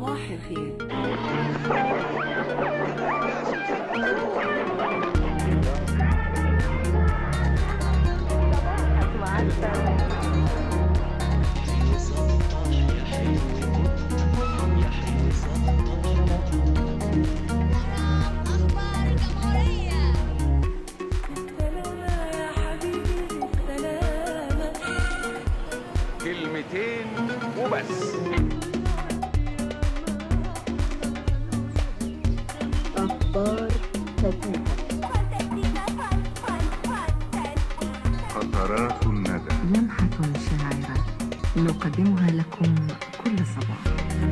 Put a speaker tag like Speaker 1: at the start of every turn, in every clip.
Speaker 1: صباح الخير
Speaker 2: أخبار الجمهورية
Speaker 1: سلامة يا حبيبي سلامة
Speaker 3: كلمتين وبس
Speaker 4: أخبار فتاة
Speaker 2: فانتستيكا فان فان فانتستيكا
Speaker 5: قطرات الندى
Speaker 6: لمحة شاعرة نقدمها لكم كل صباح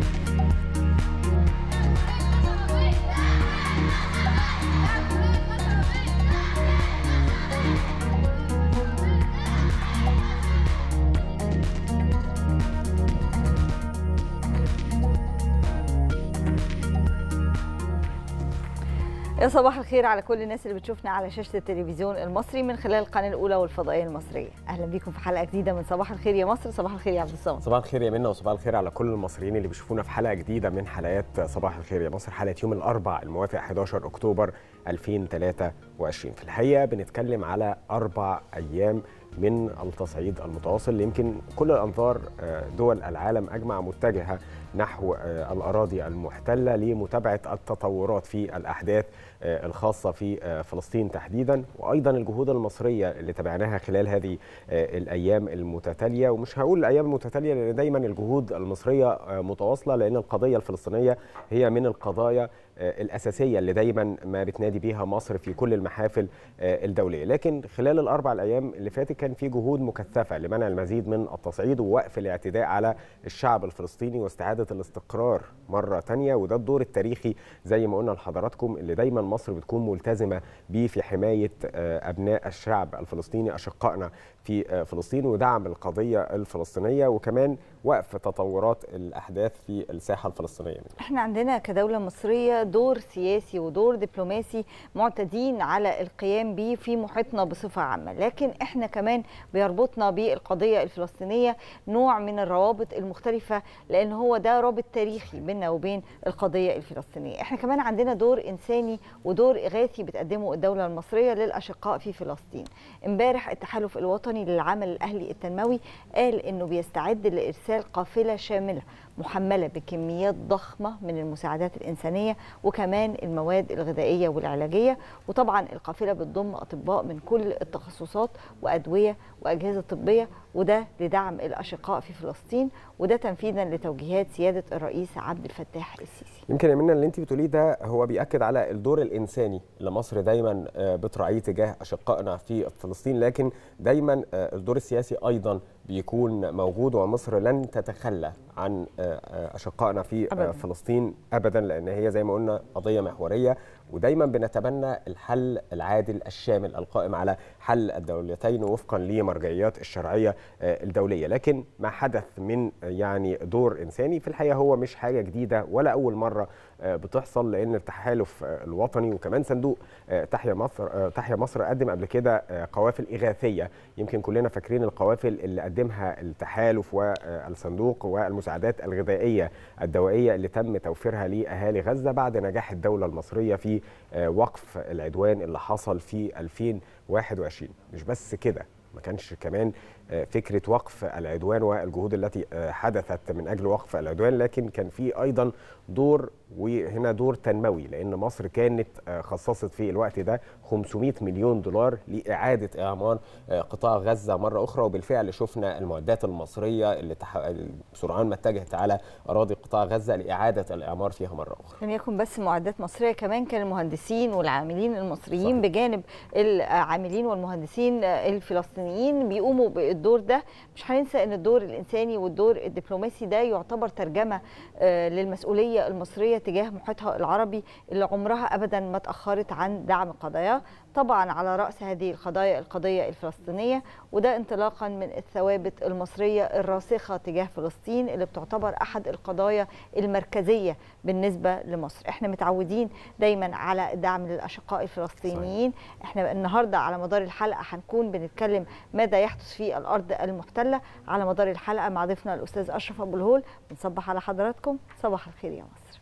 Speaker 7: يا صباح الخير على كل الناس اللي بتشوفنا على شاشة التلفزيون المصري من خلال القناة الأولى والفضائية المصرية أهلا بيكم في حلقة جديدة من صباح الخير يا مصر صباح الخير يا عبد الصمد
Speaker 8: صباح الخير يا منى وصباح الخير على كل المصريين اللي بيشوفونا في حلقه جديده من حلقات صباح الخير يا مصر حلقه يوم الاربعاء الموافق 11 اكتوبر 2023 في الحقيقه بنتكلم على اربع ايام من التصعيد المتواصل اللي يمكن كل الانظار آه، دول العالم اجمع متجهه نحو آه، الاراضي المحتله لمتابعه التطورات في الاحداث آه، الخاصه في آه، فلسطين تحديدا وايضا الجهود المصريه اللي تابعناها خلال هذه آه، الايام المتتاليه ومش هقول الايام المتتاليه لان دايما الجهود المصريه آه، متواصله لان القضيه الفلسطينيه هي من القضايا آه، الاساسيه اللي دايما ما بتنادي بيها مصر في كل المحافل آه، الدوليه لكن خلال الاربع الايام اللي فاتت كان في جهود مكثفه لمنع المزيد من التصعيد ووقف الاعتداء على الشعب الفلسطيني واستعاده الاستقرار مره تانية وده الدور التاريخي زي ما قلنا لحضراتكم اللي دايما مصر بتكون ملتزمه بيه في حمايه آه، ابناء الشعب الفلسطيني اشقائنا في آه، فلسطين ودعم القضيه الفلسطينيه وكمان وقف تطورات الاحداث في الساحه الفلسطينيه
Speaker 7: احنا عندنا كدولة مصرية دور سياسي ودور دبلوماسي معتادين على القيام به في محيطنا بصفة عامة لكن احنا كمان بيربطنا بالقضية الفلسطينية نوع من الروابط المختلفة لان هو ده رابط تاريخي بيننا وبين القضية الفلسطينية احنا كمان عندنا دور انساني ودور اغاثي بتقدمه الدولة المصرية للاشقاء في فلسطين امبارح التحالف الوطني للعمل الاهلي التنموي قال انه بيستعد لارسال قافلة شاملة محملة بكميات ضخمة من المساعدات الإنسانية وكمان المواد الغذائية والعلاجية وطبعا القافلة بتضم أطباء من كل التخصصات وأدوية وأجهزة طبية وده لدعم الأشقاء في فلسطين وده تنفيذا لتوجيهات سيادة الرئيس عبد الفتاح السيسي
Speaker 8: يمكن يا منى اللي انت بتقوليه ده هو بياكد على الدور الانساني اللي مصر دايما آه، بتراعيه تجاه اشقائنا في فلسطين لكن دايما آه، الدور السياسي ايضا بيكون موجود ومصر لن تتخلى عن آه، آه، اشقائنا في آه،
Speaker 7: أبداً.
Speaker 8: فلسطين ابدا لان هي زي ما قلنا قضيه محوريه ودايما بنتبنى الحل العادل الشامل القائم على حل الدولتين وفقا لمرجعيات الشرعيه آه، الدوليه لكن ما حدث من آه، يعني دور انساني في الحقيقه هو مش حاجه جديده ولا اول مره آه، بتحصل لان التحالف آه، الوطني وكمان صندوق آه، تحيا مصر آه، تحيا مصر قدم قبل كده آه، قوافل اغاثيه يمكن كلنا فاكرين القوافل اللي قدمها التحالف والصندوق والمساعدات الغذائيه الدوائيه اللي تم توفيرها لاهالي غزه بعد نجاح الدوله المصريه في آه، وقف العدوان اللي حصل في 2021 مش بس كده ما كانش كمان آه، فكره وقف العدوان والجهود التي آه، حدثت من اجل وقف العدوان لكن كان في ايضا دور وهنا دور تنموي لان مصر كانت آه، خصصت في الوقت ده 500 مليون دولار لاعاده اعمار آه، قطاع غزه مره اخرى وبالفعل شفنا المعدات المصريه اللي تح... سرعان ما اتجهت على اراضي قطاع غزه لاعاده الاعمار فيها مره اخرى
Speaker 7: لم يكن بس معدات مصرية كمان كان المهندسين والعاملين المصريين
Speaker 8: صحيح.
Speaker 7: صحيح. بجانب العاملين والمهندسين الفلسطينيين بيقوموا بالدور ده مش هننسى ان الدور الانساني والدور الدبلوماسي ده يعتبر ترجمة آه، للمسؤولية المصرية تجاه محيطها العربي اللي عمرها ابدا ما اتأخرت عن دعم قضاياه طبعا على رأس هذه القضايا القضية الفلسطينية وده انطلاقا من الثوابت المصرية الراسخة تجاه فلسطين اللي بتعتبر أحد القضايا المركزية بالنسبة لمصر احنا متعودين دايما على الدعم للأشقاء الفلسطينيين احنا النهاردة على مدار الحلقة هنكون بنتكلم ماذا يحدث في الأرض الارض المحتله على مدار الحلقه مع ضيفنا الاستاذ اشرف ابو الهول بنصبح على حضراتكم صباح الخير يا مصر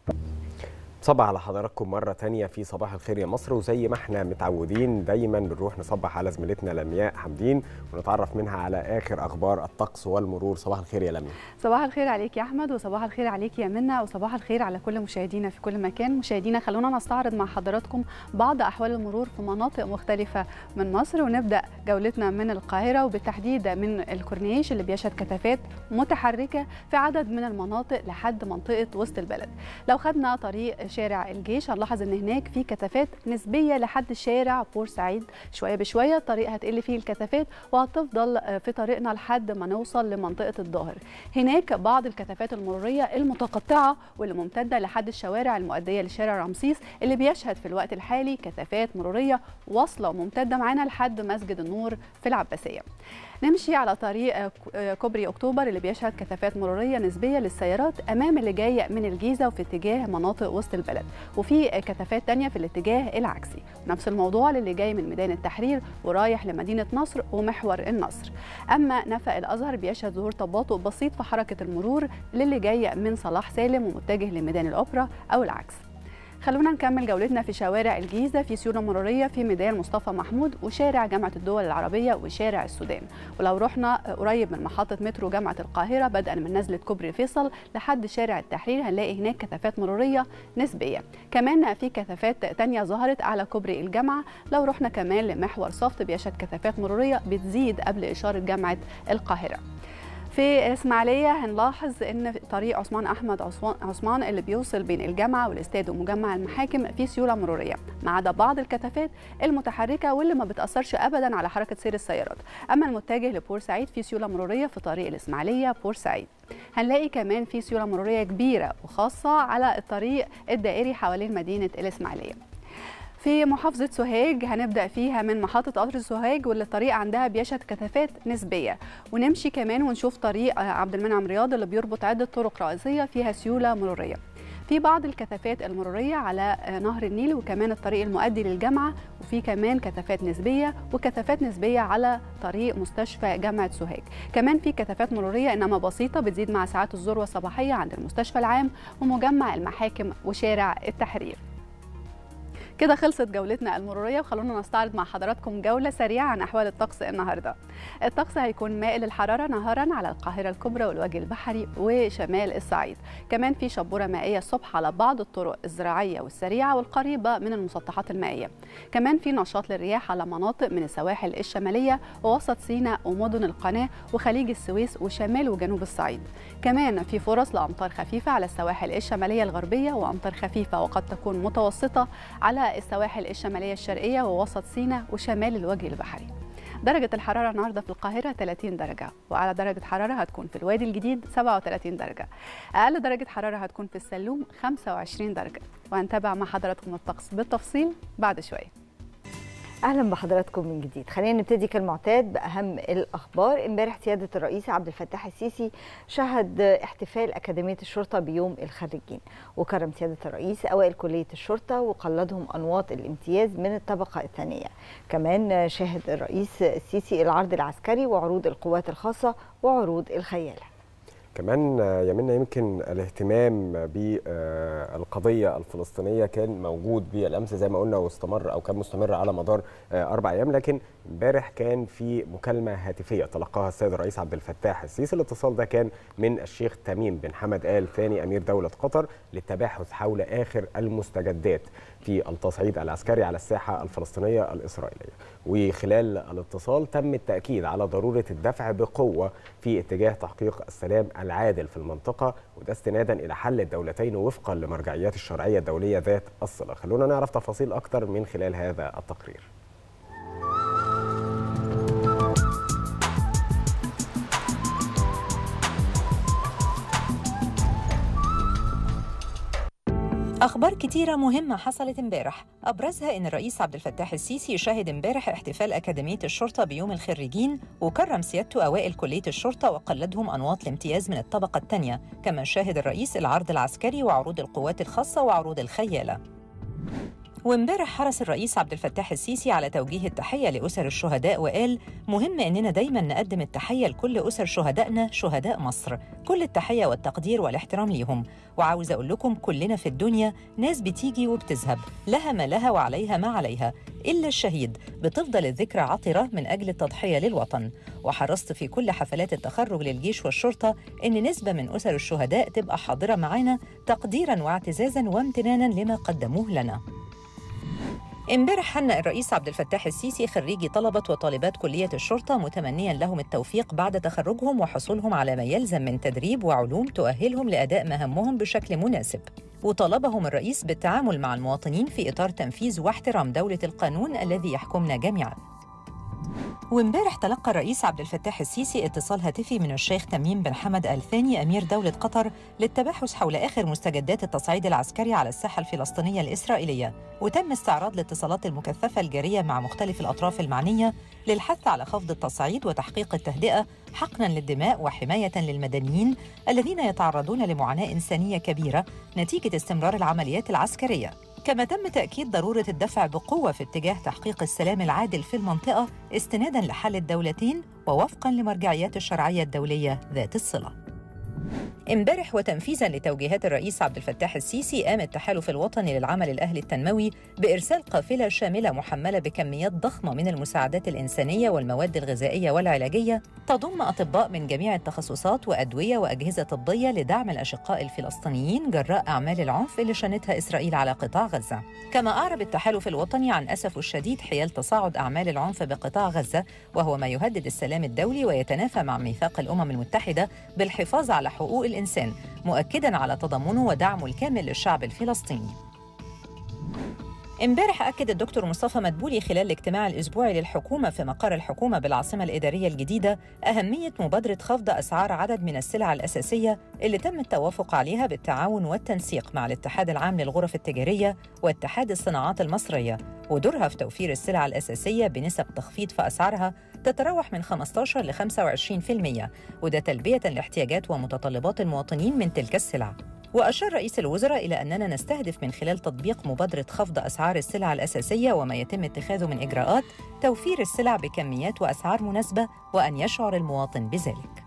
Speaker 8: صبح على حضراتكم مرة تانية في صباح الخير يا مصر وزي ما احنا متعودين دايما بنروح نصبح على زميلتنا لمياء حمدين ونتعرف منها على آخر أخبار الطقس والمرور صباح الخير يا لمياء
Speaker 5: صباح الخير عليك يا احمد وصباح الخير عليك يا منى وصباح الخير على كل مشاهدينا في كل مكان مشاهدينا خلونا نستعرض مع حضراتكم بعض احوال المرور في مناطق مختلفه من مصر ونبدا جولتنا من القاهره وبالتحديد من الكورنيش اللي بيشهد كثافات متحركه في عدد من المناطق لحد منطقه وسط البلد لو خدنا طريق شارع الجيش هنلاحظ ان هناك في كثافات نسبيه لحد شارع بورسعيد شويه بشويه الطريق هتقل فيه الكثافات وهتفضل في طريقنا لحد ما نوصل لمنطقه الظاهر هناك بعض الكثافات المروريه المتقطعه واللي ممتده لحد الشوارع المؤديه لشارع رمسيس اللي بيشهد في الوقت الحالي كثافات مروريه واصله وممتده معانا لحد مسجد النور في العباسيه نمشي على طريق كوبري اكتوبر اللي بيشهد كثافات مروريه نسبيه للسيارات امام اللي جاي من الجيزه وفي اتجاه مناطق وسط البلد وفي كثافات تانية في الاتجاه العكسي نفس الموضوع للي جاي من ميدان التحرير ورايح لمدينه نصر ومحور النصر اما نفق الازهر بيشهد ظهور تباطؤ بسيط في حركه المرور للي جاي من صلاح سالم ومتجه لميدان الاوبرا او العكس خلونا نكمل جولتنا في شوارع الجيزه في سيوله مروريه في ميدان مصطفى محمود وشارع جامعه الدول العربيه وشارع السودان ولو رحنا قريب من محطه مترو جامعه القاهره بدءا من نزله كوبري فيصل لحد شارع التحرير هنلاقي هناك كثافات مروريه نسبيه كمان في كثافات تانية ظهرت على كوبري الجامعه لو رحنا كمان لمحور صفت بيشهد كثافات مروريه بتزيد قبل اشاره جامعه القاهره في اسماعيليه هنلاحظ ان طريق عثمان احمد عثمان اللي بيوصل بين الجامعه والاستاد ومجمع المحاكم في سيوله مروريه ما عدا بعض الكثافات المتحركه واللي ما بتاثرش ابدا على حركه سير السيارات اما المتجه لبورسعيد في سيوله مروريه في طريق الاسماعيليه بورسعيد هنلاقي كمان في سيوله مروريه كبيره وخاصه على الطريق الدائري حوالين مدينه الاسماعيليه في محافظة سوهاج هنبدأ فيها من محطة قطر سوهاج واللي الطريق عندها بيشهد كثافات نسبية ونمشي كمان ونشوف طريق عبد المنعم رياض اللي بيربط عدة طرق رئيسية فيها سيولة مرورية في بعض الكثافات المرورية على نهر النيل وكمان الطريق المؤدي للجامعة وفي كمان كثافات نسبية وكثافات نسبية على طريق مستشفى جامعة سوهاج كمان في كثافات مرورية إنما بسيطة بتزيد مع ساعات الذروة الصباحية عند المستشفى العام ومجمع المحاكم وشارع التحرير كده خلصت جولتنا المروريه وخلونا نستعرض مع حضراتكم جوله سريعه عن احوال الطقس النهارده. الطقس هيكون مائل الحراره نهارا على القاهره الكبرى والوجه البحري وشمال الصعيد. كمان في شبوره مائيه الصبح على بعض الطرق الزراعيه والسريعه والقريبه من المسطحات المائيه. كمان في نشاط للرياح على مناطق من السواحل الشماليه ووسط سيناء ومدن القناه وخليج السويس وشمال وجنوب الصعيد. كمان في فرص لامطار خفيفه على السواحل الشماليه الغربيه وامطار خفيفه وقد تكون متوسطه على السواحل الشمالية الشرقية ووسط سيناء وشمال الوجه البحري درجة الحرارة النهاردة في القاهرة 30 درجة وأعلى درجة حرارة هتكون في الوادي الجديد 37 درجة أقل درجة حرارة هتكون في السلوم 25 درجة وهنتابع مع حضراتكم الطقس بالتفصيل بعد شوية
Speaker 7: اهلا بحضراتكم من جديد خلينا نبتدي كالمعتاد باهم الاخبار امبارح سياده الرئيس عبد الفتاح السيسي شهد احتفال اكاديميه الشرطه بيوم الخريجين وكرم سياده الرئيس اوائل كليه الشرطه وقلدهم انواط الامتياز من الطبقه الثانيه كمان شاهد الرئيس السيسي العرض العسكري وعروض القوات الخاصه وعروض الخياله
Speaker 8: كمان يمنا يمكن الاهتمام بالقضيه الفلسطينيه كان موجود بالامس زي ما قلنا واستمر او كان مستمر على مدار اربع ايام لكن امبارح كان في مكالمه هاتفيه تلقاها السيد الرئيس عبد الفتاح السيسي الاتصال ده كان من الشيخ تميم بن حمد ال ثاني امير دوله قطر للتباحث حول اخر المستجدات في التصعيد العسكري على الساحه الفلسطينيه الاسرائيليه وخلال الاتصال تم التاكيد على ضروره الدفع بقوه في اتجاه تحقيق السلام العادل في المنطقه وده استنادا الى حل الدولتين وفقا لمرجعيات الشرعيه الدوليه ذات الصله خلونا نعرف تفاصيل اكتر من خلال هذا التقرير
Speaker 9: أخبار كتيرة مهمة حصلت امبارح أبرزها إن الرئيس عبد الفتاح السيسي شهد امبارح احتفال أكاديمية الشرطة بيوم الخريجين وكرم سيادته أوائل كلية الشرطة وقلدهم أنواط الامتياز من الطبقة الثانية كما شاهد الرئيس العرض العسكري وعروض القوات الخاصة وعروض الخيالة وامبارح حرص الرئيس عبد الفتاح السيسي على توجيه التحية لأسر الشهداء وقال مهم إننا دايما نقدم التحية لكل أسر شهدائنا شهداء مصر كل التحية والتقدير والاحترام ليهم وعاوز أقول لكم كلنا في الدنيا ناس بتيجي وبتذهب لها ما لها وعليها ما عليها إلا الشهيد بتفضل الذكرى عطرة من أجل التضحية للوطن وحرصت في كل حفلات التخرج للجيش والشرطة إن نسبة من أسر الشهداء تبقى حاضرة معانا تقديرا واعتزازا وامتنانا لما قدموه لنا امبارح هنأ الرئيس عبد الفتاح السيسي خريجي طلبة وطالبات كلية الشرطة متمنيا لهم التوفيق بعد تخرجهم وحصولهم على ما يلزم من تدريب وعلوم تؤهلهم لأداء مهامهم بشكل مناسب وطلبهم الرئيس بالتعامل مع المواطنين في إطار تنفيذ واحترام دولة القانون الذي يحكمنا جميعاً وامبارح تلقى الرئيس عبد الفتاح السيسي اتصال هاتفي من الشيخ تميم بن حمد آل ثاني أمير دولة قطر للتباحث حول آخر مستجدات التصعيد العسكري على الساحة الفلسطينية الإسرائيلية وتم استعراض الاتصالات المكثفة الجارية مع مختلف الأطراف المعنية للحث على خفض التصعيد وتحقيق التهدئة حقنا للدماء وحماية للمدنيين الذين يتعرضون لمعاناة إنسانية كبيرة نتيجة استمرار العمليات العسكرية كما تم تأكيد ضرورة الدفع بقوة في اتجاه تحقيق السلام العادل في المنطقة استنادا لحل الدولتين ووفقا لمرجعيات الشرعية الدولية ذات الصلة. امبارح وتنفيذا لتوجيهات الرئيس عبد الفتاح السيسي قام التحالف الوطني للعمل الاهلي التنموي بارسال قافله شامله محمله بكميات ضخمه من المساعدات الانسانيه والمواد الغذائيه والعلاجيه تضم اطباء من جميع التخصصات وادويه واجهزه طبيه لدعم الاشقاء الفلسطينيين جراء اعمال العنف اللي شنتها اسرائيل على قطاع غزه. كما اعرب التحالف الوطني عن اسفه الشديد حيال تصاعد اعمال العنف بقطاع غزه وهو ما يهدد السلام الدولي ويتنافى مع ميثاق الامم المتحده بالحفاظ على حقوق الإنسان مؤكدا على تضامنه ودعمه الكامل للشعب الفلسطيني امبارح أكد الدكتور مصطفى مدبولي خلال الاجتماع الأسبوعي للحكومة في مقر الحكومة بالعاصمة الإدارية الجديدة أهمية مبادرة خفض أسعار عدد من السلع الأساسية اللي تم التوافق عليها بالتعاون والتنسيق مع الاتحاد العام للغرف التجارية واتحاد الصناعات المصرية ودورها في توفير السلع الأساسية بنسب تخفيض في أسعارها تتراوح من 15 ل 25% وده تلبية لاحتياجات ومتطلبات المواطنين من تلك السلع وأشار رئيس الوزراء إلى أننا نستهدف من خلال تطبيق مبادرة خفض أسعار السلع الأساسية وما يتم اتخاذه من إجراءات توفير السلع بكميات وأسعار مناسبة وأن يشعر المواطن بذلك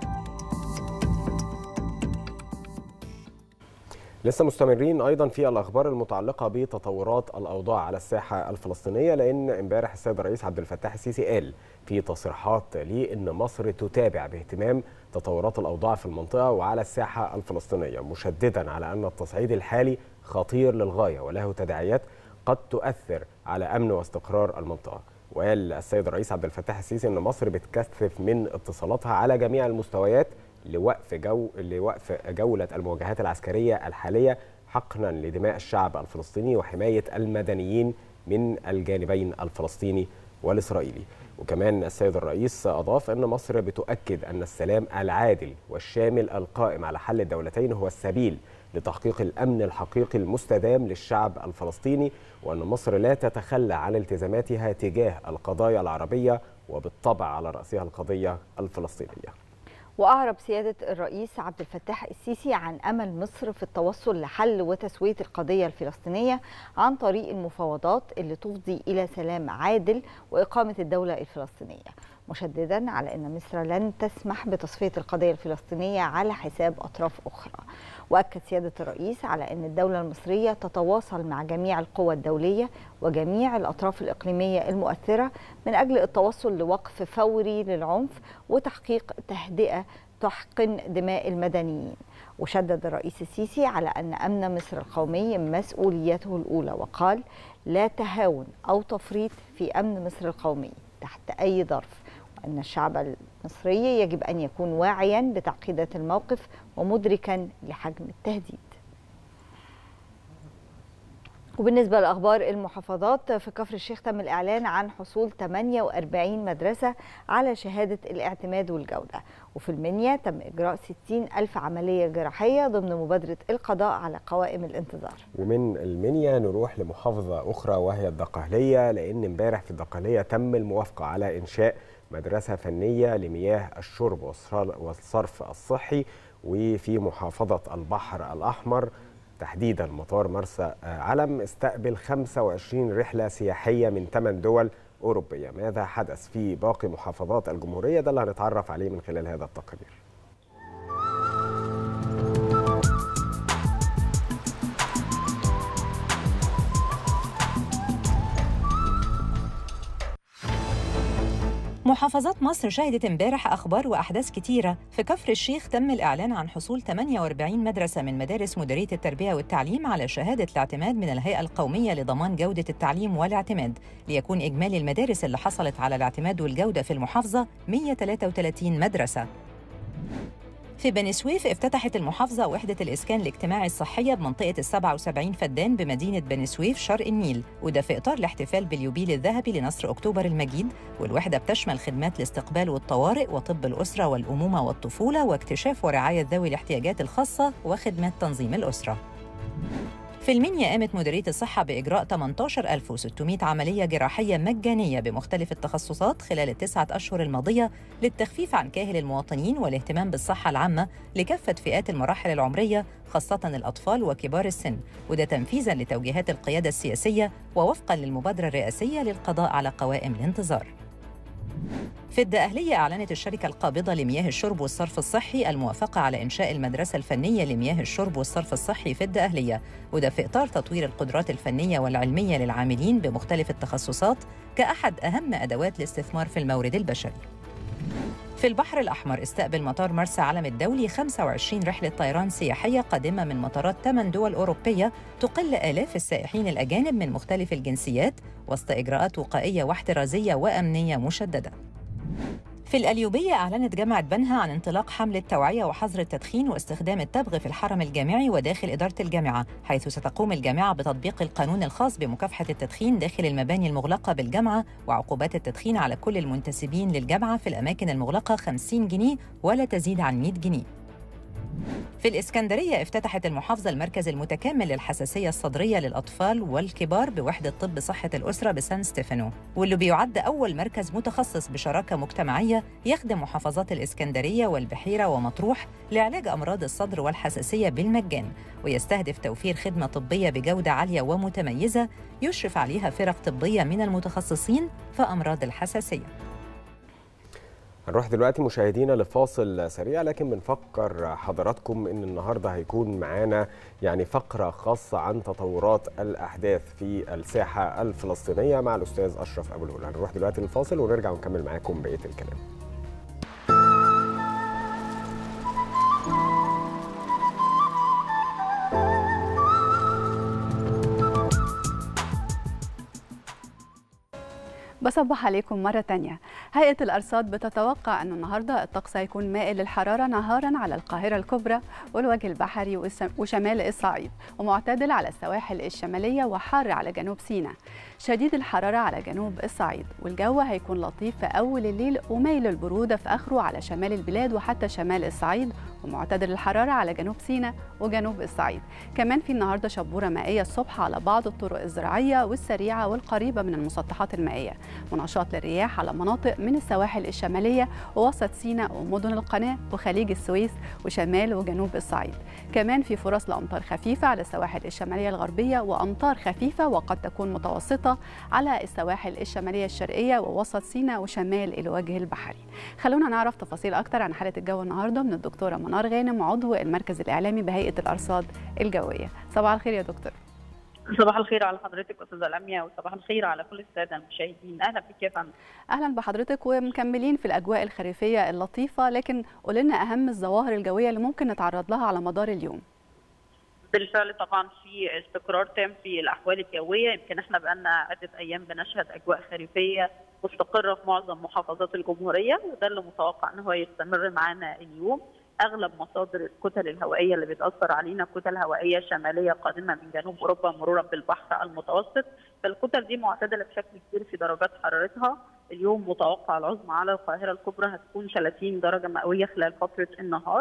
Speaker 8: لسه مستمرين ايضا في الاخبار المتعلقه بتطورات الاوضاع على الساحه الفلسطينيه لان امبارح السيد الرئيس عبد الفتاح السيسي قال في تصريحات ليه ان مصر تتابع باهتمام تطورات الاوضاع في المنطقه وعلى الساحه الفلسطينيه مشددا على ان التصعيد الحالي خطير للغايه وله تداعيات قد تؤثر على امن واستقرار المنطقه وقال السيد الرئيس عبد الفتاح السيسي ان مصر بتكثف من اتصالاتها على جميع المستويات لوقف جو لوقف جوله المواجهات العسكريه الحاليه حقنا لدماء الشعب الفلسطيني وحمايه المدنيين من الجانبين الفلسطيني والاسرائيلي وكمان السيد الرئيس اضاف ان مصر بتؤكد ان السلام العادل والشامل القائم على حل الدولتين هو السبيل لتحقيق الامن الحقيقي المستدام للشعب الفلسطيني وان مصر لا تتخلى عن التزاماتها تجاه القضايا العربيه وبالطبع على راسها القضيه الفلسطينيه
Speaker 7: وأعرب سيادة الرئيس عبد الفتاح السيسي عن أمل مصر في التوصل لحل وتسوية القضية الفلسطينية عن طريق المفاوضات اللي تفضي إلى سلام عادل وإقامة الدولة الفلسطينية مشددا على أن مصر لن تسمح بتصفية القضية الفلسطينية على حساب أطراف أخرى وأكد سيادة الرئيس على أن الدولة المصرية تتواصل مع جميع القوى الدولية وجميع الأطراف الإقليمية المؤثرة من أجل التوصل لوقف فوري للعنف وتحقيق تهدئة تحقن دماء المدنيين وشدد الرئيس السيسي على أن أمن مصر القومي مسؤوليته الأولى وقال لا تهاون أو تفريط في أمن مصر القومي تحت أي ظرف وأن الشعب المصري يجب أن يكون واعيا بتعقيدات الموقف ومدركا لحجم التهديد وبالنسبة لأخبار المحافظات في كفر الشيخ تم الإعلان عن حصول 48 مدرسة على شهادة الاعتماد والجودة وفي المنيا تم إجراء 60 ألف عملية جراحية ضمن مبادرة القضاء على قوائم الانتظار
Speaker 8: ومن المنيا نروح لمحافظة أخرى وهي الدقهلية لأن امبارح في الدقهلية تم الموافقة على إنشاء مدرسة فنية لمياه الشرب والصرف الصحي وفي محافظة البحر الأحمر تحديدا مطار مرسى علم استقبل 25 رحلة سياحية من 8 دول أوروبية ماذا حدث في باقي محافظات الجمهورية ده اللي هنتعرف عليه من خلال هذا التقرير
Speaker 9: محافظات مصر شهدت امبارح اخبار واحداث كتيره في كفر الشيخ تم الاعلان عن حصول 48 مدرسه من مدارس مديريه التربيه والتعليم على شهاده الاعتماد من الهيئه القوميه لضمان جوده التعليم والاعتماد ليكون اجمالي المدارس اللي حصلت على الاعتماد والجوده في المحافظه 133 مدرسه في بني سويف افتتحت المحافظة وحدة الإسكان الاجتماعي الصحية بمنطقة ال 77 فدان بمدينة بني سويف شرق النيل وده في إطار الاحتفال باليوبيل الذهبي لنصر أكتوبر المجيد والوحدة بتشمل خدمات الاستقبال والطوارئ وطب الأسرة والأمومة والطفولة واكتشاف ورعاية ذوي الاحتياجات الخاصة وخدمات تنظيم الأسرة في المنيا قامت مديرية الصحة بإجراء 18600 عملية جراحية مجانية بمختلف التخصصات خلال التسعة أشهر الماضية للتخفيف عن كاهل المواطنين والاهتمام بالصحة العامة لكافة فئات المراحل العمرية خاصة الأطفال وكبار السن وده تنفيذاً لتوجيهات القيادة السياسية ووفقاً للمبادرة الرئاسية للقضاء على قوائم الانتظار في الدقهلية أعلنت الشركة القابضة لمياه الشرب والصرف الصحي الموافقة على إنشاء المدرسة الفنية لمياه الشرب والصرف الصحي في الدقهلية وده في إطار تطوير القدرات الفنية والعلمية للعاملين بمختلف التخصصات كأحد أهم أدوات الاستثمار في المورد البشري في البحر الأحمر استقبل مطار مرسى علم الدولي 25 رحلة طيران سياحية قادمة من مطارات 8 دول أوروبية تقل آلاف السائحين الأجانب من مختلف الجنسيات وسط إجراءات وقائية واحترازية وأمنية مشددة في الأليوبية أعلنت جامعة بنها عن انطلاق حملة توعية وحظر التدخين واستخدام التبغ في الحرم الجامعي وداخل إدارة الجامعة حيث ستقوم الجامعة بتطبيق القانون الخاص بمكافحة التدخين داخل المباني المغلقة بالجامعة وعقوبات التدخين على كل المنتسبين للجامعة في الأماكن المغلقة 50 جنيه ولا تزيد عن 100 جنيه في الإسكندرية افتتحت المحافظة المركز المتكامل للحساسية الصدرية للأطفال والكبار بوحدة طب صحة الأسرة بسان ستيفانو واللي بيعد أول مركز متخصص بشراكة مجتمعية يخدم محافظات الإسكندرية والبحيرة ومطروح لعلاج أمراض الصدر والحساسية بالمجان ويستهدف توفير خدمة طبية بجودة عالية ومتميزة يشرف عليها فرق طبية من المتخصصين في أمراض الحساسية
Speaker 8: هنروح دلوقتي مشاهدينا لفاصل سريع لكن بنفكر حضراتكم ان النهارده هيكون معانا يعني فقره خاصه عن تطورات الاحداث في الساحه الفلسطينيه مع الاستاذ اشرف ابو الهول هنروح دلوقتي للفاصل ونرجع ونكمل معاكم بقيه الكلام
Speaker 5: بصبح عليكم مرة تانية هيئة الأرصاد بتتوقع أن النهاردة الطقس هيكون مائل للحرارة نهارا على القاهرة الكبرى والوجه البحري وشمال الصعيد ومعتدل على السواحل الشمالية وحار على جنوب سيناء شديد الحرارة على جنوب الصعيد والجو هيكون لطيف في أول الليل وميل البرودة في آخره على شمال البلاد وحتى شمال الصعيد ومعتدل الحرارة على جنوب سيناء وجنوب الصعيد كمان في النهاردة شبورة مائية الصبح على بعض الطرق الزراعية والسريعة والقريبة من المسطحات المائية ونشاط للرياح على مناطق من السواحل الشمالية ووسط سيناء ومدن القناة وخليج السويس وشمال وجنوب الصعيد كمان في فرص لأمطار خفيفة على السواحل الشمالية الغربية وأمطار خفيفة وقد تكون متوسطة على السواحل الشمالية الشرقية ووسط سيناء وشمال الوجه البحري خلونا نعرف تفاصيل أكتر عن حالة الجو النهاردة من الدكتورة منار غانم عضو المركز الإعلامي بهيئة الأرصاد الجوية صباح الخير يا دكتور
Speaker 10: صباح الخير على حضرتك استاذه لميا وصباح الخير على كل الساده المشاهدين اهلا بك يا فندم
Speaker 5: اهلا بحضرتك ومكملين في الاجواء الخريفيه اللطيفه لكن قولي لنا اهم الظواهر الجويه اللي ممكن نتعرض لها على مدار اليوم
Speaker 10: بالفعل طبعا في استقرار تام في الاحوال الجويه يمكن احنا بقالنا عده ايام بنشهد اجواء خريفيه مستقره في معظم محافظات الجمهوريه وده اللي متوقع ان هو يستمر معانا اليوم اغلب مصادر الكتل الهوائيه اللي بتاثر علينا كتل هوائيه شماليه قادمه من جنوب اوروبا مرورا بالبحر المتوسط فالكتل دي معتدله بشكل كبير في درجات حرارتها اليوم متوقع العظمى على القاهره الكبرى هتكون 30 درجه مئويه خلال فتره النهار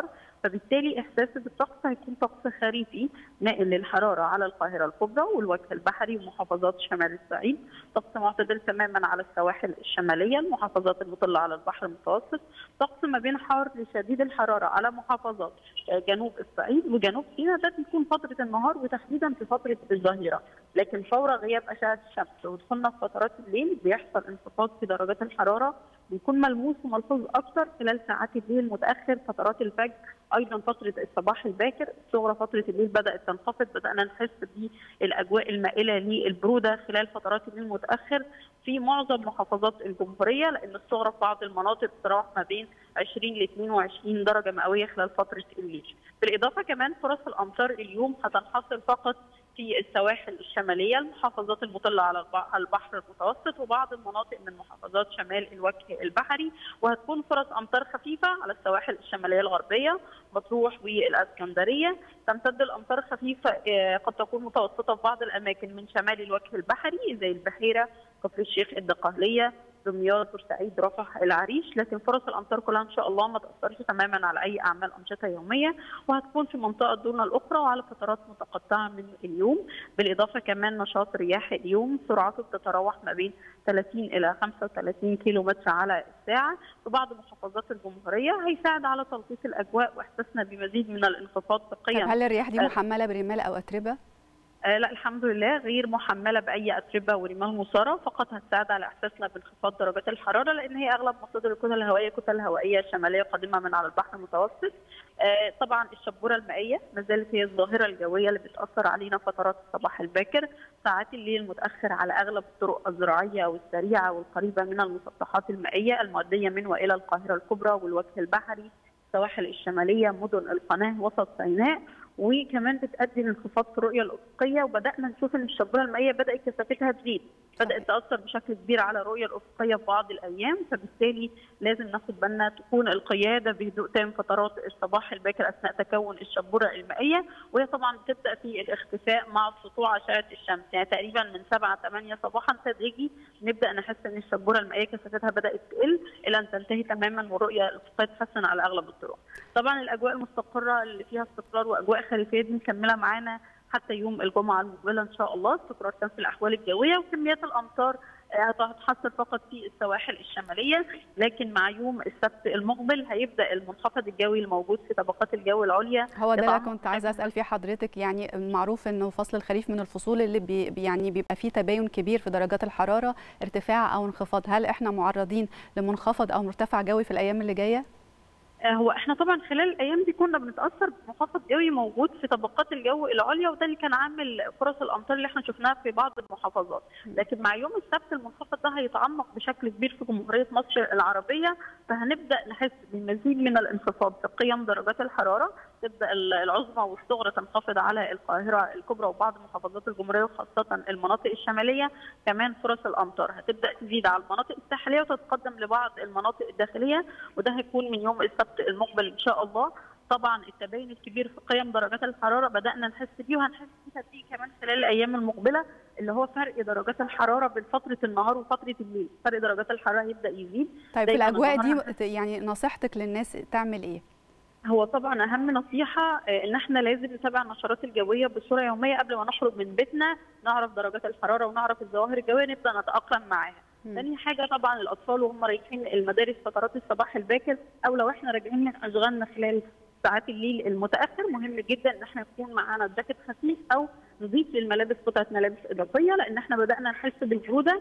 Speaker 10: فبالتالي احساسي بالطقس هيكون طقس خريفي نائل للحراره على القاهره الكبرى والوجه البحري ومحافظات شمال الصعيد طقس معتدل تماما على السواحل الشماليه المحافظات المطله على البحر المتوسط طقس ما بين حار لشديد الحراره على محافظات آه، جنوب الصعيد وجنوب سيناء ده بيكون فتره النهار وتحديدا في فتره الظهيره لكن فور غياب اشعه الشمس ودخولنا في فترات الليل بيحصل انخفاض في درجات الحراره بيكون ملموس وملحوظ اكثر خلال ساعات الليل المتاخر فترات الفجر ايضا فتره الصباح الباكر الصغرى فتره الليل بدات تنخفض بدانا نحس بالاجواء المائله للبروده خلال فترات الليل المتاخر في معظم محافظات الجمهوريه لان الصغرى في بعض المناطق تتراوح ما بين 20 ل 22 درجه مئويه خلال فتره الليل. بالاضافه كمان فرص الامطار اليوم هتنحصر فقط في السواحل الشماليه المحافظات المطله على الب- على البحر المتوسط وبعض المناطق من محافظات شمال الوجه البحري وهتكون فرص امطار خفيفه على السواحل الشماليه الغربيه مطروح والاسكندريه تمتد الامطار خفيفه آه، قد تكون متوسطه في بعض الاماكن من شمال الوجه البحري زي البحيره كفر الشيخ الدقهليه دمياط بورسعيد رفح العريش لكن فرص الامطار كلها ان شاء الله ما تاثرش تماما على اي اعمال انشطه يوميه وهتكون في منطقه دون الاخرى وعلى فترات متقطعه من اليوم بالاضافه كمان نشاط رياح اليوم سرعته بتتراوح ما بين 30 الى 35 كيلو متر على الساعه في بعض محافظات الجمهوريه هيساعد على تلطيف الاجواء واحساسنا بمزيد من الانخفاض في
Speaker 5: طب
Speaker 10: قيم
Speaker 5: هل الرياح دي
Speaker 10: آه،
Speaker 5: محمله برمال او اتربه
Speaker 10: آه لا الحمد لله غير محمله باي اتربه ورمال مثاره فقط هتساعد على احساسنا بانخفاض درجات الحراره لان هي اغلب مصادر الكتل الهوائيه كتل هوائيه شماليه قادمه من على البحر المتوسط آه طبعا الشبوره المائيه ما زالت هي الظاهره الجويه اللي بتاثر علينا فترات الصباح الباكر ساعات الليل المتاخر على اغلب الطرق الزراعيه والسريعه والقريبه من المسطحات المائيه المؤديه من والى القاهره الكبرى والوجه البحري السواحل الشماليه مدن القناه وسط سيناء وكمان بتؤدي لانخفاض في الرؤيه الافقيه وبدانا نشوف ان الشبوره المائيه بدات كثافتها تزيد بدات تاثر بشكل كبير على الرؤيه الافقيه في بعض الايام فبالتالي لازم ناخد بالنا تكون القياده بهدوء تام فترات الصباح الباكر اثناء تكون الشبوره المائيه وهي طبعا بتبدا في الاختفاء مع سطوع اشعه الشمس يعني تقريبا من 7 8 صباحا تدريجي نبدا نحس ان الشبوره المائيه كثافتها بدات تقل الى ان تنتهي تماما والرؤيه الافقيه تحسن على اغلب الطرق. طبعا الاجواء المستقره اللي فيها استقرار واجواء خريفيه دي مكمله معانا حتى يوم الجمعه المقبله ان شاء الله استقرار تام في الاحوال الجويه وكميات الامطار آه، هتحصل فقط في السواحل الشماليه لكن مع يوم السبت المقبل هيبدا المنخفض الجوي الموجود في طبقات الجو العليا
Speaker 5: هو ده اللي
Speaker 10: يتعمق
Speaker 5: كنت عايزه اسال فيه حضرتك يعني معروف انه فصل الخريف من الفصول اللي بي يعني بيبقى فيه تباين كبير في درجات الحراره ارتفاع او انخفاض هل احنا معرضين لمنخفض او مرتفع جوي في الايام اللي جايه
Speaker 10: آه، هو احنا طبعا خلال الايام دي كنا بنتاثر بمنخفض جوي موجود في طبقات الجو العليا وده اللي كان عامل فرص الامطار اللي احنا شفناها في بعض المحافظات لكن مع يوم السبت المنخفض ده هيتعمق بشكل كبير في جمهوريه مصر العربيه فهنبدا نحس بمزيد من الانخفاض في قيم درجات الحراره تبدا العظمى والصغرى تنخفض على القاهره الكبرى وبعض محافظات الجمهوريه وخاصه المناطق الشماليه كمان فرص الامطار هتبدا تزيد على المناطق الساحليه وتتقدم لبعض المناطق الداخليه وده هيكون من يوم السبت المقبل ان شاء الله طبعا التباين الكبير في قيم درجات الحراره بدانا نحس بيه وهنحس بيه تدريجي كمان خلال الايام المقبله اللي هو فرق درجات الحراره بين فتره النهار وفتره الليل فرق درجات الحراره يبدا يزيد
Speaker 5: طيب في
Speaker 10: دايماً
Speaker 5: الاجواء
Speaker 10: النهار
Speaker 5: دي يعني نصيحتك للناس تعمل ايه
Speaker 10: هو طبعا اهم نصيحه آه، ان احنا لازم نتابع النشرات الجويه بصوره يوميه قبل ما نخرج من بيتنا نعرف درجات الحراره ونعرف الظواهر الجويه نبدا نتاقلم معاها ثاني حاجه طبعا الاطفال وهم رايحين المدارس فترات الصباح الباكر او لو احنا راجعين من اشغالنا خلال ساعات الليل المتاخر مهم جدا ان احنا يكون معانا جاكيت خفيف او نضيف للملابس قطعه ملابس اضافيه لان احنا بدانا نحس بالبروده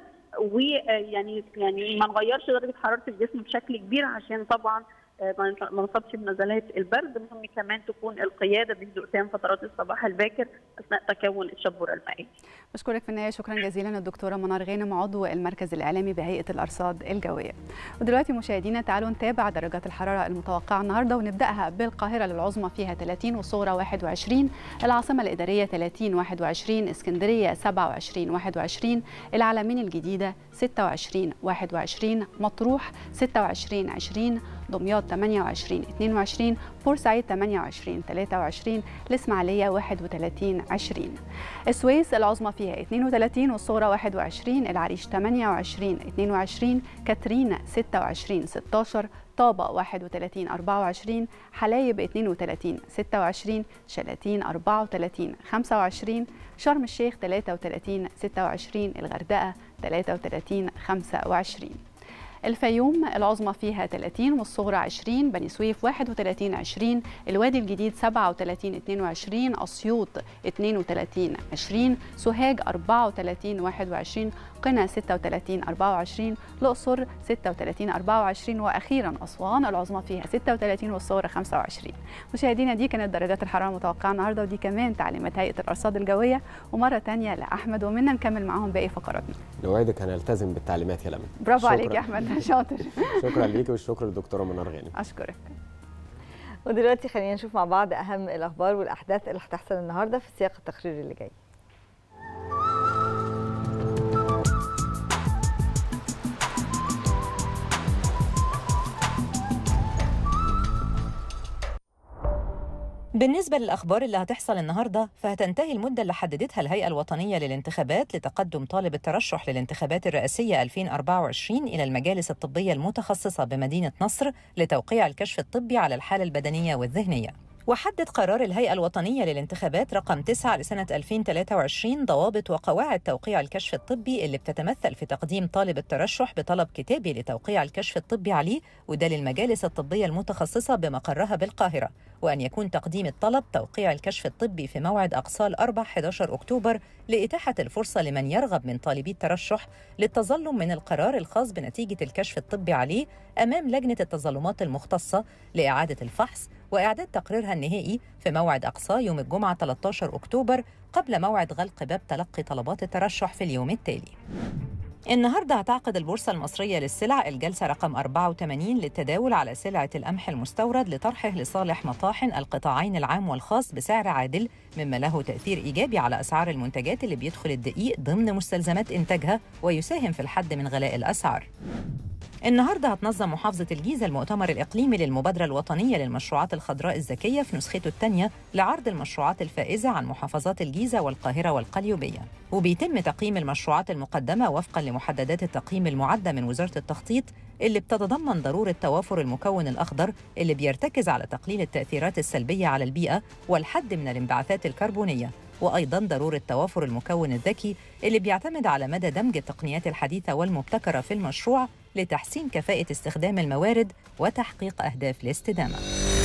Speaker 10: ويعني يعني ما نغيرش درجه حراره الجسم بشكل كبير عشان طبعا آه، ما نط- ما نصابش بنزلات البرد مهم كمان تكون القياده بهدوء تام فترات الصباح الباكر اثناء تكون الشبوره المائيه
Speaker 5: بشكرك في النهايه شكرا جزيلا الدكتوره منار غانم عضو المركز الاعلامي بهيئه الارصاد الجويه ودلوقتي مشاهدينا تعالوا نتابع درجات الحراره المتوقعه النهارده ونبداها بالقاهره للعظمى فيها 30 والصغرى 21 العاصمه الاداريه 30 21 اسكندريه 27 21 العلمين الجديده 26 21 مطروح 26 20 دمياط 28 22 بورسعيد 28 23 الإسماعيلية 31 20 السويس العظمى فيها 32 والصغرى 21 العريش 28 22 كاترين 26 16 طابة 31 24 حلايب 32 26 شلاتين 34 25 شرم الشيخ 33 26 الغردقة 33 25 الفيوم العظمى فيها 30 والصغرى 20 بني سويف 31 20 الوادي الجديد 37 22 اسيوط 32 20 سوهاج 34 21 قنا 36 24 الاقصر 36 24 واخيرا اسوان العظمى فيها 36 والصغرى 25 مشاهدينا دي كانت درجات الحراره المتوقعه النهارده ودي كمان تعليمات هيئه الارصاد الجويه ومره ثانيه لاحمد ومنا نكمل معاهم باقي فقراتنا
Speaker 8: نوعدك هنلتزم بالتعليمات يا لمى
Speaker 5: برافو
Speaker 8: شكراً.
Speaker 5: عليك يا احمد شاطر
Speaker 8: شكرا ليكي والشكر للدكتوره منار غانم
Speaker 5: اشكرك
Speaker 7: ودلوقتي خلينا نشوف مع بعض اهم الاخبار والاحداث اللي هتحصل النهارده في سياق التقرير اللي جاي
Speaker 9: بالنسبة للأخبار اللي هتحصل النهاردة فهتنتهي المدة اللي حددتها الهيئة الوطنية للانتخابات لتقدم طالب الترشح للانتخابات الرئاسية 2024 إلى المجالس الطبية المتخصصة بمدينة نصر لتوقيع الكشف الطبي على الحالة البدنية والذهنية وحدد قرار الهيئة الوطنية للانتخابات رقم 9 لسنة 2023 ضوابط وقواعد توقيع الكشف الطبي اللي بتتمثل في تقديم طالب الترشح بطلب كتابي لتوقيع الكشف الطبي عليه وده للمجالس الطبية المتخصصة بمقرها بالقاهرة وأن يكون تقديم الطلب توقيع الكشف الطبي في موعد أقصى الأربع 11 أكتوبر لإتاحة الفرصة لمن يرغب من طالبي الترشح للتظلم من القرار الخاص بنتيجة الكشف الطبي عليه أمام لجنة التظلمات المختصة لإعادة الفحص وإعداد تقريرها النهائي في موعد أقصى يوم الجمعة 13 أكتوبر قبل موعد غلق باب تلقي طلبات الترشح في اليوم التالي النهارده هتعقد البورصة المصرية للسلع الجلسة رقم 84 للتداول على سلعة القمح المستورد لطرحه لصالح مطاحن القطاعين العام والخاص بسعر عادل مما له تأثير إيجابي على أسعار المنتجات اللي بيدخل الدقيق ضمن مستلزمات إنتاجها ويساهم في الحد من غلاء الأسعار. النهارده هتنظم محافظة الجيزة المؤتمر الإقليمي للمبادرة الوطنية للمشروعات الخضراء الذكية في نسخته الثانية لعرض المشروعات الفائزة عن محافظات الجيزة والقاهرة والقليوبية وبيتم تقييم المشروعات المقدمة وفقا لمحددات التقييم المعدة من وزارة التخطيط اللي بتتضمن ضرورة توافر المكون الأخضر اللي بيرتكز على تقليل التأثيرات السلبية على البيئة والحد من الانبعاثات الكربونية وأيضا ضرورة توافر المكون الذكي اللي بيعتمد على مدى دمج التقنيات الحديثة والمبتكرة في المشروع لتحسين كفاءة استخدام الموارد وتحقيق أهداف الاستدامة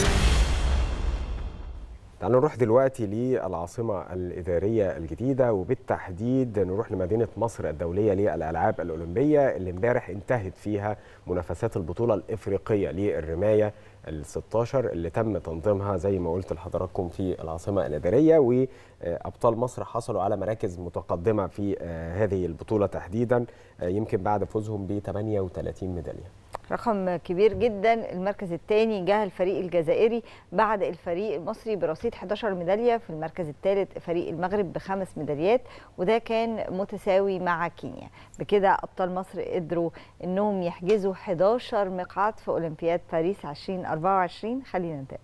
Speaker 8: تعالوا نروح دلوقتي للعاصمة الإدارية الجديدة وبالتحديد نروح لمدينة مصر الدولية للألعاب الأولمبية اللي امبارح انتهت فيها منافسات البطولة الإفريقية للرماية ال 16 اللي تم تنظيمها زي ما قلت لحضراتكم في العاصمة الإدارية وأبطال مصر حصلوا على مراكز متقدمة في هذه البطولة تحديدا يمكن بعد فوزهم ب 38 ميدالية
Speaker 7: رقم كبير جدا المركز الثاني جه الفريق الجزائري بعد الفريق المصري برصيد 11 ميداليه في المركز الثالث فريق المغرب بخمس ميداليات وده كان متساوي مع كينيا بكده ابطال مصر قدروا انهم يحجزوا 11 مقعد في اولمبياد باريس 2024 خلينا نتابع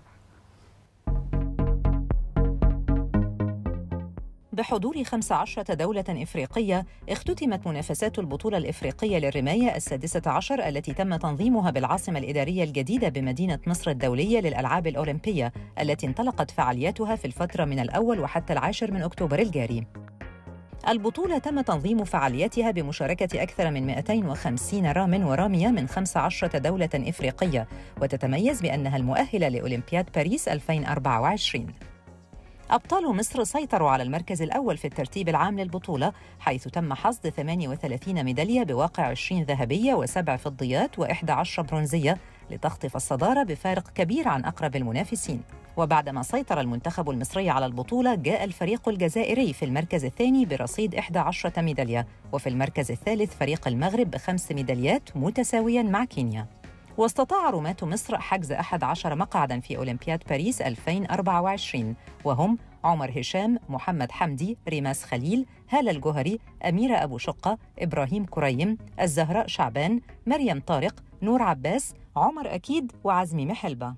Speaker 9: بحضور 15 دولة إفريقية اختتمت منافسات البطولة الإفريقية للرماية السادسة عشر التي تم تنظيمها بالعاصمة الإدارية الجديدة بمدينة مصر الدولية للألعاب الأولمبية التي انطلقت فعالياتها في الفترة من الأول وحتى العاشر من أكتوبر الجاري البطولة تم تنظيم فعالياتها بمشاركة أكثر من 250 رام ورامية من 15 دولة إفريقية وتتميز بأنها المؤهلة لأولمبياد باريس 2024 أبطال مصر سيطروا على المركز الأول في الترتيب العام للبطولة حيث تم حصد 38 ميدالية بواقع 20 ذهبية وسبع فضيات و11 برونزية لتخطف الصدارة بفارق كبير عن أقرب المنافسين وبعدما سيطر المنتخب المصري على البطولة جاء الفريق الجزائري في المركز الثاني برصيد 11 ميدالية وفي المركز الثالث فريق المغرب بخمس ميداليات متساوياً مع كينيا واستطاع رماة مصر حجز 11 مقعدا في أولمبياد باريس 2024 وهم عمر هشام، محمد حمدي، ريماس خليل، هالة الجهري، أميرة أبو شقة، إبراهيم كريم، الزهراء شعبان، مريم طارق، نور عباس، عمر أكيد وعزمي محلبة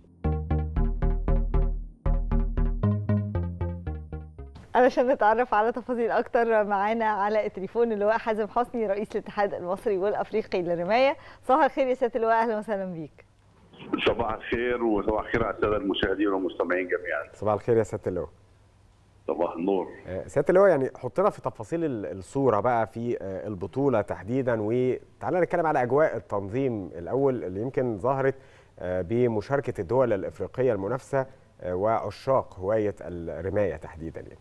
Speaker 7: علشان نتعرف على تفاصيل اكتر معانا على التليفون اللواء حازم حسني رئيس الاتحاد المصري والافريقي للرمايه صباح الخير يا سياده اللواء اهلا وسهلا بيك
Speaker 11: صباح الخير وصباح الخير على الساده المشاهدين والمستمعين جميعا
Speaker 8: صباح الخير يا سياده اللواء
Speaker 11: صباح النور
Speaker 8: آه، سياده اللواء يعني حطنا في تفاصيل ال- الصوره بقى في آه، البطوله تحديدا وتعالى نتكلم على اجواء التنظيم الاول اللي يمكن ظهرت آه، بمشاركه الدول الافريقيه المنافسه آه، وعشاق هوايه الرمايه تحديدا يعني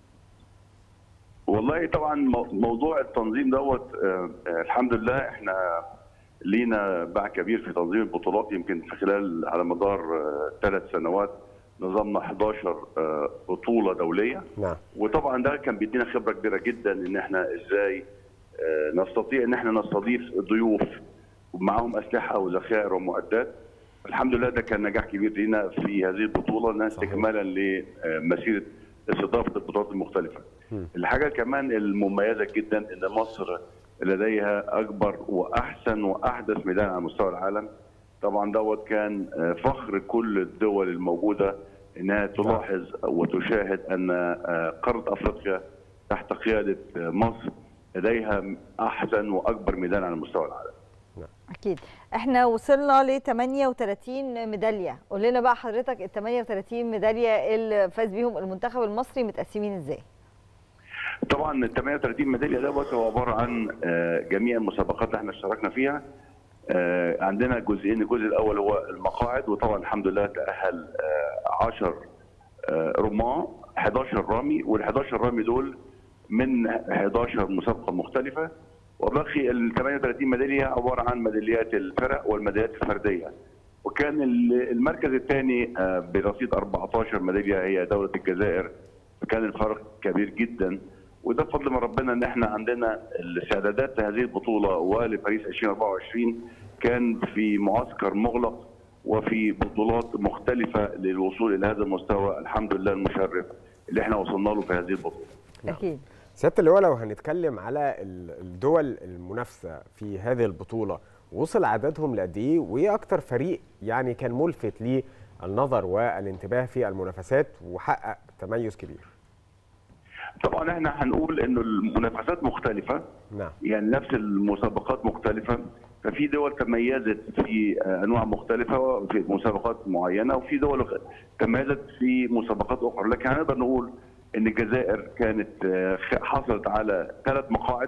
Speaker 11: والله طبعا مو- موضوع التنظيم دوت آه، آه، الحمد لله احنا لينا باع كبير في تنظيم البطولات يمكن في خلال على مدار ثلاث سنوات نظمنا 11 آه، بطوله دوليه
Speaker 8: نعم
Speaker 11: وطبعا ده كان بيدينا خبره كبيره جدا ان احنا ازاي آه، نستطيع ان احنا نستضيف ضيوف ومعاهم اسلحه وذخائر ومعدات الحمد لله ده كان نجاح كبير لينا في هذه البطوله انها استكمالا لمسيره استضافه البطولات المختلفه. الحاجه كمان المميزه جدا ان مصر لديها اكبر واحسن واحدث ميدان على مستوى العالم. طبعا دوت كان آه، فخر كل الدول الموجوده انها تلاحظ وتشاهد ان آه، قاره افريقيا تحت قياده آه، مصر لديها احسن واكبر ميدان على مستوى العالم.
Speaker 7: اكيد احنا وصلنا ل 38 ميداليه قول لنا بقى حضرتك ال 38 ميداليه اللي فاز بيهم المنتخب المصري متقسمين ازاي
Speaker 11: طبعا ال 38 ميداليه دوت هو عباره عن آه، جميع المسابقات اللي احنا اشتركنا فيها آه، عندنا جزئين الجزء الاول هو المقاعد وطبعا الحمد لله تاهل 10 رماة 11 رامي وال 11 رامي دول من 11 مسابقه مختلفه وباقي ال 38 ميداليه عباره عن ميداليات الفرق والميداليات الفرديه وكان ال- المركز الثاني برصيد 14 ميداليه هي دوله الجزائر فكان الفرق كبير جدا وده بفضل من ربنا ان احنا عندنا الاستعدادات لهذه البطوله ولباريس 2024 كان في معسكر مغلق وفي بطولات مختلفه للوصول الى هذا المستوى الحمد لله المشرف اللي احنا وصلنا له في هذه البطوله.
Speaker 7: اكيد
Speaker 8: سياده اللواء لو هنتكلم على ال- الدول المنافسه في هذه البطوله وصل عددهم لقد ايه وايه اكتر فريق يعني كان ملفت للنظر والانتباه في المنافسات وحقق تميز كبير
Speaker 11: طبعا احنا هنقول انه المنافسات مختلفه
Speaker 8: نعم
Speaker 11: يعني نفس المسابقات مختلفه ففي دول تميزت في آه، انواع مختلفه في مسابقات معينه وفي دول تميزت في مسابقات اخرى لكن هنقدر نقول ان الجزائر كانت آه، خ- حصلت على ثلاث مقاعد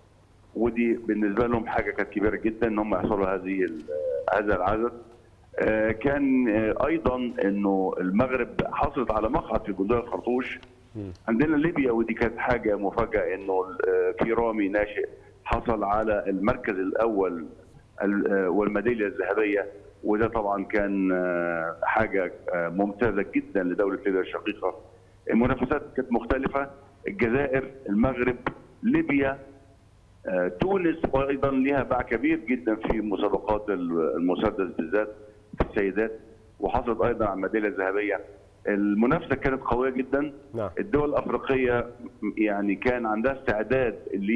Speaker 11: ودي بالنسبه لهم حاجه كانت كبيره جدا ان هم يحصلوا هذه ال- هذا العدد آه، كان آه، ايضا انه المغرب حصلت على مقعد في جزيره الخرطوش عندنا ليبيا ودي كانت حاجه مفاجاه انه آه، في رامي ناشئ حصل على المركز الاول ال- آه، والميداليه الذهبيه وده طبعا كان آه، حاجه آه، ممتازه جدا لدوله ليبيا الشقيقه. المنافسات كانت مختلفه الجزائر، المغرب، ليبيا، آه، تونس وايضا لها باع كبير جدا في مسابقات ال- المسدس بالذات في السيدات وحصلت ايضا على الميداليه الذهبيه. المنافسه كانت قويه جدا
Speaker 8: نعم
Speaker 11: الدول الافريقيه يعني كان عندها استعداد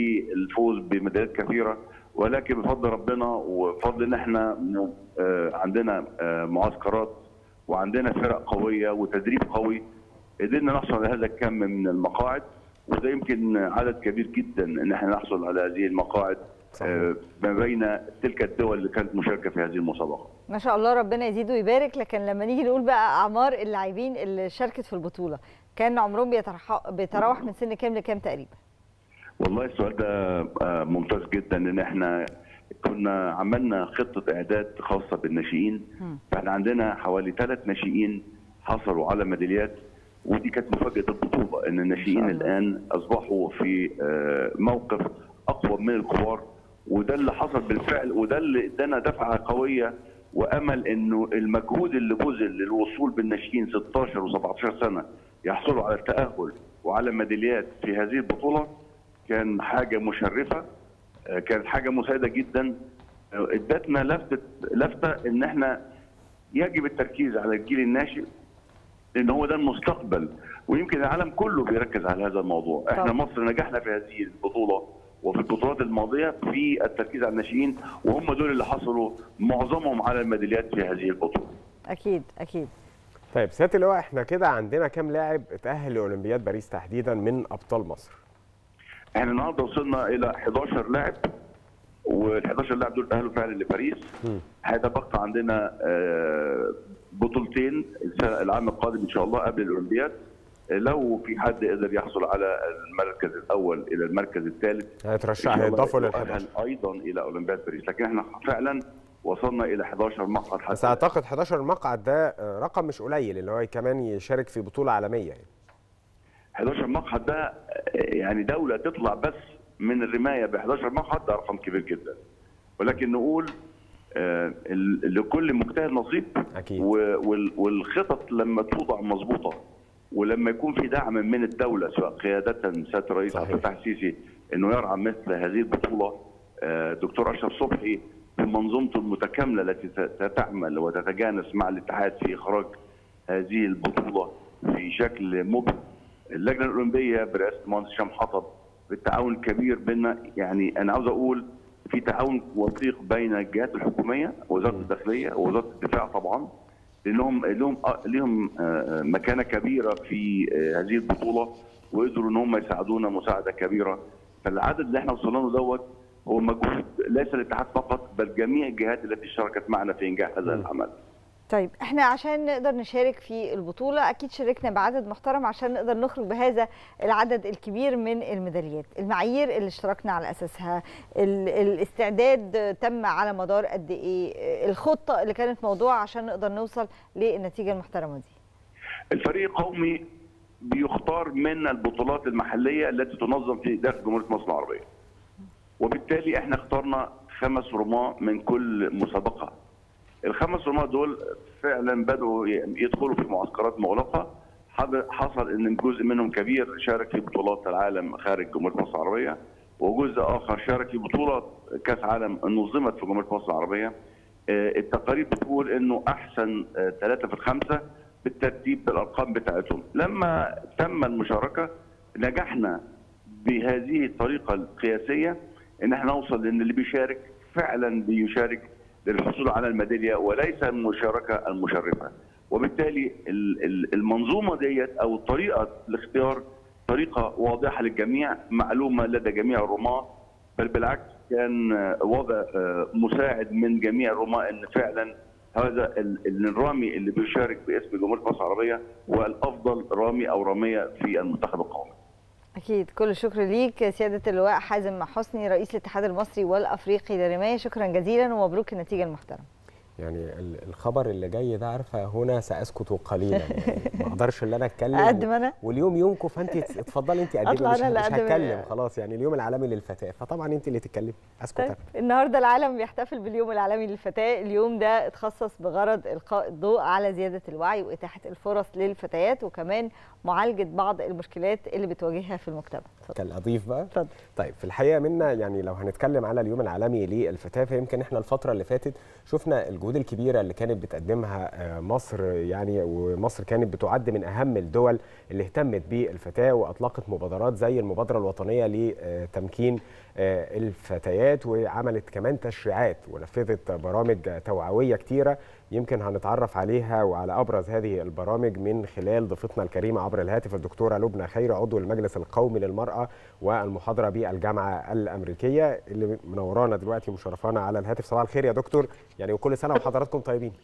Speaker 11: للفوز بميداليات كثيره ولكن بفضل ربنا وبفضل ان احنا م- آه، عندنا آه، معسكرات وعندنا فرق قويه وتدريب قوي قدرنا نحصل على هذا الكم من المقاعد وده يمكن عدد كبير جدا ان احنا نحصل على هذه المقاعد آه، ما بين تلك الدول اللي كانت مشاركه في هذه المسابقه.
Speaker 7: ما شاء الله ربنا يزيد ويبارك لكن لما نيجي نقول بقى اعمار اللاعبين اللي شاركت في البطوله كان عمرهم بيترح- بيتراوح من سن كام لكام تقريبا
Speaker 11: والله السؤال ده آه، ممتاز جدا ان احنا كنا عملنا خطه اعداد خاصه بالناشئين فاحنا عندنا حوالي ثلاث ناشئين حصلوا على ميداليات ودي كانت مفاجاه البطوله ان الناشئين الان اصبحوا في آه، موقف اقوى من الكبار وده اللي حصل بالفعل وده اللي ادانا دفعه قويه وامل انه المجهود اللي بذل للوصول بالناشئين 16 و17 سنه يحصلوا على التاهل وعلى ميداليات في هذه البطوله كان حاجه مشرفه آه، كانت حاجه مساعده جدا آه، ادتنا لفته لفته ان احنا يجب التركيز على الجيل الناشئ لان هو ده المستقبل ويمكن العالم كله بيركز على هذا الموضوع احنا
Speaker 7: طبعا.
Speaker 11: مصر نجحنا في هذه البطوله وفي البطولات الماضيه في التركيز على الناشئين وهم دول اللي حصلوا معظمهم على الميداليات في هذه البطوله.
Speaker 7: اكيد اكيد
Speaker 8: طيب سياده اللواء احنا كده عندنا كام لاعب اتاهل لاولمبياد باريس تحديدا من ابطال مصر
Speaker 11: احنا النهارده وصلنا الى 11 لاعب وال 11 لاعب دول تاهلوا فعلا لباريس هيتبقى عندنا آه، بطولتين السنة- العام القادم ان شاء الله قبل الاولمبياد لو في حد قدر يحصل على المركز الاول الى المركز الثالث
Speaker 8: هيترشح
Speaker 11: إن شاء الله
Speaker 8: هيضافوا لل
Speaker 11: يؤهل
Speaker 8: 11
Speaker 11: ايضا الى اولمبياد باريس لكن احنا فعلا وصلنا الى 11 مقعد
Speaker 8: بس
Speaker 11: حتى
Speaker 8: اعتقد 11 مقعد ده آه، رقم مش قليل اللي هو كمان يشارك في بطوله عالميه يعني
Speaker 11: 11 مقعد ده آه، يعني دوله تطلع بس من الرمايه ب 11 مقعد ده رقم كبير جدا ولكن نقول آه، ال- لكل مجتهد نصيب
Speaker 8: أكيد.
Speaker 11: و- وال- والخطط لما توضع مظبوطه ولما يكون في دعم من الدوله سواء قياده سياده الرئيس عبد
Speaker 8: صحيح.
Speaker 11: الفتاح السيسي انه يرعى مثل هذه البطوله آه، دكتور اشرف صبحي بمنظومته المتكامله التي ت- تعمل وتتجانس مع الاتحاد في اخراج هذه البطوله في شكل مبهر اللجنه الاولمبيه برئاسه المهندس هشام حطب بالتعاون الكبير بيننا يعني انا عاوز اقول في تعاون وثيق بين الجهات الحكوميه وزاره الداخليه ووزاره الدفاع طبعا لانهم لهم لهم آه، مكانه كبيره في آه، هذه البطوله وقدروا ان هم يساعدونا مساعده كبيره فالعدد اللي احنا وصلنا له دوت هو مجهود ليس الاتحاد فقط بل جميع الجهات التي شاركت معنا في انجاح هذا العمل.
Speaker 7: طيب احنا عشان نقدر نشارك في البطولة اكيد شاركنا بعدد محترم عشان نقدر نخرج بهذا العدد الكبير من الميداليات المعايير اللي اشتركنا على اساسها ال- الاستعداد تم على مدار قد ايه الخطة اللي كانت موضوع عشان نقدر نوصل للنتيجة المحترمة دي
Speaker 11: الفريق القومي بيختار من البطولات المحليه التي تنظم في داخل جمهوريه مصر العربيه. وبالتالي احنا اخترنا خمس رماة من كل مسابقه. الخمس رماة دول فعلا بدأوا يدخلوا في معسكرات مغلقه حد- حصل ان جزء منهم كبير شارك في بطولات العالم خارج جمهوريه مصر العربيه وجزء اخر شارك في بطوله كاس عالم نظمت في جمهوريه مصر العربيه. آه، التقارير بتقول انه احسن ثلاثه في الخمسه بالترتيب بالارقام بتاعتهم لما تم المشاركه نجحنا بهذه الطريقه القياسيه ان احنا نوصل لان اللي بيشارك فعلا بيشارك للحصول على الميداليه وليس المشاركه المشرفه وبالتالي ال- ال- المنظومه ديت او طريقه الاختيار طريقه واضحه للجميع معلومه لدى جميع الرماه بل بالعكس كان آه، وضع آه، مساعد من جميع الرماة ان فعلا هذا ال- ال- الرامي اللي بيشارك باسم جمهوريه مصر العربيه هو الافضل رامي او راميه في المنتخب القومي.
Speaker 7: اكيد كل الشكر ليك سيادة اللواء حازم حسني رئيس الاتحاد المصري والافريقي للرماية شكرا جزيلا ومبروك النتيجة المحترمة
Speaker 8: يعني ال- الخبر اللي جاي ده عارفه هنا ساسكت قليلا يعني ما اقدرش ان انا اتكلم
Speaker 7: أقدم أنا؟
Speaker 8: واليوم يومكم فانت اتفضلي انت قدمي
Speaker 7: أطلع
Speaker 8: مش,
Speaker 7: أنا اللي
Speaker 8: مش
Speaker 7: أقدم
Speaker 8: هتكلم
Speaker 7: ال-
Speaker 8: خلاص يعني اليوم العالمي للفتاه فطبعا انت اللي تتكلمي اسكت
Speaker 7: طيب
Speaker 8: أنا.
Speaker 7: النهارده العالم بيحتفل باليوم العالمي للفتاه، اليوم ده اتخصص بغرض القاء الضوء على زياده الوعي واتاحه الفرص للفتيات وكمان معالجه بعض المشكلات اللي بتواجهها في المجتمع. اتفضل.
Speaker 8: كان اضيف بقى
Speaker 7: اتفضل.
Speaker 8: طيب في الحقيقه منا يعني لو هنتكلم على اليوم العالمي للفتاه فيمكن احنا الفتره اللي فاتت شفنا الجهود الكبيره اللي كانت بتقدمها آه، مصر يعني ومصر كانت بتعد من اهم الدول اللي اهتمت بالفتاه واطلقت مبادرات زي المبادره الوطنيه لتمكين آه، الفتيات وعملت كمان تشريعات ونفذت برامج توعويه كتيره يمكن هنتعرف عليها وعلى ابرز هذه البرامج من خلال ضيفتنا الكريمه عبر الهاتف الدكتوره لبنى خير عضو المجلس القومي للمراه والمحاضره بالجامعه الامريكيه اللي منورانا دلوقتي مشرفانا على الهاتف صباح الخير يا دكتور يعني وكل سنه وحضراتكم طيبين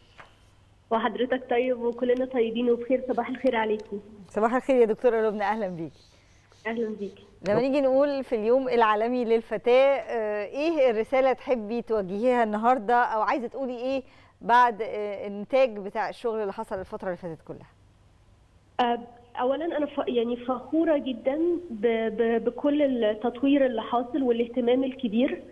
Speaker 12: وحضرتك طيب وكلنا طيبين وبخير صباح الخير عليكم
Speaker 7: صباح الخير يا دكتوره لبنى اهلا بيكي.
Speaker 12: اهلا بيكي
Speaker 7: لما نيجي نقول في اليوم العالمي للفتاه آه، ايه الرساله تحبي توجهيها النهارده او عايزه تقولي ايه بعد آه، النتاج بتاع الشغل اللي حصل الفتره اللي فاتت كلها؟
Speaker 12: آه، اولا انا ف... يعني فخوره جدا ب... ب... بكل التطوير اللي حاصل والاهتمام الكبير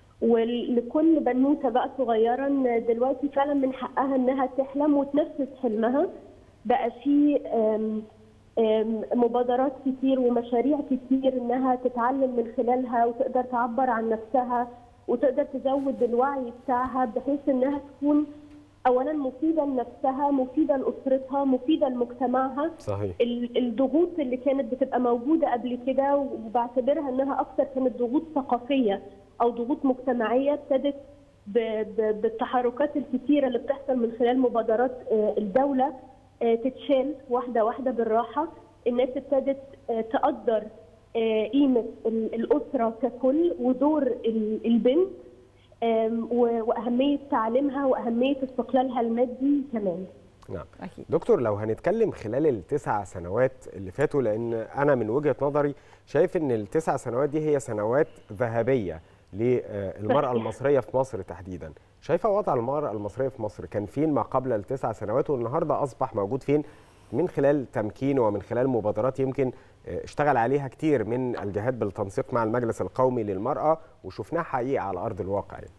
Speaker 12: ولكل بنوته بقى صغيره إن دلوقتي فعلا من حقها انها تحلم وتنفذ حلمها بقى في آم، آم، مبادرات كتير ومشاريع كتير انها تتعلم من خلالها وتقدر تعبر عن نفسها وتقدر تزود الوعي بتاعها بحيث انها تكون اولا مفيده لنفسها مفيده لاسرتها مفيده لمجتمعها
Speaker 8: صحيح
Speaker 12: ال- الضغوط اللي كانت بتبقى موجوده قبل كده وبعتبرها انها اكثر كانت ضغوط ثقافيه او ضغوط مجتمعيه ابتدت ب- ب- بالتحركات الكثيره اللي بتحصل من خلال مبادرات آه، الدوله آه، تتشال واحده واحده بالراحه الناس ابتدت آه، تقدر آه، قيمه ال- الاسره ككل ودور ال- البنت آم، و- واهميه تعليمها واهميه استقلالها المادي كمان
Speaker 8: نعم
Speaker 7: أكيد.
Speaker 8: دكتور لو هنتكلم خلال التسع سنوات اللي فاتوا لان انا من وجهه نظري شايف ان التسع سنوات دي هي سنوات ذهبيه للمراه
Speaker 12: صحيح.
Speaker 8: المصريه في مصر تحديدا شايفه وضع المراه المصريه في مصر كان فين ما قبل التسع سنوات والنهارده اصبح موجود فين من خلال تمكين ومن خلال مبادرات يمكن آه، اشتغل عليها كتير من الجهات بالتنسيق مع المجلس القومي للمراه وشفناها حقيقه على ارض الواقع يعني.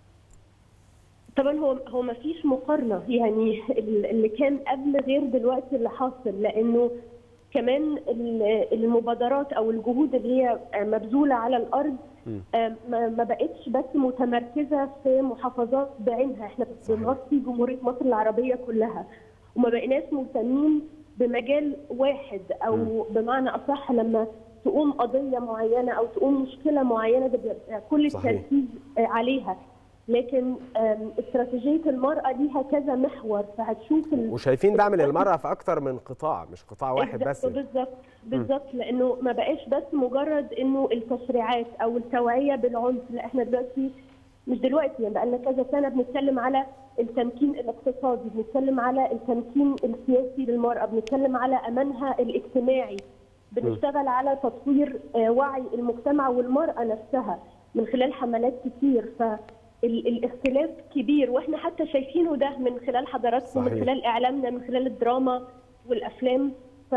Speaker 12: طبعا هو هو ما فيش مقارنه يعني ال- اللي كان قبل غير دلوقتي اللي حاصل لانه كمان ال- المبادرات او الجهود اللي هي مبذوله على الارض
Speaker 8: مم.
Speaker 12: آه، ما ما بقتش بس متمركزه في محافظات بعينها احنا بنغطي جمهوريه مصر العربيه كلها وما بقيناش مهتمين بمجال واحد او
Speaker 8: مم.
Speaker 12: بمعنى اصح لما تقوم قضيه معينه او تقوم مشكله معينه ده بيبقى كل
Speaker 8: صحيح.
Speaker 12: التركيز آه، عليها لكن آم، استراتيجيه المراه ليها كذا محور فهتشوف ال-
Speaker 8: وشايفين دعم للمراه في اكتر من قطاع مش قطاع واحد بس
Speaker 12: بالظبط بالظبط لانه ما بقاش بس مجرد انه التشريعات او التوعيه بالعنف لا احنا دلوقتي مش دلوقتي يعني بقى لنا كذا سنه بنتكلم على التمكين الاقتصادي بنتكلم على التمكين السياسي للمراه بنتكلم على امانها الاجتماعي بنشتغل على تطوير آه، وعي المجتمع والمراه نفسها من خلال حملات كتير فالاختلاف كبير واحنا حتى شايفينه ده من خلال حضراتكم من
Speaker 8: صحيح.
Speaker 12: خلال اعلامنا من خلال الدراما والافلام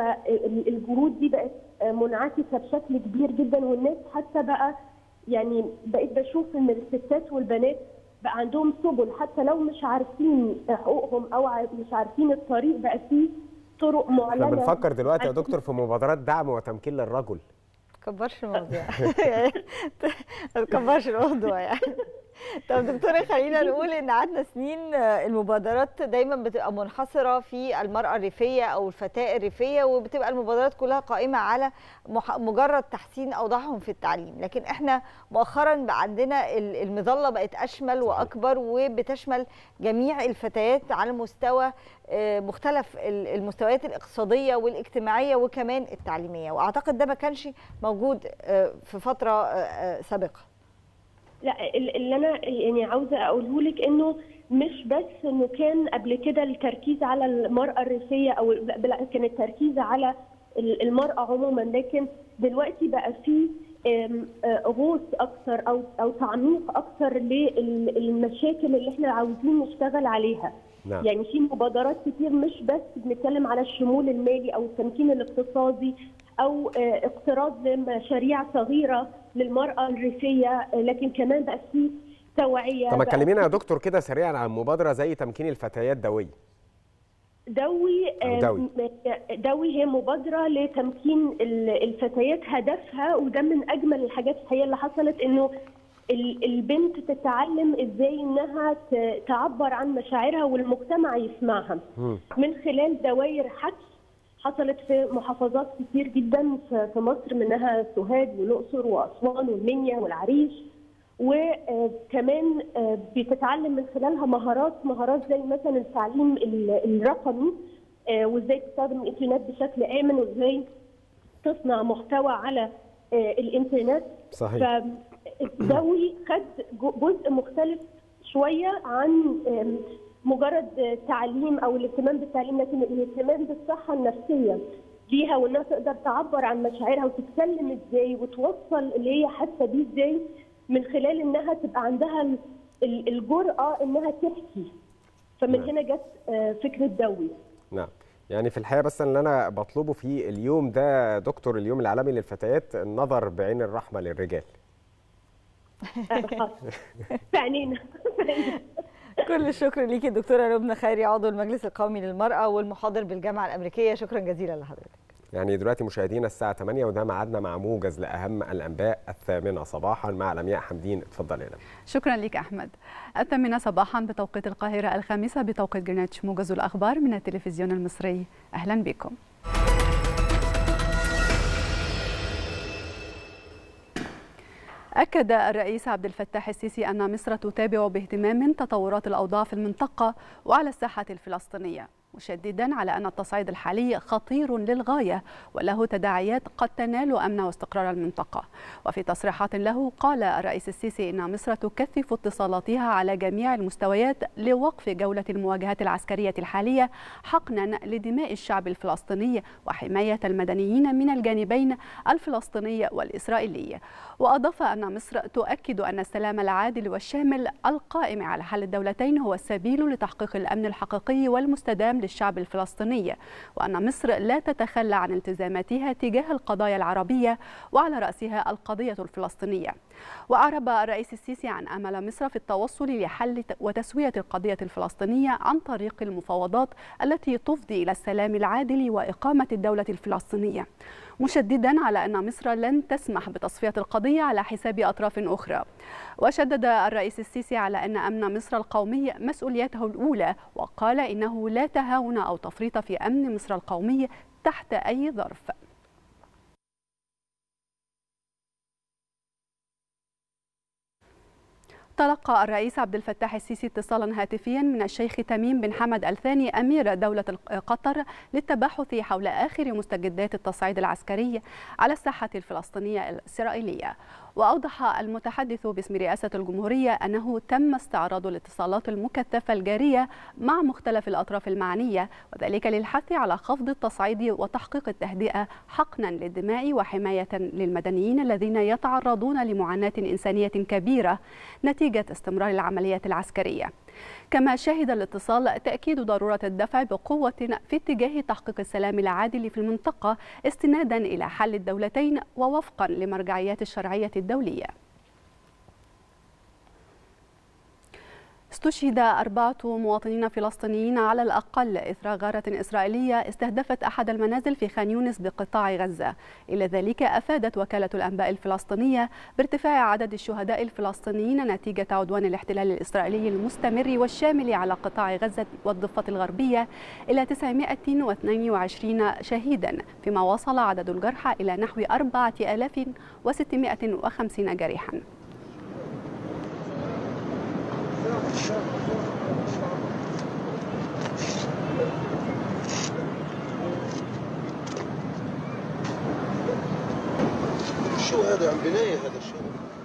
Speaker 12: فالجهود دي بقت منعكسه بشكل كبير جدا والناس حتى بقى يعني بقيت بشوف ان الستات والبنات بقى عندهم سبل حتى لو مش عارفين حقوقهم او ع- مش عارفين الطريق بقى فيه طرق
Speaker 8: احنا
Speaker 12: معلنه
Speaker 8: بنفكر دلوقتي يا
Speaker 12: عشان-
Speaker 8: دكتور في مبادرات دعم وتمكين للرجل
Speaker 7: تكبرش الموضوع يعني ما تكبرش الموضوع يعني طب دكتورة خلينا نقول ان قعدنا سنين آه، المبادرات دايما بتبقى منحصرة في المرأة الريفية او الفتاة الريفية وبتبقى المبادرات كلها قائمة على مح- مجرد تحسين اوضاعهم في التعليم لكن احنا مؤخرا بقى عندنا ال- المظلة بقت اشمل واكبر وبتشمل جميع الفتيات على مستوى آه، مختلف ال- المستويات الاقتصادية والاجتماعية وكمان التعليمية واعتقد ده ما كانش موجود آه، في فترة آه، آه، سابقة
Speaker 12: لا ال- اللي انا يعني عاوزه اقوله لك انه مش بس انه كان قبل كده التركيز على المراه الريفيه او لا بلا- كان التركيز على ال- المراه عموما لكن دلوقتي بقى في آم، آه، غوص اكثر او او تعميق اكثر للمشاكل اللي احنا عاوزين نشتغل عليها
Speaker 8: نعم.
Speaker 12: يعني في مبادرات كتير مش بس بنتكلم على الشمول المالي او التمكين الاقتصادي او آه، اقتراض لمشاريع صغيره للمراه الريفيه آه، لكن كمان بقى في توعيه
Speaker 8: طب ما
Speaker 12: بقى
Speaker 8: تكلمينا يا دكتور كده سريعا عن مبادره زي تمكين الفتيات دويه
Speaker 12: دوي
Speaker 8: أو
Speaker 12: آه،
Speaker 8: دوي.
Speaker 12: م- دوي هي مبادرة لتمكين ال- الفتيات هدفها وده من أجمل الحاجات الحقيقة اللي حصلت إنه ال- البنت تتعلم إزاي إنها ت- تعبر عن مشاعرها والمجتمع يسمعها من خلال دوائر حكي حصلت في محافظات كتير جدا في في مصر منها سوهاج والأقصر وأسوان والمنيا والعريش وكمان بتتعلم من خلالها مهارات مهارات زي مثلا التعليم ال- الرقمي آه، وازاي تستخدم الانترنت بشكل امن وازاي تصنع محتوى على آه، الانترنت
Speaker 8: صحيح.
Speaker 12: فالدوي خد جو- جزء مختلف شويه عن آم، مجرد آه، تعليم او الاهتمام بالتعليم لكن الاهتمام بالصحه النفسيه ليها وانها تقدر تعبر عن مشاعرها وتتكلم ازاي وتوصل اللي هي حاسه بيه ازاي من خلال انها تبقى عندها ال- ال- الجرأه انها تحكي فمن
Speaker 8: نعم.
Speaker 12: هنا جت آه، فكره دوي
Speaker 8: نعم يعني في الحقيقه بس اللي انا بطلبه في اليوم ده دكتور اليوم العالمي للفتيات النظر بعين الرحمه للرجال
Speaker 12: في عينينا
Speaker 7: كل الشكر ليكي الدكتورة لبنى خيري عضو المجلس القومي للمرأة والمحاضر بالجامعة الأمريكية شكرا جزيلا لحضرتك
Speaker 8: يعني دلوقتي مشاهدينا الساعة 8 وده ميعادنا مع موجز لأهم الأنباء الثامنة صباحا مع لمياء حمدين اتفضل يا لمياء
Speaker 5: شكرا لك أحمد الثامنة صباحا بتوقيت القاهرة الخامسة بتوقيت جرينتش موجز الأخبار من التلفزيون المصري أهلا بكم أكد الرئيس عبد الفتاح السيسي أن مصر تتابع باهتمام تطورات الأوضاع في المنطقة وعلى الساحة الفلسطينية مشددا على أن التصعيد الحالي خطير للغاية وله تداعيات قد تنال أمن واستقرار المنطقة وفي تصريحات له قال الرئيس السيسي أن مصر تكثف اتصالاتها على جميع المستويات لوقف جولة المواجهات العسكرية الحالية حقنا لدماء الشعب الفلسطيني وحماية المدنيين من الجانبين الفلسطيني والإسرائيلي وأضاف أن مصر تؤكد أن السلام العادل والشامل القائم على حل الدولتين هو السبيل لتحقيق الأمن الحقيقي والمستدام للشعب الفلسطيني وأن مصر لا تتخلى عن التزاماتها تجاه القضايا العربية وعلى رأسها القضية الفلسطينية وأعرب الرئيس السيسي عن أمل مصر في التوصل لحل وتسوية القضية الفلسطينية عن طريق المفاوضات التي تفضي إلى السلام العادل وإقامة الدولة الفلسطينية مشددا على أن مصر لن تسمح بتصفية القضية على حساب أطراف أخرى وشدد الرئيس السيسي على أن أمن مصر القومي مسؤوليته الأولى وقال إنه لا تهاون أو تفريط في أمن مصر القومي تحت أي ظرف تلقى الرئيس عبد الفتاح السيسي اتصالا هاتفيا من الشيخ تميم بن حمد الثاني امير دوله قطر للتباحث حول اخر مستجدات التصعيد العسكري على الساحه الفلسطينيه الاسرائيليه واوضح المتحدث باسم رئاسه الجمهوريه انه تم استعراض الاتصالات المكثفه الجاريه مع مختلف الاطراف المعنيه وذلك للحث على خفض التصعيد وتحقيق التهدئه حقنا للدماء وحمايه للمدنيين الذين يتعرضون لمعاناه انسانيه كبيره نتيجه استمرار العمليات العسكريه كما شهد الاتصال تأكيد ضرورة الدفع بقوة في اتجاه تحقيق السلام العادل في المنطقة استنادا إلى حل الدولتين ووفقا لمرجعيات الشرعية الدولية استشهد أربعة مواطنين فلسطينيين على الأقل إثر غارة إسرائيلية استهدفت أحد المنازل في خان يونس بقطاع غزة إلى ذلك أفادت وكالة الأنباء الفلسطينية بارتفاع عدد الشهداء الفلسطينيين نتيجة عدوان الاحتلال الإسرائيلي المستمر والشامل على قطاع غزة والضفة الغربية إلى 922 شهيدا فيما وصل عدد الجرحى إلى نحو 4650 جريحا
Speaker 13: شو هذا عم بناية هذا الشيء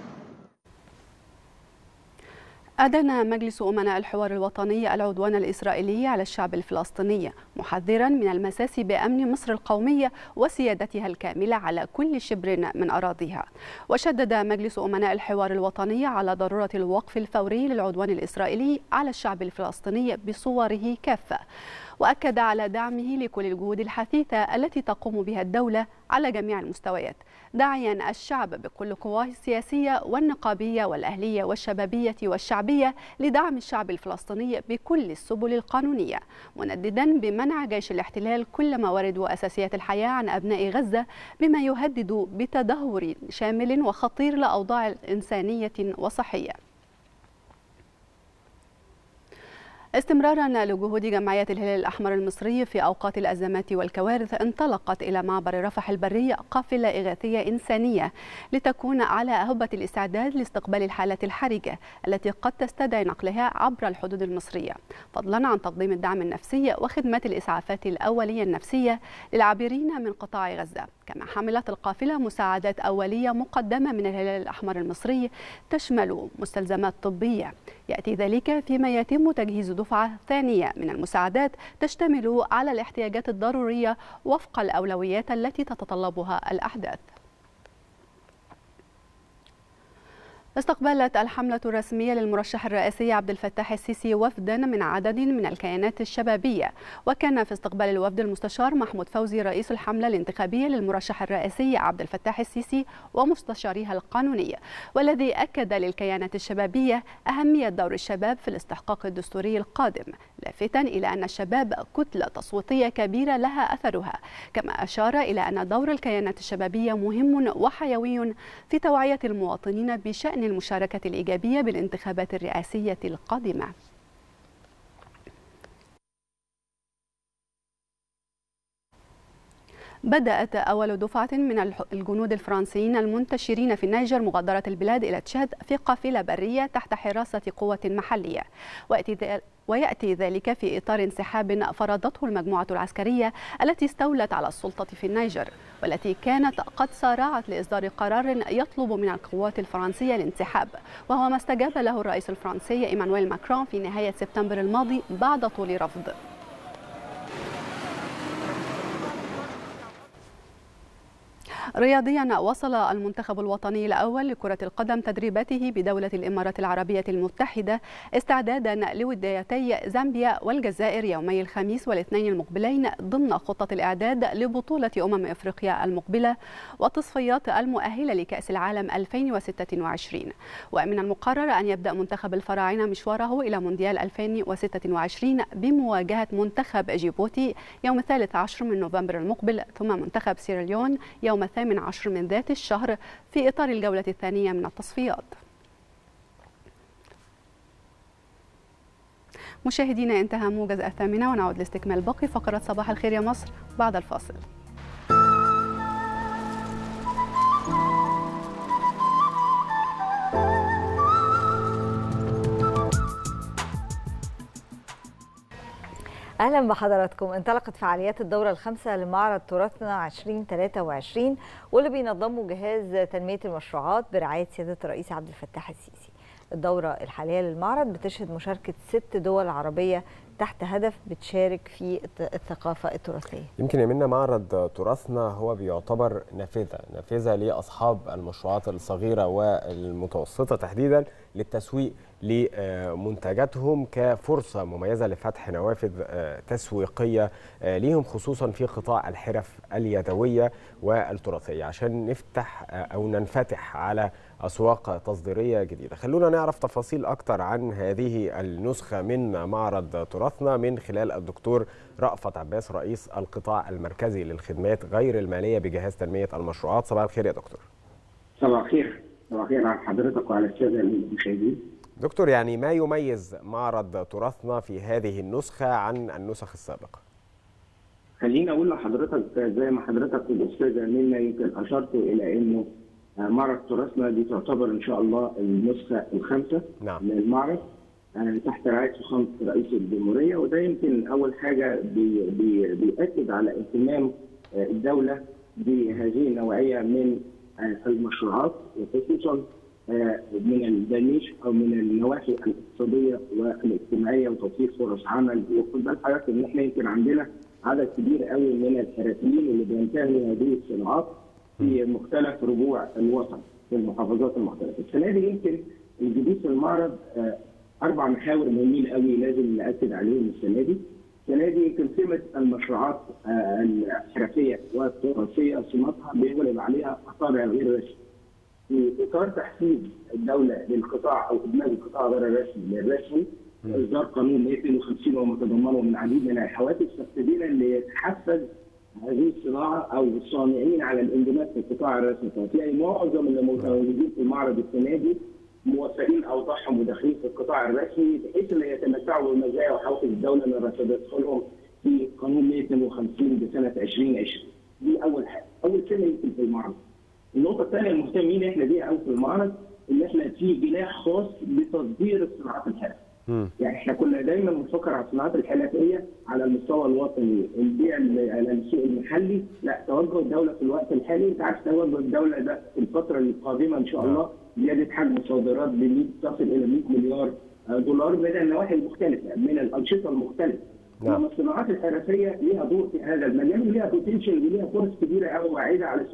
Speaker 5: أدان مجلس أمناء الحوار الوطني العدوان الإسرائيلي على الشعب الفلسطيني محذرا من المساس بأمن مصر القومية وسيادتها الكاملة على كل شبر من أراضيها وشدد مجلس أمناء الحوار الوطني على ضرورة الوقف الفوري للعدوان الإسرائيلي على الشعب الفلسطيني بصوره كافة وأكد على دعمه لكل الجهود الحثيثة التي تقوم بها الدولة على جميع المستويات داعيا الشعب بكل قواه السياسية والنقابية والأهلية والشبابية والشعبية لدعم الشعب الفلسطيني بكل السبل القانونية منددا بمنع جيش الاحتلال كل موارد وأساسيات الحياة عن أبناء غزة بما يهدد بتدهور شامل وخطير لأوضاع إنسانية وصحية استمرارا لجهود جمعية الهلال الأحمر المصري في أوقات الأزمات والكوارث انطلقت إلى معبر رفح البري قافلة إغاثية إنسانية لتكون على أهبة الاستعداد لاستقبال الحالات الحرجة التي قد تستدعي نقلها عبر الحدود المصرية فضلا عن تقديم الدعم النفسي وخدمات الإسعافات الأولية النفسية للعابرين من قطاع غزة كما حملت القافلة مساعدات أولية مقدمة من الهلال الأحمر المصري تشمل مستلزمات طبية يأتي ذلك فيما يتم تجهيز دفعة ثانية من المساعدات تشتمل على الاحتياجات الضرورية وفق الأولويات التي تتطلبها الأحداث استقبلت الحملة الرسمية للمرشح الرئاسي عبد الفتاح السيسي وفدا من عدد من الكيانات الشبابية وكان في استقبال الوفد المستشار محمود فوزي رئيس الحملة الانتخابية للمرشح الرئاسي عبد الفتاح السيسي ومستشاريها القانوني والذي أكد للكيانات الشبابية أهمية دور الشباب في الاستحقاق الدستوري القادم لافتا إلى أن الشباب كتلة تصويتية كبيرة لها أثرها كما أشار إلى أن دور الكيانات الشبابية مهم وحيوي في توعية المواطنين بشأن المشاركة الإيجابية بالانتخابات الرئاسية القادمة بدأت أول دفعة من الح- الجنود الفرنسيين المنتشرين في النيجر مغادرة البلاد إلى تشاد في قافلة برية تحت حراسة قوة محلية ويأتي ذل- ويأتي ذلك في إطار انسحاب فرضته المجموعة العسكرية التي استولت على السلطة في النيجر والتي كانت قد سارعت لإصدار قرار يطلب من القوات الفرنسية الانسحاب وهو ما استجاب له الرئيس الفرنسي إيمانويل ماكرون في نهاية سبتمبر الماضي بعد طول رفض رياضيا وصل المنتخب الوطني الأول لكرة القدم تدريباته بدولة الإمارات العربية المتحدة استعدادا لوديتي زامبيا والجزائر يومي الخميس والاثنين المقبلين ضمن خطة الإعداد لبطولة أمم إفريقيا المقبلة والتصفيات المؤهلة لكأس العالم 2026 ومن المقرر أن يبدأ منتخب الفراعنة مشواره إلى مونديال 2026 بمواجهة منتخب جيبوتي يوم الثالث عشر من نوفمبر المقبل ثم منتخب سيراليون يوم الثامن عشر من ذات الشهر في إطار الجولة الثانية من التصفيات مشاهدينا انتهى موجز الثامنة ونعود لاستكمال باقي فقرات صباح الخير يا مصر بعد الفاصل
Speaker 7: اهلا بحضراتكم انطلقت فعاليات الدوره الخامسه لمعرض تراثنا 2023 واللي بينظمه جهاز تنميه المشروعات برعايه سياده الرئيس عبد الفتاح السيسي الدوره الحاليه للمعرض بتشهد مشاركه ست دول عربيه تحت هدف بتشارك في الت- الثقافه التراثيه
Speaker 8: يمكن يمنا معرض تراثنا هو بيعتبر نافذة نافذة لأصحاب المشروعات الصغيرة والمتوسطة تحديدا للتسويق لمنتجاتهم كفرصة مميزة لفتح نوافذ آه، تسويقية آه، ليهم خصوصا في قطاع الحرف اليدوية والتراثية عشان نفتح آه، أو ننفتح على أسواق تصديرية جديدة خلونا نعرف تفاصيل أكتر عن هذه النسخة من معرض تراثنا من خلال الدكتور رأفت عباس رئيس القطاع المركزي للخدمات غير المالية بجهاز تنمية المشروعات صباح الخير يا دكتور
Speaker 14: صباح الخير صباح الخير على حضرتك وعلى الساده المشاهدين
Speaker 8: دكتور يعني ما يميز معرض تراثنا في هذه النسخة عن النسخ السابقة
Speaker 14: خليني اقول لحضرتك زي ما حضرتك والاستاذه منى يمكن اشرتوا الى انه معرض تراثنا دي تعتبر ان شاء الله النسخه الخامسه
Speaker 8: نعم.
Speaker 14: من المعرض آه، تحت رعايه فخامه رئيس الجمهوريه وده يمكن اول حاجه بي بي بيأكد على اهتمام آه، الدوله بهذه النوعيه من آه، المشروعات وخصوصا آه، من الدميش او من النواحي الاقتصاديه والاجتماعيه وتوفير فرص عمل وخد بال حضرتك ان احنا يمكن عندنا عدد كبير قوي من الحرفيين اللي بينتهوا هذه الصناعات في مختلف ربوع الوطن في المحافظات المختلفه. السنه دي يمكن الجديد في المعرض آه، اربع محاور مهمين قوي لازم ناكد عليهم السنه دي. السنه دي يمكن قيمه المشروعات آه، الحرفيه والتراثيه صناعتها بيغلب عليها الطابع غير رسمي. في اطار تحفيز الدوله للقطاع او ادماج القطاع غير الرسمي للرسمي اصدار قانون 152 ومتضمنه من العديد من الحوافز فابتدينا ليتحفز هذه الصناعه او الصانعين على الاندماج في القطاع الرسمي فتلاقي معظم اللي متواجدين في المعرض السنه دي موفرين اوضاعهم وداخلين في القطاع الرسمي بحيث ان يتمتعوا بالمزايا وحوافز الدوله اللي تدخلهم في قانون 152 بسنه 2020 دي اول حاجه اول كلمه يمكن في المعرض النقطه الثانيه المهتمين احنا بيها قوي في المعرض ان احنا في جناح خاص بتصدير الصناعات الحرفيه يعني احنا كنا دايما بنفكر على الصناعات الحرفيه على المستوى الوطني البيع على السوق المحلي لا توجه الدوله في الوقت الحالي انت عارف توجه الدوله ده في الفتره القادمه ان شاء الله زياده حجم الصادرات ب تصل الى 100 مليار دولار من النواحي المختلفه من الانشطه المختلفه نعم. الصناعات الحرفيه ليها دور في هذا المجال وليها بوتنشال وليها فرص كبيره قوي واعده على سوق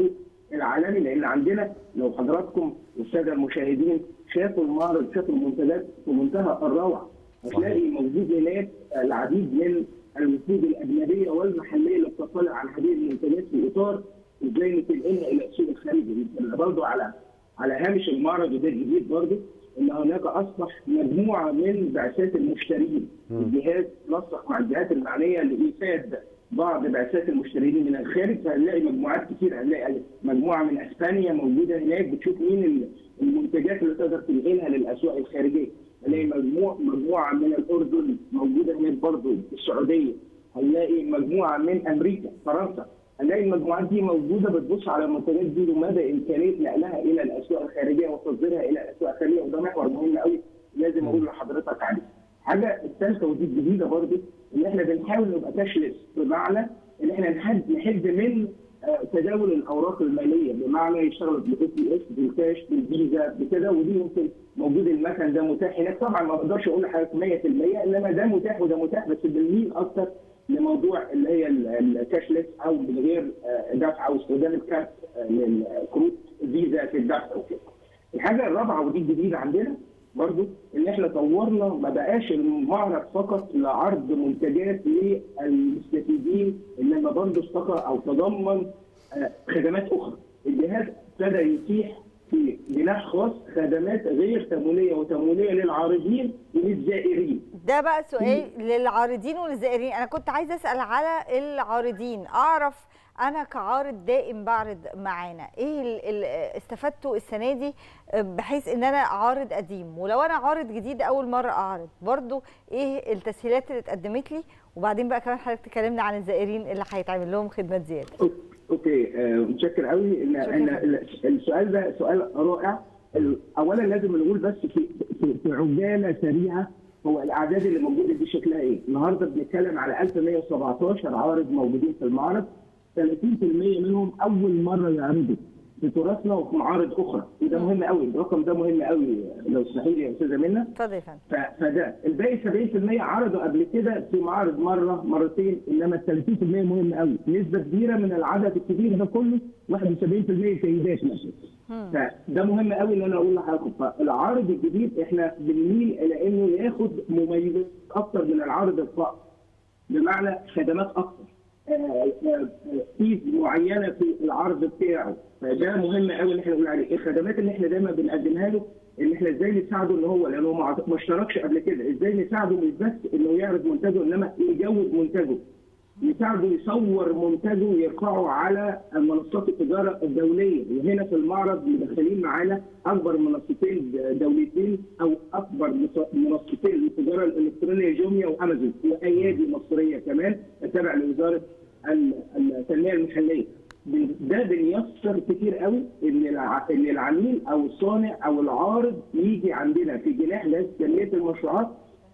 Speaker 14: العالمي لان عندنا لو حضراتكم والساده المشاهدين شافوا المعرض شافوا المنتجات في منتهى الروعه هتلاقي موجود هناك العديد من الوفود الاجنبيه والمحليه اللي بتطلع على هذه المنتجات في اطار ازاي ننقلها الى السوق الخارجي برضه على على هامش المعرض وده الجديد برضه ان هناك اصبح مجموعه من بعثات المشترين الجهاز نسق مع الجهات المعنيه لايفاد بعض بعثات المشترين من الخارج فهنلاقي مجموعات كتير هنلاقي مجموعه من اسبانيا موجوده هناك بتشوف مين المنتجات اللي تقدر تنقلها للاسواق الخارجيه هنلاقي مجموعه مجموعه من الاردن موجوده هناك برضه السعوديه هنلاقي مجموعه من امريكا فرنسا هنلاقي المجموعات دي موجوده بتبص على المنتجات دي ومدى امكانيه نقلها الى الاسواق الخارجيه وتصديرها الى الاسواق الخارجيه وده محور مهم قوي لازم اقول لحضرتك عليه. الحاجه الثالثه ودي الجديده برضه ان احنا بنحاول نبقى كاشلس بمعنى ان احنا نحد نحد من تداول الاوراق الماليه بمعنى يشتغل بالاي بي اس بالكاش بالفيزا بكده ودي يمكن موجود المكن ده متاح هناك طبعا ما اقدرش اقول لحضرتك 100% انما ده متاح وده متاح بس بنميل اكتر لموضوع اللي هي الكاشلس او من غير دفع او استخدام الكارت للكروت فيزا في الدفع وكده. الحاجه الرابعه ودي الجديده عندنا برضو ان احنا طورنا ما بقاش المعرض فقط لعرض منتجات للمستفيدين انما برضو استقر او تضمن خدمات اخرى. الجهاز ابتدى يتيح في جناح خاص خدمات غير تمويليه وتمويليه للعارضين وللزائرين.
Speaker 7: ده بقى سؤال للعارضين وللزائرين انا كنت عايزه اسال على العارضين اعرف انا كعارض دائم بعرض معانا ايه اللي استفدته السنه دي بحيث ان انا عارض قديم ولو انا عارض جديد اول مره اعرض برضو ايه التسهيلات اللي اتقدمت لي وبعدين بقى كمان حضرتك تكلمنا عن الزائرين اللي هيتعمل لهم خدمات زياده
Speaker 14: اوكي آه متشكر قوي ان ان السؤال ده سؤال رائع اولا لازم نقول بس في في, في عجاله سريعه هو الاعداد اللي موجوده دي شكلها ايه؟ النهارده بنتكلم على 1117 عارض موجودين في المعرض 30% منهم اول مره يعرضوا في تراثنا وفي معارض اخرى وده مهم قوي الرقم ده مهم قوي لو تسمحي لي يا استاذه منى
Speaker 7: اتفضل يا فندم
Speaker 14: فده الباقي 70% عرضوا قبل كده في معرض مره مرتين انما ال 30% مهم قوي نسبه كبيره من العدد الكبير ده كله 71% سيدات مثلا فده مهم قوي ان انا اقول لحضراتكم فالعارض الجديد احنا بنميل الى انه ياخد مميزات اكتر من العارض القائم بمعنى خدمات اكتر فيز معينه في العرض بتاعه فده مهم قوي ان احنا نقول عليه الخدمات اللي احنا دايما بنقدمها له ان احنا ازاي نساعده ان هو لانه ما اشتركش قبل كده ازاي نساعده مش بس انه يعرض منتجه انما يجود منتجه نساعده يصور منتجه ويرفعه على منصات التجاره الدوليه وهنا في المعرض مدخلين معانا اكبر منصتين دولتين او اكبر منصتين للتجاره الالكترونيه جوميا وامازون وايادي مصريه كمان تابع لوزاره التنميه المحليه ده بيسر كتير قوي ان ان العميل او الصانع او العارض يجي عندنا في جناح تنميه المشروعات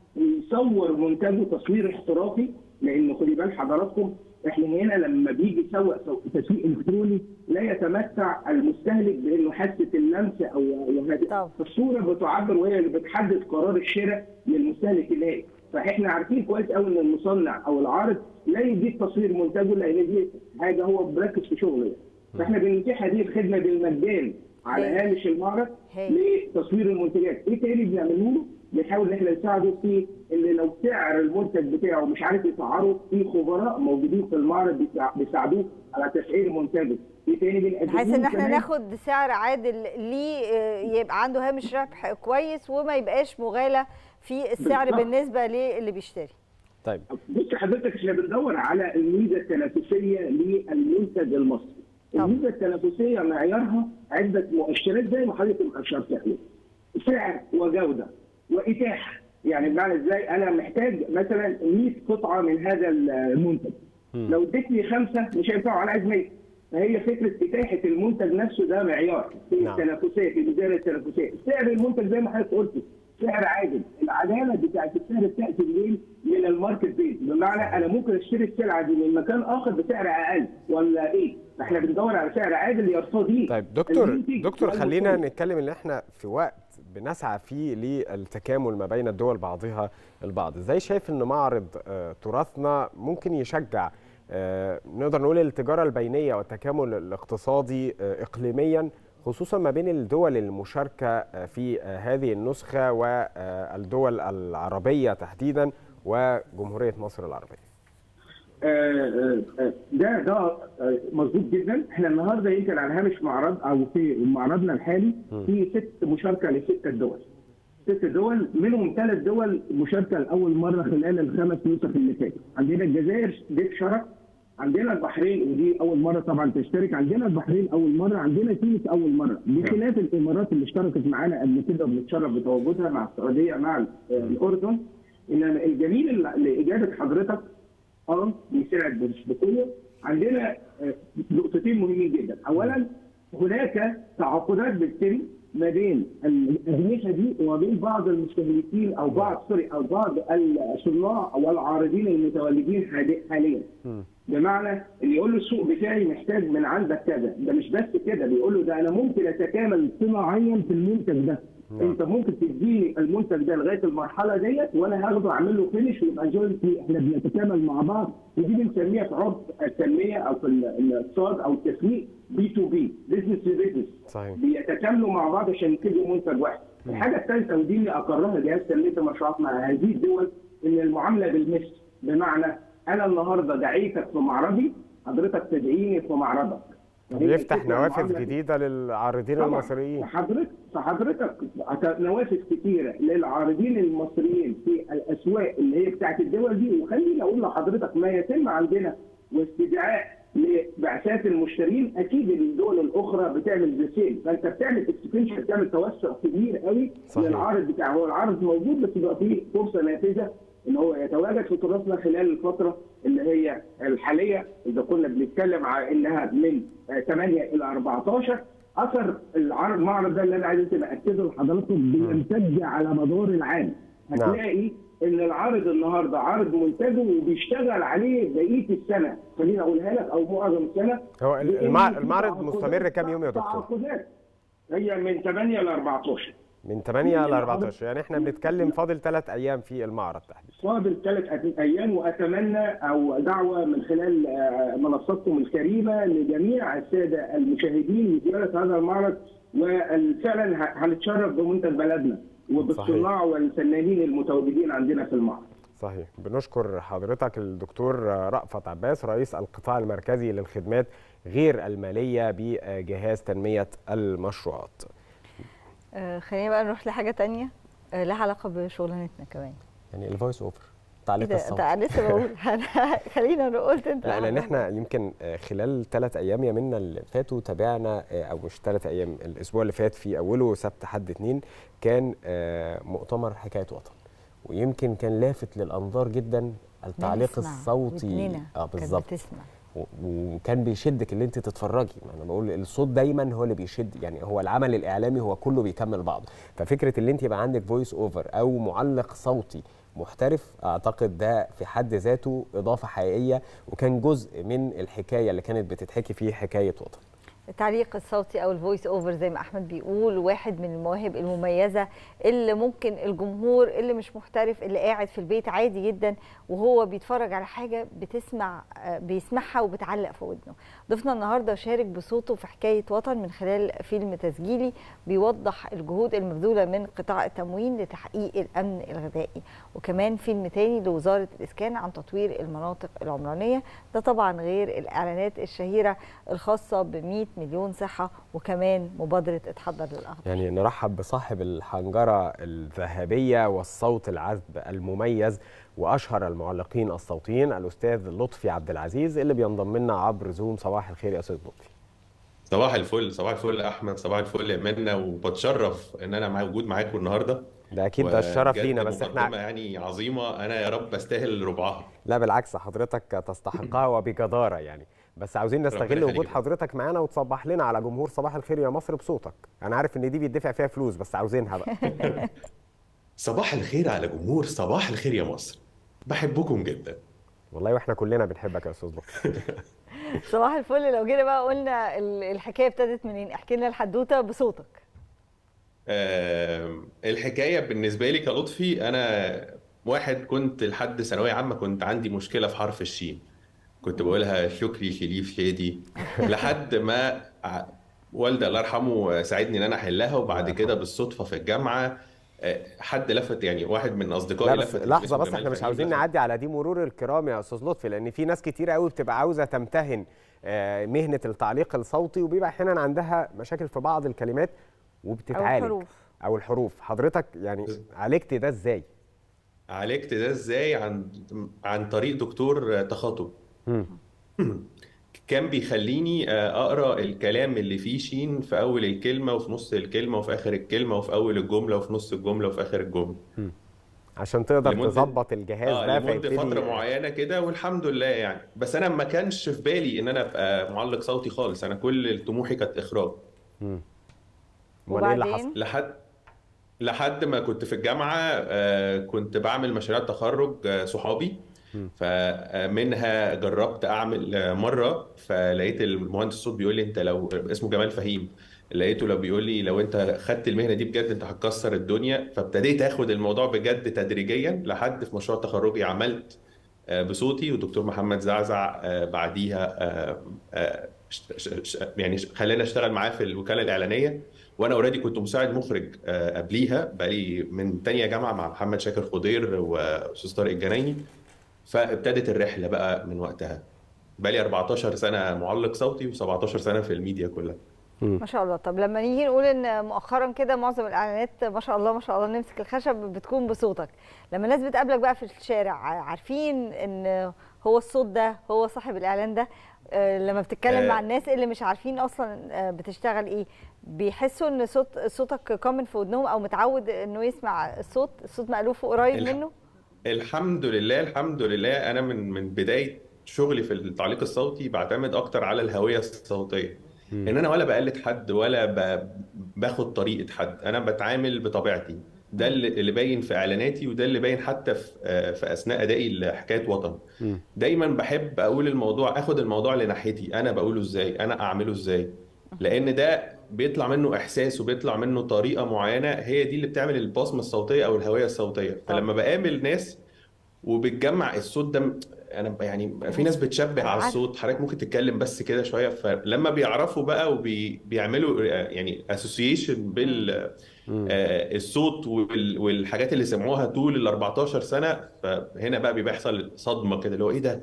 Speaker 14: ويصور منتجه تصوير احترافي لان خدي بال حضراتكم احنا هنا لما بيجي يسوق تسويق الكتروني لا يتمتع المستهلك بانه حاسه اللمس او هذه الصوره بتعبر وهي اللي بتحدد قرار الشراء للمستهلك النهائي فاحنا عارفين كويس قوي ان المصنع او العارض لا يديك تصوير منتجه لان دي حاجه هو مركز في شغله فاحنا بنتيح هذه الخدمه بالمجان على هامش المعرض لتصوير المنتجات ايه تاني بنعمله له؟ بنحاول ان احنا نساعده في ان لو سعر المنتج بتاعه مش عارف يسعره في خبراء موجودين في المعرض بيساعدوه على تسعير منتجه ايه تاني بنقدمه
Speaker 7: بحيث ان احنا ناخد سعر عادل ليه يبقى عنده هامش ربح كويس وما يبقاش مغالى في السعر بالضبط. بالنسبه للي بيشتري
Speaker 8: طيب
Speaker 14: بص حضرتك احنا بندور على الميزه التنافسيه للمنتج المصري الميزه التنافسيه معيارها عده مؤشرات زي ما حضرتك اشرت عليه سعر وجوده واتاحه يعني بمعنى ازاي انا محتاج مثلا 100 قطعه من هذا المنتج م. لو اديتني خمسه مش هينفعوا انا عايز 100 فهي فكره اتاحه المنتج نفسه ده معيار في نعم. التنافسيه في الميزانيه التنافسيه سعر المنتج زي ما حضرتك قلت سعر عادل العداله بتاعت السعر بتاتي منين من الماركت بيس بمعنى انا ممكن اشتري السلعه دي من مكان اخر بسعر اقل ولا ايه فاحنا بندور على سعر عادل يرتضيه
Speaker 8: طيب دكتور دكتور خلينا نتكلم ان احنا في وقت بنسعى فيه للتكامل ما بين الدول بعضها البعض ازاي شايف ان معرض تراثنا ممكن يشجع آه، نقدر نقول التجاره البينيه والتكامل الاقتصادي آه، اقليميا خصوصا ما بين الدول المشاركه آه، في آه، هذه النسخه والدول العربيه تحديدا وجمهوريه مصر العربيه
Speaker 14: آه، آه، ده ده آه، مظبوط جدا احنا النهارده يمكن على هامش معرض او في معرضنا الحالي في ست مشاركه لست دول ست دول منهم ثلاث دول مشاركه لاول مره خلال الخمس نسخ اللي فاتوا عندنا الجزائر ضيف شرف عندنا البحرين ودي اول مره طبعا تشترك عندنا البحرين اول مره عندنا تونس اول مره بخلاف الامارات اللي اشتركت معانا قبل كده وبنتشرف بتواجدها مع السعوديه مع ال- الاردن انما الجميل اللي- لاجابه حضرتك اه بيساعد مش بقوه عندنا آه، نقطتين مهمين جدا اولا هناك تعاقدات بتتم ما بين الاجنحه دي وما بين بعض المستهلكين او بعض سوري او بعض الصناع والعارضين المتواجدين حالي- حاليا بمعنى اللي يقول له السوق بتاعي محتاج من عندك كذا ده مش بس كده بيقول له ده انا ممكن اتكامل صناعيا في المنتج ده انت ممكن تديني المنتج ده لغايه المرحله ديت وانا هاخده اعمل له فينش ويبقى جوينتلي احنا بنتكامل مع بعض ودي بنسميها في عرف التنميه او في ال- الاقتصاد او التسويق بي تو بي بزنس تو بزنس
Speaker 8: صحيح
Speaker 14: بيتكاملوا مع بعض عشان ينتجوا منتج واحد. الحاجه الثالثه ودي اللي اقرها جهاز تنميه المشروعات مع هذه الدول ان المعامله بالمثل بمعنى انا النهارده دعيتك في معرضي حضرتك تدعيني في معرضك. فهي
Speaker 8: بيفتح
Speaker 14: الفكرة
Speaker 8: نوافذ
Speaker 14: المعاملة
Speaker 8: جديده للعارضين
Speaker 14: طبعاً.
Speaker 8: المصريين
Speaker 14: فحضرتك فحضرتك نوافذ كتيره للعارضين المصريين في الاسواق اللي هي بتاعت الدول دي وخليني اقول لحضرتك ما يتم عندنا واستدعاء لبعثات المشترين اكيد الدول الاخرى بتعمل ذا سيم فانت بتعمل اكسبنشن بتعمل توسع كبير قوي
Speaker 8: صحيح.
Speaker 14: للعارض بتاعه هو العرض موجود بس بيبقى فيه فرصه نافذه ان هو يتواجد في تراثنا خلال الفتره اللي هي الحاليه اذا كنا بنتكلم على انها من آه، 8 الى 14 اثر العرض المعرض ده اللي انا عايز اكده لحضراتكم بيمتد على مدار العام
Speaker 8: نعم.
Speaker 14: هتلاقي ان العارض النهارده عارض منتجه وبيشتغل عليه بقيه السنه خليني اقولها لك او معظم السنه
Speaker 8: هو
Speaker 14: لأن
Speaker 8: المع-
Speaker 14: في
Speaker 8: المعرض
Speaker 14: تعاقدات-
Speaker 8: مستمر كام يوم يا دكتور؟
Speaker 14: تعاقدات هي من 8 ل 14
Speaker 8: من 8 ل 14 يعني احنا بنتكلم فاضل ثلاث ايام في المعرض تحديدا
Speaker 14: فاضل ثلاث ايام واتمنى او دعوه من خلال آه، منصتكم الكريمه لجميع الساده المشاهدين لزياره هذا المعرض وفعلا ه- هنتشرف بمنتج بلدنا وبالصناع والفنانين المتواجدين عندنا في المعرض.
Speaker 8: صحيح بنشكر حضرتك الدكتور رأفت عباس رئيس القطاع المركزي للخدمات غير المالية بجهاز تنمية المشروعات
Speaker 7: آه، خلينا بقى نروح لحاجه تانية آه، لها علاقه بشغلانتنا كمان
Speaker 8: يعني الفويس اوفر
Speaker 7: ايه
Speaker 8: تعليق
Speaker 7: ده
Speaker 8: الصوت
Speaker 7: ده لسه بقول خلينا نقول قلت انت
Speaker 8: لا لان احنا يمكن آه، خلال ثلاث ايام يمنا اللي فاتوا تابعنا آه، او مش ثلاث ايام الاسبوع اللي فات في اوله سبت حد اتنين كان آه، مؤتمر حكايه وطن ويمكن كان لافت للانظار جدا التعليق
Speaker 7: نسمع
Speaker 8: الصوتي
Speaker 7: ودننا
Speaker 8: اه
Speaker 7: كانت
Speaker 8: بالظبط
Speaker 7: بتسمع.
Speaker 8: و- وكان بيشدك اللي انت تتفرجي ما انا بقول الصوت دايما هو اللي بيشد يعني هو العمل الاعلامي هو كله بيكمل بعض ففكره اللي انت يبقى عندك فويس اوفر او معلق صوتي محترف اعتقد ده في حد ذاته اضافه حقيقيه وكان جزء من الحكايه اللي كانت بتتحكي فيه حكايه وطن
Speaker 7: التعليق الصوتي او الفويس اوفر زي ما احمد بيقول واحد من المواهب المميزه اللي ممكن الجمهور اللي مش محترف اللي قاعد في البيت عادي جدا وهو بيتفرج على حاجه بتسمع آه، بيسمعها وبتعلق في ودنه ضيفنا النهارده شارك بصوته في حكايه وطن من خلال فيلم تسجيلي بيوضح الجهود المبذوله من قطاع التموين لتحقيق الامن الغذائي وكمان فيلم تاني لوزاره الاسكان عن تطوير المناطق العمرانيه ده طبعا غير الاعلانات الشهيره الخاصه ب 100 مليون صحه وكمان مبادره اتحضر للاخضر
Speaker 8: يعني نرحب بصاحب الحنجره الذهبيه والصوت العذب المميز واشهر المعلقين الصوتيين الاستاذ لطفي عبد العزيز اللي بينضم لنا عبر زوم صباح الخير يا استاذ لطفي
Speaker 15: صباح الفل صباح الفل يا احمد صباح الفل يا منى وبتشرف ان انا مع وجود معاكم النهارده
Speaker 8: ده اكيد ده الشرف
Speaker 15: وبجد
Speaker 8: لينا بس احنا
Speaker 15: مقدمة يعني عظيمه انا يا رب استاهل ربعها
Speaker 8: لا بالعكس حضرتك تستحقها وبجدارة يعني بس عاوزين
Speaker 15: ربنا
Speaker 8: نستغل
Speaker 15: يخليك.
Speaker 8: وجود حضرتك معانا وتصبح لنا على جمهور صباح الخير يا مصر بصوتك انا عارف ان دي بيدفع فيها فلوس بس عاوزينها بقى
Speaker 15: صباح الخير على جمهور صباح الخير يا مصر بحبكم جدا
Speaker 8: والله واحنا كلنا بنحبك يا استاذ لطفي
Speaker 7: صباح الفل لو جينا بقى قلنا ال- الحكايه ابتدت منين احكي لنا الحدوته بصوتك
Speaker 15: آم، الحكايه بالنسبه لي كلطفي انا واحد كنت لحد ثانويه عامه كنت عندي مشكله في حرف الشين كنت بقولها شكري شريف شادي لحد ما ع- والدي الله يرحمه ساعدني ان انا احلها وبعد كده بالصدفه في الجامعه آه، حد لفت يعني واحد من اصدقائي
Speaker 8: لا بس
Speaker 15: لفت
Speaker 8: لحظه
Speaker 15: اسمه
Speaker 8: بس
Speaker 15: جمال
Speaker 8: احنا مش
Speaker 15: فهيم
Speaker 8: عاوزين
Speaker 15: لفت
Speaker 8: نعدي على دي مرور الكرام يا استاذ لطفي لان في ناس كتير قوي بتبقى عاوزه تمتهن آه، مهنه التعليق الصوتي وبيبقى احيانا عندها مشاكل في بعض الكلمات وبتتعالج
Speaker 7: الحروف.
Speaker 8: او الحروف حضرتك يعني عالجت ده ازاي
Speaker 15: عالجت ده ازاي عن عن طريق دكتور تخاطب كان بيخليني آه، اقرا الكلام اللي فيه شين في اول الكلمه وفي نص الكلمه وفي اخر الكلمه وفي اول الجمله وفي نص الجمله وفي اخر الجمله
Speaker 8: عشان تقدر
Speaker 15: لمدة-
Speaker 8: تظبط الجهاز
Speaker 15: اه
Speaker 8: ده
Speaker 15: لمده
Speaker 8: فيبتدي
Speaker 15: فتره معينه كده والحمد لله يعني بس انا ما كانش في بالي ان انا ابقى معلق صوتي خالص انا كل طموحي كانت اخراج
Speaker 8: امال ايه اللي حصل
Speaker 15: لحد لحد ما كنت في الجامعه آه، كنت بعمل مشاريع تخرج آه، صحابي فمنها جربت اعمل آه، مره فلقيت المهندس الصوت بيقول لي انت لو اسمه جمال فهيم لقيته لو بيقول لي لو انت خدت المهنه دي بجد انت هتكسر الدنيا فابتديت اخد الموضوع بجد تدريجيا لحد في مشروع تخرجي عملت آه، بصوتي ودكتور محمد زعزع آه، بعديها آه، آه، ش- ش- ش- يعني خلاني اشتغل معاه في الوكاله الاعلانيه وانا اوريدي كنت مساعد مخرج آه، قبليها بقالي من تانية جامعه مع محمد شاكر خضير واستاذ طارق الجنايني فابتدت الرحله بقى من وقتها بقالي 14 سنه معلق صوتي و17 سنه في الميديا كلها
Speaker 7: ما شاء الله طب لما نيجي نقول ان مؤخرا كده معظم الاعلانات ما شاء الله ما شاء الله نمسك الخشب بتكون بصوتك لما الناس بتقابلك بقى في الشارع عارفين ان هو الصوت ده هو صاحب الاعلان ده آه، لما بتتكلم
Speaker 15: آه.
Speaker 7: مع الناس اللي مش عارفين اصلا آه، بتشتغل ايه بيحسوا ان صوت صوتك كومن في ودنهم او متعود انه يسمع الصوت الصوت مألوف وقريب
Speaker 15: الح-
Speaker 7: منه
Speaker 15: الحمد لله الحمد لله انا من من بدايه شغلي في التعليق الصوتي بعتمد اكتر على الهويه الصوتيه ان انا ولا بقلد حد ولا ب- باخد طريقه حد انا بتعامل بطبيعتي ده اللي اللي باين في اعلاناتي وده اللي باين حتى في آه، في اثناء ادائي لحكايه وطن دايما بحب اقول الموضوع اخد الموضوع لناحيتي انا بقوله ازاي انا اعمله ازاي لان ده بيطلع منه احساس وبيطلع منه طريقه معينه هي دي اللي بتعمل البصمه الصوتيه او الهويه الصوتيه فلما بقابل ناس وبتجمع الصوت ده انا ب- يعني في ناس بتشبه على
Speaker 7: عارف.
Speaker 15: الصوت حضرتك ممكن تتكلم بس كده شويه فلما بيعرفوا بقى وبيعملوا يعني اسوسيشن بال آه، الصوت وال- والحاجات اللي سمعوها طول ال 14 سنه فهنا بقى بيحصل صدمه كده اللي هو ايه ده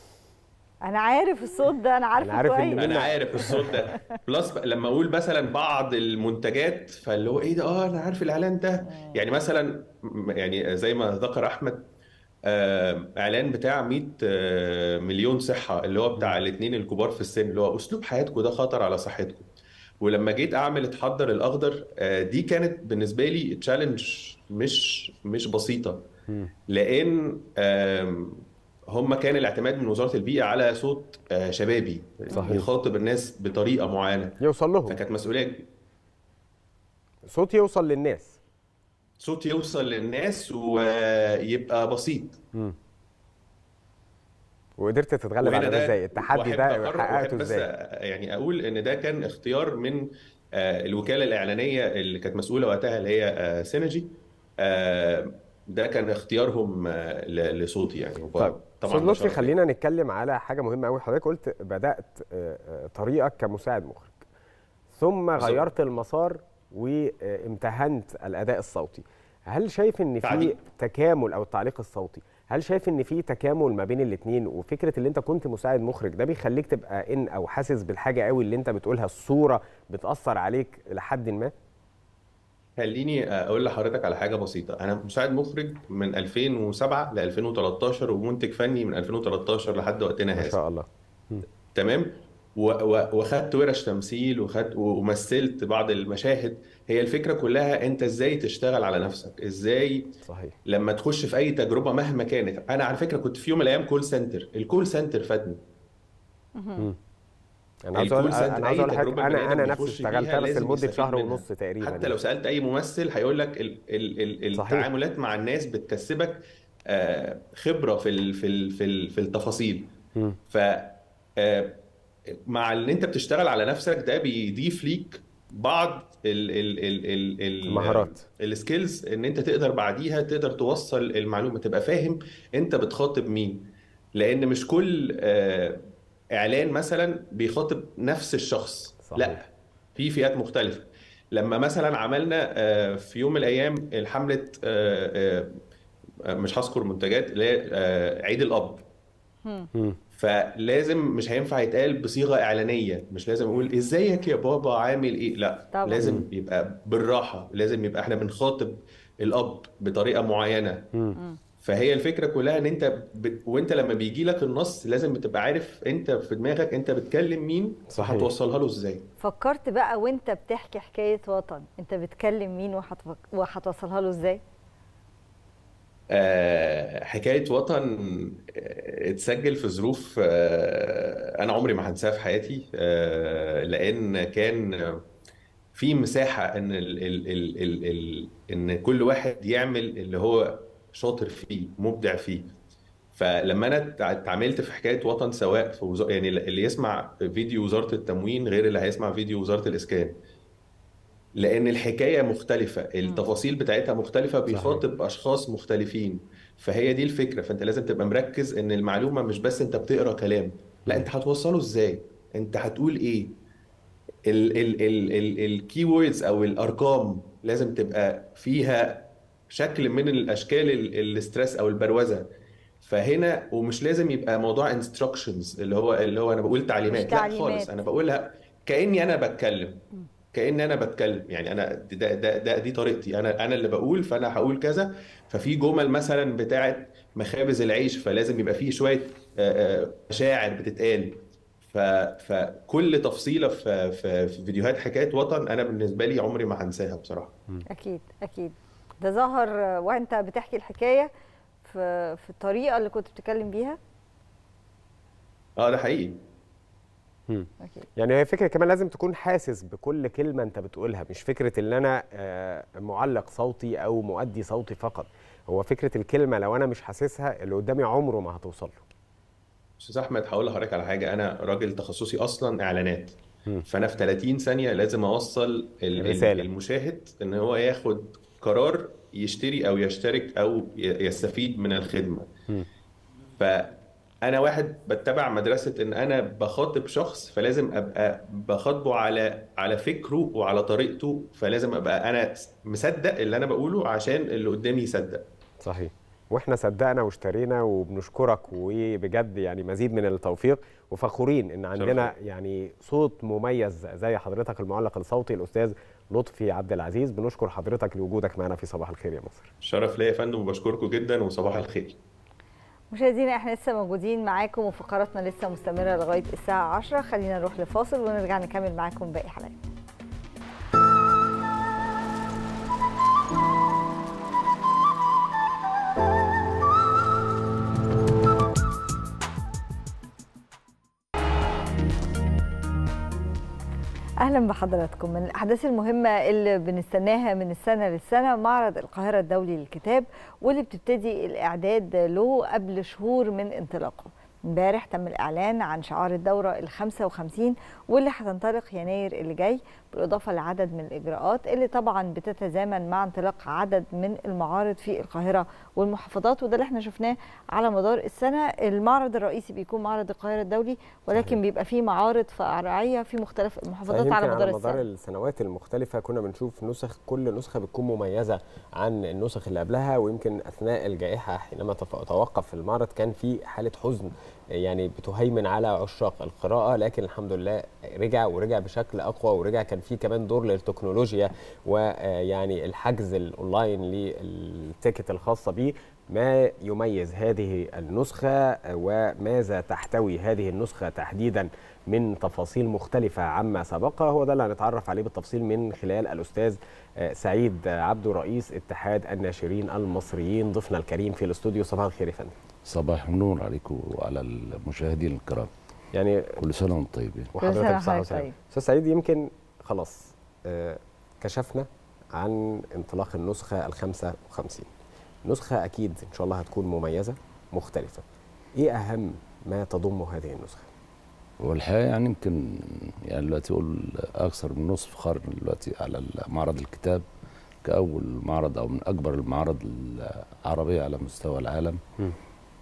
Speaker 7: انا عارف الصوت ده انا عارفه
Speaker 8: عارف إن
Speaker 7: كويس
Speaker 15: انا عارف الصوت ده بلس بقى لما اقول مثلا بعض المنتجات فاللي هو ايه ده اه انا عارف الاعلان ده يعني مثلا م- يعني زي ما ذكر احمد آه، اعلان بتاع 100 آه، مليون صحه اللي هو بتاع الاثنين الكبار في السن اللي هو اسلوب حياتكم ده خطر على صحتكم ولما جيت اعمل اتحضر الاخضر آه، دي كانت بالنسبه لي تشالنج مش مش بسيطه لان آم، هم كان الاعتماد من وزاره البيئه على صوت آه، شبابي
Speaker 8: صحيح.
Speaker 15: يخاطب الناس بطريقه معينه
Speaker 8: يوصل لهم
Speaker 15: فكانت مسؤوليه
Speaker 8: صوت يوصل للناس
Speaker 15: صوت يوصل للناس ويبقى بسيط
Speaker 8: مم. وقدرت تتغلب
Speaker 15: وهنا
Speaker 8: على ده
Speaker 15: ده
Speaker 8: ازاي التحدي
Speaker 15: واحب
Speaker 8: ده
Speaker 15: أقرر-
Speaker 8: حققته
Speaker 15: واحب بس
Speaker 8: ازاي
Speaker 15: يعني اقول ان ده كان اختيار من آه، الوكاله الاعلانيه اللي كانت مسؤوله وقتها اللي هي آه، سينرجي آه، ده كان اختيارهم آه، ل- لصوتي يعني
Speaker 8: طيب
Speaker 15: طبعا
Speaker 8: استاذ
Speaker 15: ده
Speaker 8: لطفي
Speaker 15: شرف
Speaker 8: خلينا نتكلم على حاجه مهمه قوي حضرتك قلت بدات آه، آه، طريقك كمساعد مخرج ثم
Speaker 15: بالظبط.
Speaker 8: غيرت المسار وامتهنت الاداء الصوتي هل شايف ان في
Speaker 15: تعديل.
Speaker 8: تكامل او التعليق الصوتي هل شايف ان في تكامل ما بين الاثنين وفكره اللي انت كنت مساعد مخرج ده بيخليك تبقى ان او حاسس بالحاجه قوي اللي انت بتقولها الصوره بتاثر عليك لحد ما
Speaker 15: خليني اقول لحضرتك على حاجه بسيطه انا مساعد مخرج من 2007 ل 2013 ومنتج فني من 2013 لحد وقتنا
Speaker 8: ما
Speaker 15: هذا
Speaker 8: شاء الله
Speaker 15: تمام و- و- وخدت ورش تمثيل وخدت ومثلت بعض المشاهد هي الفكره كلها انت ازاي تشتغل على نفسك ازاي
Speaker 8: صحيح
Speaker 15: لما تخش في اي تجربه مهما كانت انا على فكره كنت في يوم من الايام كول سنتر الكول سنتر فادني
Speaker 8: انا عاوز اقول
Speaker 15: الكول سنتر
Speaker 8: انا عاوز
Speaker 15: اي
Speaker 8: اقول لحضرتك
Speaker 15: تجربه البني
Speaker 8: انا
Speaker 15: آدم
Speaker 8: انا نفسي
Speaker 15: بيخش فيها
Speaker 8: اشتغلتها بس
Speaker 15: لازم
Speaker 8: لمده
Speaker 15: يستفيد
Speaker 8: شهر
Speaker 15: منها.
Speaker 8: ونص تقريبا
Speaker 15: حتى
Speaker 8: يعني.
Speaker 15: لو سالت اي ممثل هيقول لك ال ال ال
Speaker 8: صحيح.
Speaker 15: التعاملات مع الناس بتكسبك آه، خبره في ال في ال في ال في التفاصيل
Speaker 8: مم.
Speaker 15: ف آه، مع ان انت بتشتغل على نفسك ده بيضيف ليك بعض ال ال ال ال ال
Speaker 8: المهارات.
Speaker 15: السكيلز ان انت تقدر بعديها تقدر توصل المعلومه تبقى فاهم انت بتخاطب مين لان مش كل آه، اعلان مثلا بيخاطب نفس الشخص
Speaker 8: صحيح.
Speaker 15: لا في فئات مختلفه لما مثلا عملنا آه، في يوم من الايام الحمله آه، آه، مش هذكر منتجات اللي هي آه، عيد الاب فلازم مش هينفع يتقال بصيغه اعلانيه مش لازم اقول ازيك يا بابا عامل ايه لا
Speaker 7: طبعا.
Speaker 15: لازم يبقى بالراحه لازم يبقى احنا بنخاطب الاب بطريقه معينه فهي الفكره كلها ان انت ب... وانت لما بيجي لك النص لازم بتبقى عارف انت في دماغك انت بتكلم مين
Speaker 8: صحيح.
Speaker 15: هتوصلها له ازاي
Speaker 7: فكرت بقى وانت بتحكي حكايه وطن انت بتكلم مين وهتفك... وهتوصلها له ازاي
Speaker 15: آه، حكاية وطن آه، اتسجل في ظروف آه، أنا عمري ما هنساها في حياتي آه، لأن كان في مساحة إن ال ال ال ال ال إن كل واحد يعمل اللي هو شاطر فيه مبدع فيه فلما أنا اتع- اتعاملت في حكاية وطن سواء في وزارة يعني اللي يسمع فيديو وزارة التموين غير اللي هيسمع فيديو وزارة الإسكان لان الحكايه مختلفه التفاصيل بتاعتها مختلفه بيخاطب اشخاص مختلفين فهي دي الفكره فانت لازم تبقى مركز ان المعلومه مش بس انت بتقرا كلام لا انت هتوصله ازاي انت هتقول ايه الكي ووردز او الارقام لازم تبقى فيها شكل من الاشكال ال- الاسترس او البروزه فهنا ومش لازم يبقى موضوع انستراكشنز اللي هو اللي هو انا بقول تعليمات لا
Speaker 7: تعليمات.
Speaker 15: خالص انا بقولها كاني انا بتكلم كأن انا بتكلم يعني انا ده ده ده دي طريقتي انا انا اللي بقول فانا هقول كذا ففي جمل مثلا بتاعت مخابز العيش فلازم يبقى فيه شويه آه، آه، مشاعر بتتقال ف فكل تفصيله في في في فيديوهات حكايه وطن انا بالنسبه لي عمري ما هنساها بصراحه
Speaker 7: اكيد اكيد ده ظهر وانت بتحكي الحكايه في في الطريقه اللي كنت بتتكلم بيها
Speaker 15: اه ده حقيقي
Speaker 7: اكيد
Speaker 8: يعني هي فكره كمان لازم تكون حاسس بكل كلمه انت بتقولها مش فكره ان انا آه، معلق صوتي او مؤدي صوتي فقط هو فكره الكلمه لو انا مش حاسسها اللي قدامي عمره ما هتوصل له
Speaker 15: استاذ احمد هقول لحضرتك على حاجه انا راجل تخصصي اصلا اعلانات
Speaker 8: مم.
Speaker 15: فانا في 30 ثانيه لازم اوصل ال- ال-
Speaker 8: رسالة.
Speaker 15: المشاهد ان هو ياخد قرار يشتري او يشترك او ي- يستفيد من الخدمه
Speaker 8: مم.
Speaker 15: فانا واحد بتبع مدرسه ان انا بخاطب شخص فلازم ابقى بخاطبه على على فكره وعلى طريقته فلازم ابقى انا مصدق اللي انا بقوله عشان اللي قدامي يصدق
Speaker 8: صحيح واحنا صدقنا واشترينا وبنشكرك وبجد يعني مزيد من التوفيق وفخورين ان عندنا يعني صوت مميز زي حضرتك المعلق الصوتي الاستاذ لطفي عبد العزيز بنشكر حضرتك لوجودك معنا في صباح الخير يا مصر
Speaker 15: شرف ليا يا فندم وبشكركم جدا وصباح الخير
Speaker 7: مشاهدينا احنا لسه موجودين معاكم وفقراتنا لسه مستمره لغايه الساعه 10 خلينا نروح لفاصل ونرجع نكمل معاكم باقي حلقات اهلا بحضراتكم من الاحداث المهمه اللي بنستناها من السنه للسنه معرض القاهره الدولي للكتاب واللي بتبتدي الاعداد له قبل شهور من انطلاقه امبارح تم الاعلان عن شعار الدوره ال 55 واللي هتنطلق يناير اللي جاي بالاضافه لعدد من الاجراءات اللي طبعا بتتزامن مع انطلاق عدد من المعارض في القاهره والمحافظات وده اللي احنا شفناه على مدار السنه المعرض الرئيسي بيكون معرض القاهره الدولي ولكن بيبقى فيه معارض فرعيه في مختلف المحافظات
Speaker 8: يمكن
Speaker 7: على مدار
Speaker 8: مدار
Speaker 7: السنه
Speaker 8: السنوات المختلفة كنا بنشوف نسخ كل نسخة بتكون مميزة عن النسخ اللي قبلها ويمكن أثناء الجائحة حينما تف- توقف المعرض كان في حالة حزن يعني بتهيمن على عشاق القراءة لكن الحمد لله رجع ورجع بشكل أقوى ورجع كان في كمان دور للتكنولوجيا ويعني الحجز الأونلاين للتيكت الخاصة بيه ما يميز هذه النسخة وماذا تحتوي هذه النسخة تحديدا من تفاصيل مختلفة عما سبقها هو ده اللي هنتعرف عليه بالتفصيل من خلال الأستاذ آه، سعيد عبده رئيس اتحاد الناشرين المصريين ضيفنا الكريم في الاستوديو صباح الخير يا فندم
Speaker 16: صباح النور عليكم وعلى المشاهدين الكرام
Speaker 8: يعني
Speaker 16: كل سنه وانتم طيبين
Speaker 8: وحضرتك بصحة
Speaker 7: وحضرتك
Speaker 8: وسلامة
Speaker 7: طيب.
Speaker 8: أستاذ سعيد يمكن خلاص آه، كشفنا عن انطلاق النسخة ال 55 نسخة أكيد إن شاء الله هتكون مميزة مختلفة إيه أهم ما تضم هذه النسخة؟
Speaker 16: والحقيقه يعني يمكن يعني دلوقتي اقول اكثر من نصف قرن دلوقتي على معرض الكتاب كاول معرض او من اكبر المعارض العربيه على مستوى العالم
Speaker 8: مم.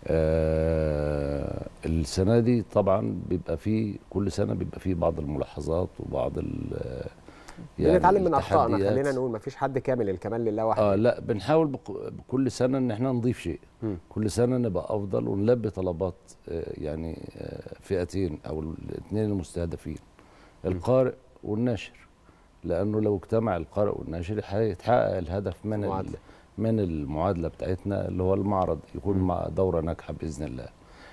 Speaker 16: آه السنه دي طبعا بيبقى فيه كل سنه بيبقى فيه بعض الملاحظات وبعض ال
Speaker 8: بنتعلم من اخطائنا
Speaker 16: التحديات.
Speaker 8: خلينا نقول ما فيش حد كامل الكمال لله وحده
Speaker 16: اه لا بنحاول بك- بكل سنه ان احنا نضيف شيء
Speaker 8: مم.
Speaker 16: كل سنه نبقى افضل ونلبي طلبات آه، يعني آه، فئتين او الاثنين المستهدفين القارئ والناشر لانه لو اجتمع القارئ والناشر هيتحقق الهدف من ال- من المعادله بتاعتنا اللي هو المعرض يكون مع دوره ناجحه باذن الله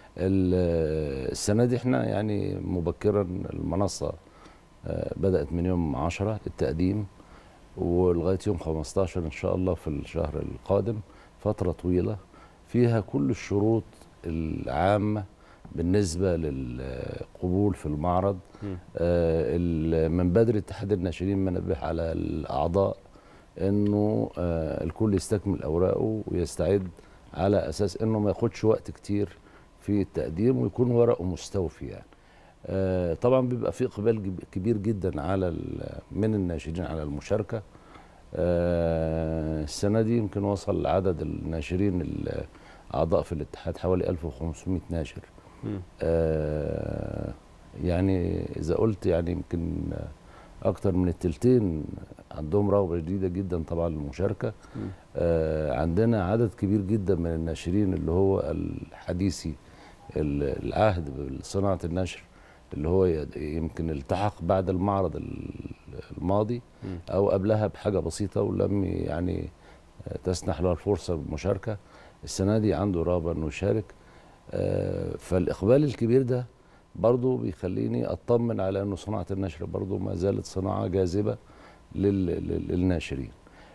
Speaker 16: ال- السنه دي احنا يعني مبكرا المنصه آه، بدات من يوم 10 التقديم ولغايه يوم 15 ان شاء الله في الشهر القادم فتره طويله فيها كل الشروط العامه بالنسبه للقبول في المعرض
Speaker 8: مم.
Speaker 16: آه، ال- من بدري اتحاد الناشرين منبه على الاعضاء انه آه، الكل يستكمل اوراقه ويستعد على اساس انه ما ياخدش وقت كتير في التقديم ويكون ورقه مستوفي يعني آه، طبعا بيبقى في اقبال جب- كبير جدا على ال- من الناشرين على المشاركه آه، السنه دي يمكن وصل عدد الناشرين الاعضاء في الاتحاد حوالي 1500 ناشر
Speaker 8: مم.
Speaker 16: آه، يعني اذا قلت يعني يمكن اكتر من التلتين عندهم رغبه شديده جدا طبعا للمشاركه
Speaker 8: مم.
Speaker 16: آه، عندنا عدد كبير جدا من الناشرين اللي هو الحديثي ال- العهد بصناعه النشر اللي هو ي- يمكن التحق بعد المعرض ال- الماضي
Speaker 8: مم.
Speaker 16: او قبلها بحاجه بسيطه ولم يعني آه، تسنح له الفرصه بالمشاركه السنه دي عنده رغبه انه يشارك آه، فالاقبال الكبير ده برضه بيخليني اطمن على انه صناعه النشر برضه ما زالت صناعه جاذبه لل- لل- للناشرين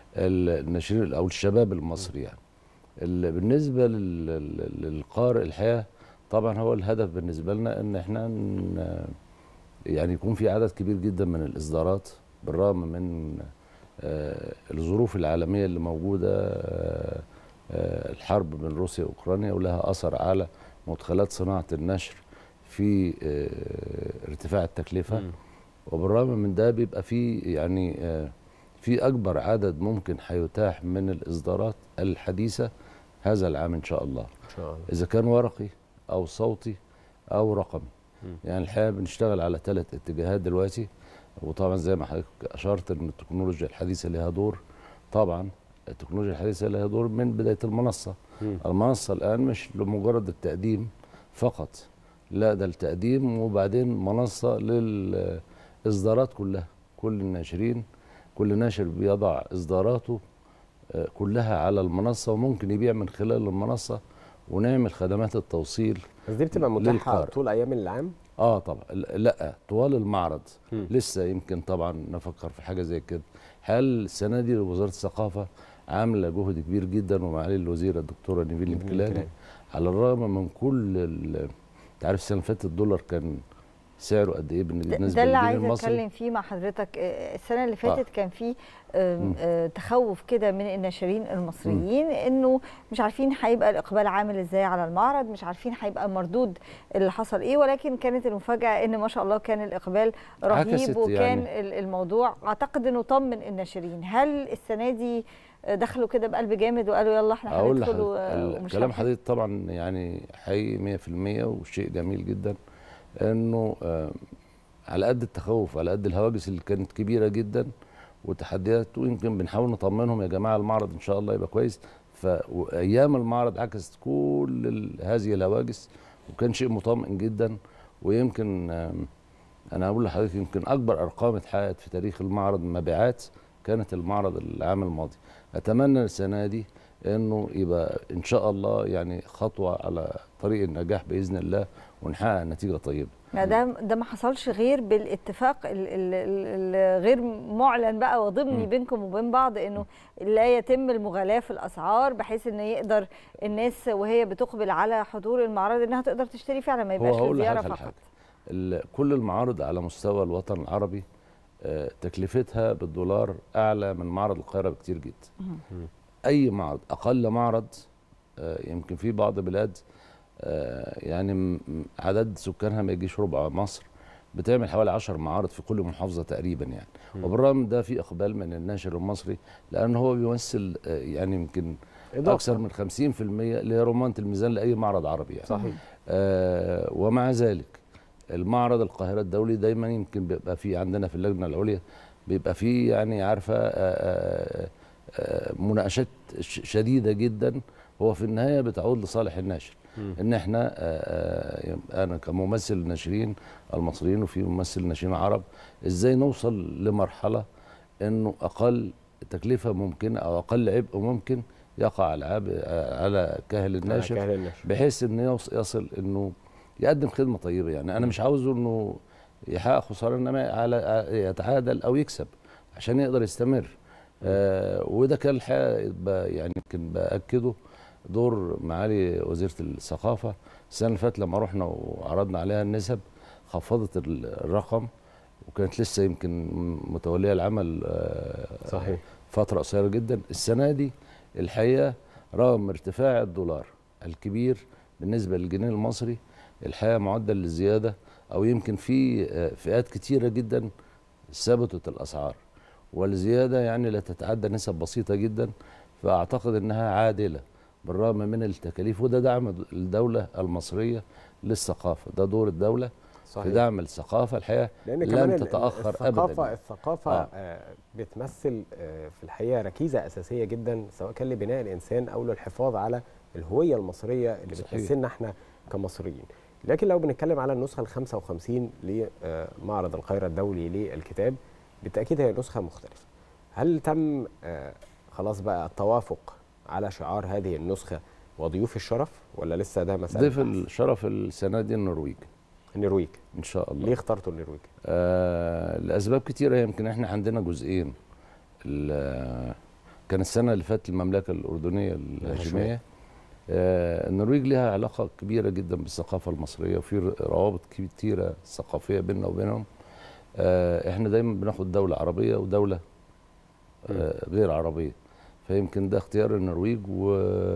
Speaker 16: ال- الناشرين او الشباب المصري يعني ال- بالنسبه لل- لل- للقارئ الحقيقه طبعا هو الهدف بالنسبه لنا ان احنا ن- يعني يكون في عدد كبير جدا من الاصدارات بالرغم من آه، الظروف العالميه اللي موجوده آه، آه، الحرب بين روسيا واوكرانيا ولها اثر على مدخلات صناعه النشر في آه، ارتفاع التكلفه
Speaker 8: مم.
Speaker 16: وبالرغم من ده بيبقى في يعني آه، في اكبر عدد ممكن هيتاح من الاصدارات الحديثه هذا العام ان شاء الله
Speaker 8: ان شاء الله
Speaker 16: اذا كان ورقي او صوتي او رقمي
Speaker 8: مم.
Speaker 16: يعني الحقيقه بنشتغل على ثلاث اتجاهات دلوقتي وطبعا زي ما حضرتك اشرت ان التكنولوجيا الحديثه لها دور طبعا التكنولوجيا الحديثه لها دور من بدايه المنصه
Speaker 8: مم.
Speaker 16: المنصه الان مش لمجرد التقديم فقط لا ده التقديم وبعدين منصه للاصدارات كلها كل الناشرين كل ناشر بيضع اصداراته آه، كلها على المنصه وممكن يبيع من خلال المنصه ونعمل خدمات التوصيل
Speaker 8: بس دي بتبقى متاحه
Speaker 16: للقارئ.
Speaker 8: طول ايام العام
Speaker 16: اه طبعا ل- لا طوال المعرض
Speaker 8: مم.
Speaker 16: لسه يمكن طبعا نفكر في حاجه زي كده هل السنه دي وزاره الثقافه عامله جهد كبير جدا ومعالي الوزيره الدكتوره نيفين الكيلاني
Speaker 8: الكيلاني.
Speaker 16: على الرغم من كل ال- انت عارف السنه اللي فاتت الدولار كان سعره قد ايه بالنسبه
Speaker 7: ده,
Speaker 16: للجنيه
Speaker 7: ده اللي عايزه
Speaker 16: المصري
Speaker 7: اتكلم فيه مع حضرتك آه، السنه اللي
Speaker 16: آه.
Speaker 7: فاتت كان في آم،
Speaker 16: مم.
Speaker 7: آه، تخوف كده من الناشرين المصريين انه مش عارفين هيبقى الاقبال عامل ازاي على المعرض مش عارفين هيبقى مردود اللي حصل ايه ولكن كانت المفاجاه ان ما شاء الله كان الاقبال رهيب
Speaker 16: عكست
Speaker 7: وكان
Speaker 16: يعني.
Speaker 7: ال- الموضوع اعتقد انه طمن الناشرين هل السنه دي آه، دخلوا كده بقلب جامد وقالوا يلا احنا
Speaker 16: اقول
Speaker 7: هندخل
Speaker 16: لحضرتك
Speaker 7: و-
Speaker 16: ال-
Speaker 7: ومش
Speaker 16: كلام
Speaker 7: هنخاف؟
Speaker 16: حضرتك طبعا يعني حقيقي 100% وشيء جميل جدا انه آه، على قد التخوف على قد الهواجس اللي كانت كبيره جدا وتحديات ويمكن بنحاول نطمنهم يا جماعه المعرض ان شاء الله يبقى كويس فايام المعرض عكست كل ال- هذه الهواجس وكان شيء مطمئن جدا ويمكن آم، انا اقول لحضرتك يمكن اكبر ارقام اتحققت في تاريخ المعرض مبيعات كانت المعرض العام الماضي اتمنى السنه دي انه يبقى ان شاء الله يعني خطوه على طريق النجاح باذن الله ونحقق نتيجه طيبه
Speaker 7: ما ده ده ما حصلش غير بالاتفاق ال- ال- ال- الغير معلن بقى وضمني
Speaker 16: مم.
Speaker 7: بينكم وبين بعض انه لا يتم المغالاه في الاسعار بحيث ان يقدر الناس وهي بتقبل على حضور المعرض انها تقدر تشتري فعلا ما
Speaker 16: هو
Speaker 7: يبقاش
Speaker 16: هقول
Speaker 7: زياره
Speaker 16: لحضرتك على
Speaker 7: فقط
Speaker 16: حاجه ال- كل المعارض على مستوى الوطن العربي آه، تكلفتها بالدولار اعلى من معرض القاهره بكتير جدا اي معرض اقل معرض آه، يمكن في بعض بلاد آه، يعني م- م- عدد سكانها ما يجيش ربع مصر بتعمل حوالي 10 معارض في كل محافظه تقريبا يعني
Speaker 8: مم.
Speaker 16: وبالرغم من ده في اقبال من الناشر المصري لان هو بيمثل آه، يعني يمكن
Speaker 8: إضافة.
Speaker 16: اكثر من 50% اللي هي رمانه الميزان لاي معرض عربي يعني
Speaker 8: صحيح
Speaker 16: آه ومع ذلك المعرض القاهره الدولي دايما يمكن بيبقى فيه عندنا في اللجنه العليا بيبقى فيه يعني عارفه آه، آه، آه، مناقشات ش- شديده جدا هو في النهايه بتعود لصالح الناشر ان احنا آه، آه، انا كممثل ناشرين المصريين وفي ممثل ناشرين عرب ازاي نوصل لمرحله انه اقل تكلفه ممكنه او اقل عبء ممكن يقع على عبء على كاهل الناشر
Speaker 8: كاهل الناشر.
Speaker 16: بحيث انه يوص- يصل انه يقدم خدمه طيبه يعني انا مش عاوزه انه يحقق خساره انما على يتعادل او يكسب عشان يقدر يستمر آه وده كان الحقيقه ب- يعني يمكن باكده دور معالي وزيره الثقافه السنه اللي فاتت لما رحنا وعرضنا عليها النسب خفضت ال- الرقم وكانت لسه يمكن متوليه العمل آه
Speaker 8: صحيح.
Speaker 16: فتره قصيره جدا السنه دي الحقيقه رغم ارتفاع الدولار الكبير بالنسبه للجنيه المصري الحقيقه معدل الزياده او يمكن في آه، فئات كتيره جدا ثبتت الاسعار والزياده يعني لا تتعدى نسب بسيطه جدا فاعتقد انها عادله بالرغم من التكاليف وده دعم الدوله المصريه للثقافه ده دور الدوله
Speaker 8: صحيح.
Speaker 16: في دعم الثقافه الحقيقه
Speaker 8: لان كمان
Speaker 16: لن
Speaker 8: ال-
Speaker 16: تتاخر
Speaker 8: الثقافه
Speaker 16: ابدا
Speaker 8: الثقافه
Speaker 16: آه.
Speaker 8: آه. بتمثل آه في الحقيقه ركيزه اساسيه جدا سواء كان لبناء الانسان او للحفاظ على الهويه المصريه اللي
Speaker 16: صحيح.
Speaker 8: بتمثلنا احنا كمصريين لكن لو بنتكلم على النسخه ال 55 لمعرض القاهره الدولي للكتاب بالتاكيد هي نسخه مختلفه هل تم آه خلاص بقى التوافق على شعار هذه النسخه وضيوف الشرف ولا لسه ده مساله
Speaker 16: ضيف
Speaker 8: بحث؟
Speaker 16: الشرف السنه دي النرويج
Speaker 8: النرويج
Speaker 16: ان شاء الله
Speaker 8: ليه اخترتوا النرويج
Speaker 16: آه لاسباب كتيره يمكن احنا عندنا جزئين ال- كان السنه اللي فاتت المملكه الاردنيه الهاشميه آه النرويج لها علاقه كبيره جدا بالثقافه المصريه وفي روابط كتيره ثقافيه بيننا وبينهم آه احنا دايما بناخد دوله عربيه ودوله آه غير عربيه فيمكن ده اختيار النرويج و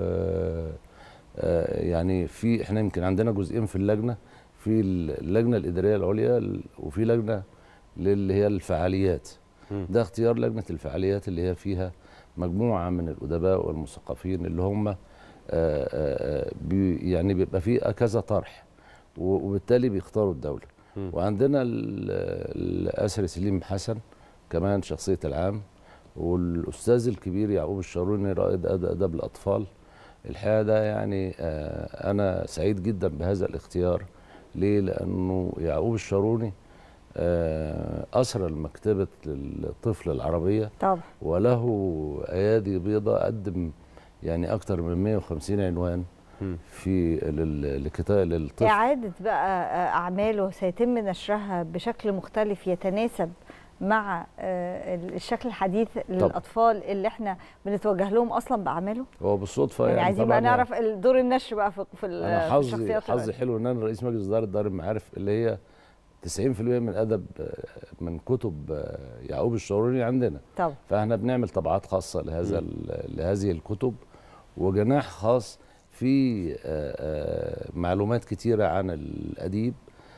Speaker 16: آه، يعني في احنا يمكن عندنا جزئين في اللجنه في اللجنه الاداريه العليا ال- وفي لجنه اللي هي الفعاليات ده اختيار لجنه الفعاليات اللي هي فيها مجموعه من الادباء والمثقفين اللي هم آه، آه، آه، بي يعني بيبقى فيه كذا طرح و- وبالتالي بيختاروا الدوله وعندنا ال- الاسري سليم حسن كمان شخصيه العام والاستاذ الكبير يعقوب الشاروني رائد أد- ادب الاطفال الحقيقه ده يعني آه، انا سعيد جدا بهذا الاختيار ليه لانه يعقوب الشاروني آه، اسرى المكتبه للطفل العربيه
Speaker 7: طبعا
Speaker 16: وله ايادي بيضاء قدم يعني اكتر من 150 عنوان في لل- لكتاب للطفل
Speaker 7: إعادة بقى آه، أعماله سيتم نشرها بشكل مختلف يتناسب مع آه، الشكل الحديث للأطفال اللي احنا بنتوجه لهم أصلا بأعماله
Speaker 16: هو بالصدفه
Speaker 7: يعني,
Speaker 16: يعني,
Speaker 7: عايزين
Speaker 16: طبعا
Speaker 7: بقى نعرف ال- دور النشر بقى في في ال-
Speaker 16: انا
Speaker 7: في
Speaker 16: حظي
Speaker 7: الشخصيات
Speaker 16: حظي حلو ان انا رئيس مجلس اداره دار المعارف اللي هي 90% من ادب آه، من كتب آه، يعقوب الشاروني عندنا
Speaker 7: طبعا
Speaker 16: فاحنا بنعمل طبعات خاصه لهذا ال- لهذه الكتب وجناح خاص في آه، آه، معلومات كتيره عن الاديب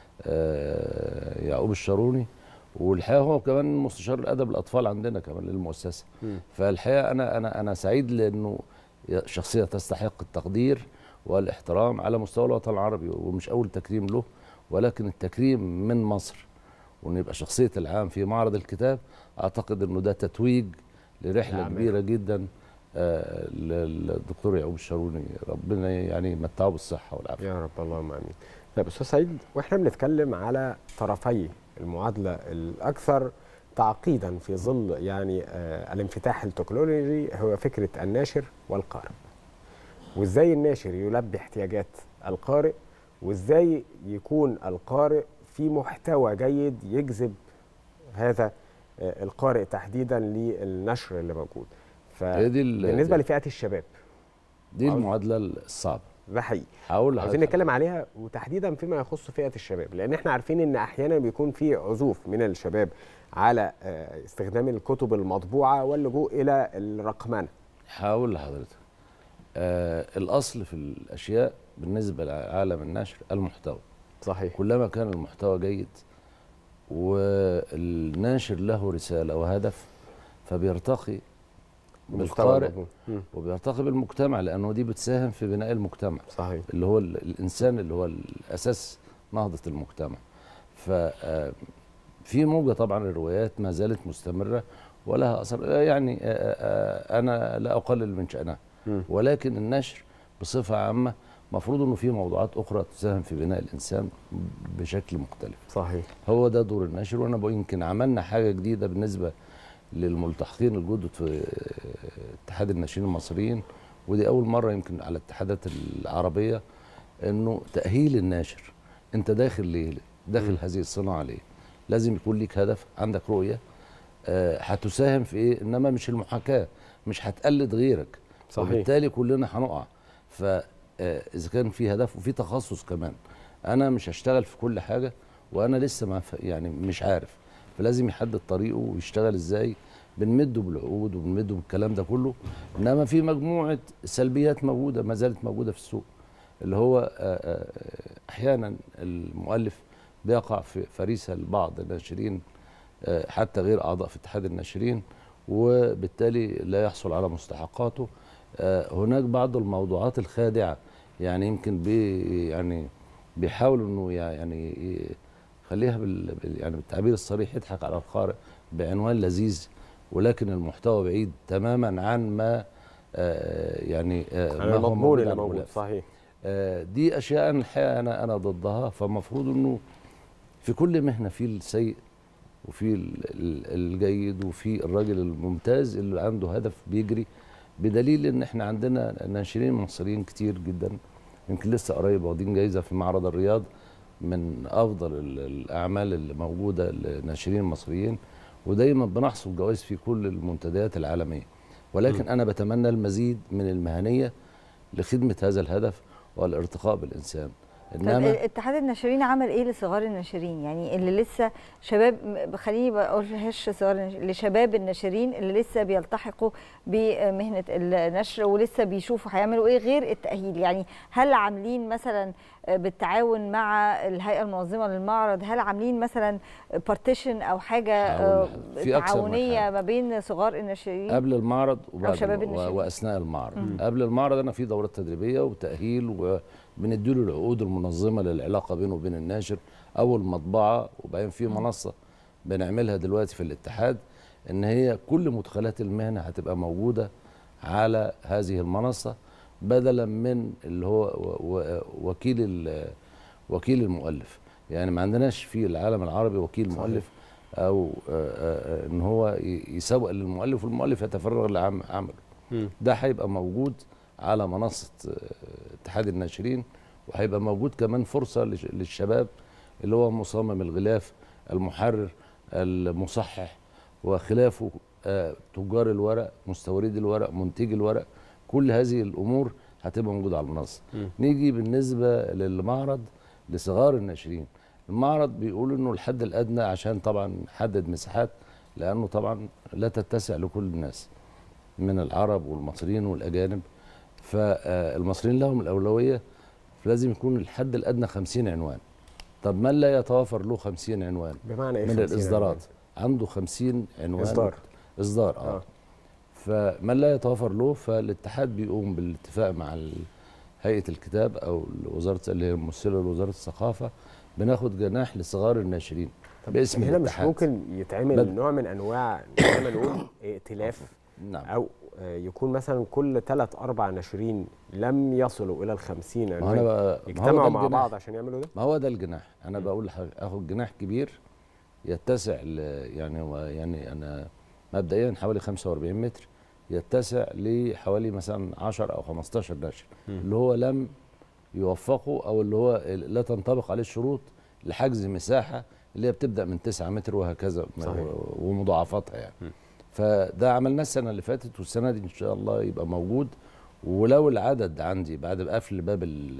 Speaker 16: آه، يعقوب الشاروني والحقيقه هو كمان مستشار الادب الاطفال عندنا كمان للمؤسسه فالحقيقه انا انا انا سعيد لانه شخصيه تستحق التقدير والاحترام على مستوى الوطن العربي ومش اول تكريم له ولكن التكريم من مصر وانه يبقى شخصيه العام في معرض الكتاب اعتقد انه ده تتويج لرحله
Speaker 8: نعم.
Speaker 16: كبيره جدا آه، للدكتور يعقوب الشاروني ربنا يعني يمتعه بالصحه والعافيه
Speaker 8: يا رب اللهم امين طيب استاذ سعيد واحنا بنتكلم على طرفي المعادله الاكثر تعقيدا في ظل يعني آه الانفتاح التكنولوجي هو فكره الناشر والقارئ وازاي الناشر يلبي احتياجات القارئ وازاي يكون القارئ في محتوى جيد يجذب هذا آه القارئ تحديدا للنشر اللي موجود
Speaker 16: هي دي ال-
Speaker 8: فبالنسبه لفئه الشباب
Speaker 16: دي المعادله الصعبه
Speaker 8: ده حقيقي
Speaker 16: هقول
Speaker 8: عاوزين
Speaker 16: لحضرتك
Speaker 8: نتكلم عليها وتحديدا فيما يخص فئه الشباب لان احنا عارفين ان احيانا بيكون في عزوف من الشباب على آه، استخدام الكتب المطبوعه واللجوء الى الرقمنه
Speaker 16: هقول لحضرتك آه الاصل في الاشياء بالنسبه لعالم النشر المحتوى
Speaker 8: صحيح
Speaker 16: كلما كان المحتوى جيد والناشر له رساله وهدف فبيرتقي
Speaker 8: بمستوى
Speaker 16: بالقارئ
Speaker 8: المضمون. مم.
Speaker 16: وبيرتقي بالمجتمع لانه دي بتساهم في بناء المجتمع
Speaker 8: صحيح
Speaker 16: اللي هو ال- الانسان اللي هو الاساس نهضه المجتمع ف آه، في موجه طبعا الروايات ما زالت مستمره ولها اثر آه، يعني آه، آه، انا لا اقلل من شانها
Speaker 8: مم.
Speaker 16: ولكن النشر بصفه عامه مفروض انه في موضوعات اخرى تساهم في بناء الانسان بشكل مختلف
Speaker 8: صحيح
Speaker 16: هو ده دور النشر وانا بقول يمكن عملنا حاجه جديده بالنسبه للملتحقين الجدد في اتحاد الناشئين المصريين ودي اول مره يمكن على الاتحادات العربيه انه تاهيل الناشر انت داخل ليه داخل هذه الصناعه ليه لازم يكون ليك هدف عندك رؤيه آه، هتساهم في ايه انما مش المحاكاه مش هتقلد غيرك
Speaker 8: صحيح.
Speaker 16: وبالتالي كلنا هنقع فاذا كان في هدف وفي تخصص كمان انا مش هشتغل في كل حاجه وانا لسه ما ف- يعني مش عارف فلازم يحدد طريقه ويشتغل ازاي بنمده بالعقود وبنمده بالكلام ده كله انما في مجموعه سلبيات موجوده ما زالت موجوده في السوق اللي هو آه، آه، احيانا المؤلف بيقع في فريسه لبعض الناشرين آه، حتى غير اعضاء في اتحاد الناشرين وبالتالي لا يحصل على مستحقاته آه، هناك بعض الموضوعات الخادعه يعني يمكن بي يعني بيحاولوا انه يع- يعني ي- خليها بال بال- يعني بالتعبير الصريح يضحك على القارئ بعنوان لذيذ ولكن المحتوى بعيد تماما عن ما آه، يعني آه،
Speaker 8: عن
Speaker 16: ما هو
Speaker 8: المضمون
Speaker 16: موجود
Speaker 8: اللي
Speaker 16: على
Speaker 8: موجود
Speaker 16: الغلاف.
Speaker 8: صحيح
Speaker 16: آه، دي اشياء أنا الحقيقه انا انا ضدها فالمفروض انه في كل مهنه في السيء وفي ال- ال- الجيد وفي الراجل الممتاز اللي عنده هدف بيجري بدليل ان احنا عندنا ناشرين مصريين كتير جدا يمكن لسه قريب واخدين جايزه في معرض الرياض من افضل ال- الاعمال اللي موجوده للناشرين المصريين ودايما بنحصل جوائز في كل المنتديات العالميه ولكن
Speaker 8: م.
Speaker 16: انا بتمنى المزيد من المهنيه لخدمه هذا الهدف والارتقاء بالانسان
Speaker 7: طب اتحاد الناشرين عمل ايه لصغار الناشرين يعني اللي لسه شباب م- خليني ما اقولهاش صغار الناش- لشباب الناشرين اللي لسه بيلتحقوا بمهنه النشر ولسه بيشوفوا هيعملوا ايه غير التاهيل يعني هل عاملين مثلا بالتعاون مع الهيئه المنظمه للمعرض هل عاملين مثلا بارتيشن او حاجه
Speaker 16: هقول
Speaker 7: آه،
Speaker 16: في أكثر من
Speaker 7: تعاونيه
Speaker 16: حاجة.
Speaker 7: ما بين صغار الناشرين
Speaker 16: قبل المعرض وبعد
Speaker 7: شباب
Speaker 16: و-
Speaker 7: الناشئين.
Speaker 16: واثناء المعرض
Speaker 7: مم.
Speaker 16: قبل المعرض انا في دورات تدريبيه وتاهيل وبنديله العقود المنظمه للعلاقه بينه وبين الناشر او المطبعه وبعدين في منصه بنعملها دلوقتي في الاتحاد ان هي كل مدخلات المهنه هتبقى موجوده على هذه المنصه بدلا من اللي هو و- و- وكيل ال- وكيل المؤلف يعني ما عندناش في العالم العربي وكيل
Speaker 8: صحيح.
Speaker 16: مؤلف او آه، آه، آه، ان هو ي- يسوق للمؤلف والمؤلف يتفرغ لعمله
Speaker 8: مم.
Speaker 16: ده هيبقى موجود على منصه آه، اتحاد الناشرين وهيبقى موجود كمان فرصه لش- للشباب اللي هو مصمم الغلاف المحرر المصحح وخلافه آه، تجار الورق مستوردي الورق منتجي الورق كل هذه الامور هتبقى موجوده على المنصه
Speaker 8: مم.
Speaker 16: نيجي بالنسبه للمعرض لصغار الناشرين المعرض بيقول انه الحد الادنى عشان طبعا حدد مساحات لانه طبعا لا تتسع لكل الناس من العرب والمصريين والاجانب فالمصريين لهم الاولويه فلازم يكون الحد الادنى 50 عنوان طب من لا يتوافر له 50 عنوان
Speaker 8: بمعنى ايه
Speaker 16: من
Speaker 8: 50
Speaker 16: الاصدارات عنده 50 عنوان
Speaker 8: إصدار.
Speaker 16: اصدار اه,
Speaker 8: آه.
Speaker 16: فمن لا يتوافر له فالاتحاد بيقوم بالاتفاق مع ال- هيئه الكتاب او وزاره اللي هي الممثله لوزاره الثقافه بناخد جناح لصغار الناشرين باسم
Speaker 8: هنا مش
Speaker 16: الاتحاد
Speaker 8: ممكن يتعمل
Speaker 16: بد-
Speaker 8: نوع من انواع زي ما نقول ائتلاف
Speaker 16: نعم
Speaker 8: او آه، يكون مثلا كل ثلاث اربع ناشرين لم يصلوا الى ال 50
Speaker 16: ما انا
Speaker 8: عنوان
Speaker 16: بقى ما هو
Speaker 8: يجتمعوا
Speaker 16: ده
Speaker 8: مع
Speaker 16: الجناح.
Speaker 8: بعض عشان يعملوا ده
Speaker 16: ما هو ده الجناح انا بقول لحضرتك اخد جناح كبير يتسع ل يعني هو يعني انا مبدئيا حوالي 45 متر يتسع لحوالي مثلا 10 او 15 ناشر
Speaker 8: مم.
Speaker 16: اللي هو لم يوفقوا او اللي هو لا تنطبق عليه الشروط لحجز مساحه اللي هي بتبدا من 9 متر وهكذا
Speaker 8: صحيح.
Speaker 16: ومضاعفاتها يعني
Speaker 8: مم.
Speaker 16: فده عملناه السنه اللي فاتت والسنه دي ان شاء الله يبقى موجود ولو العدد عندي بعد قفل باب ال-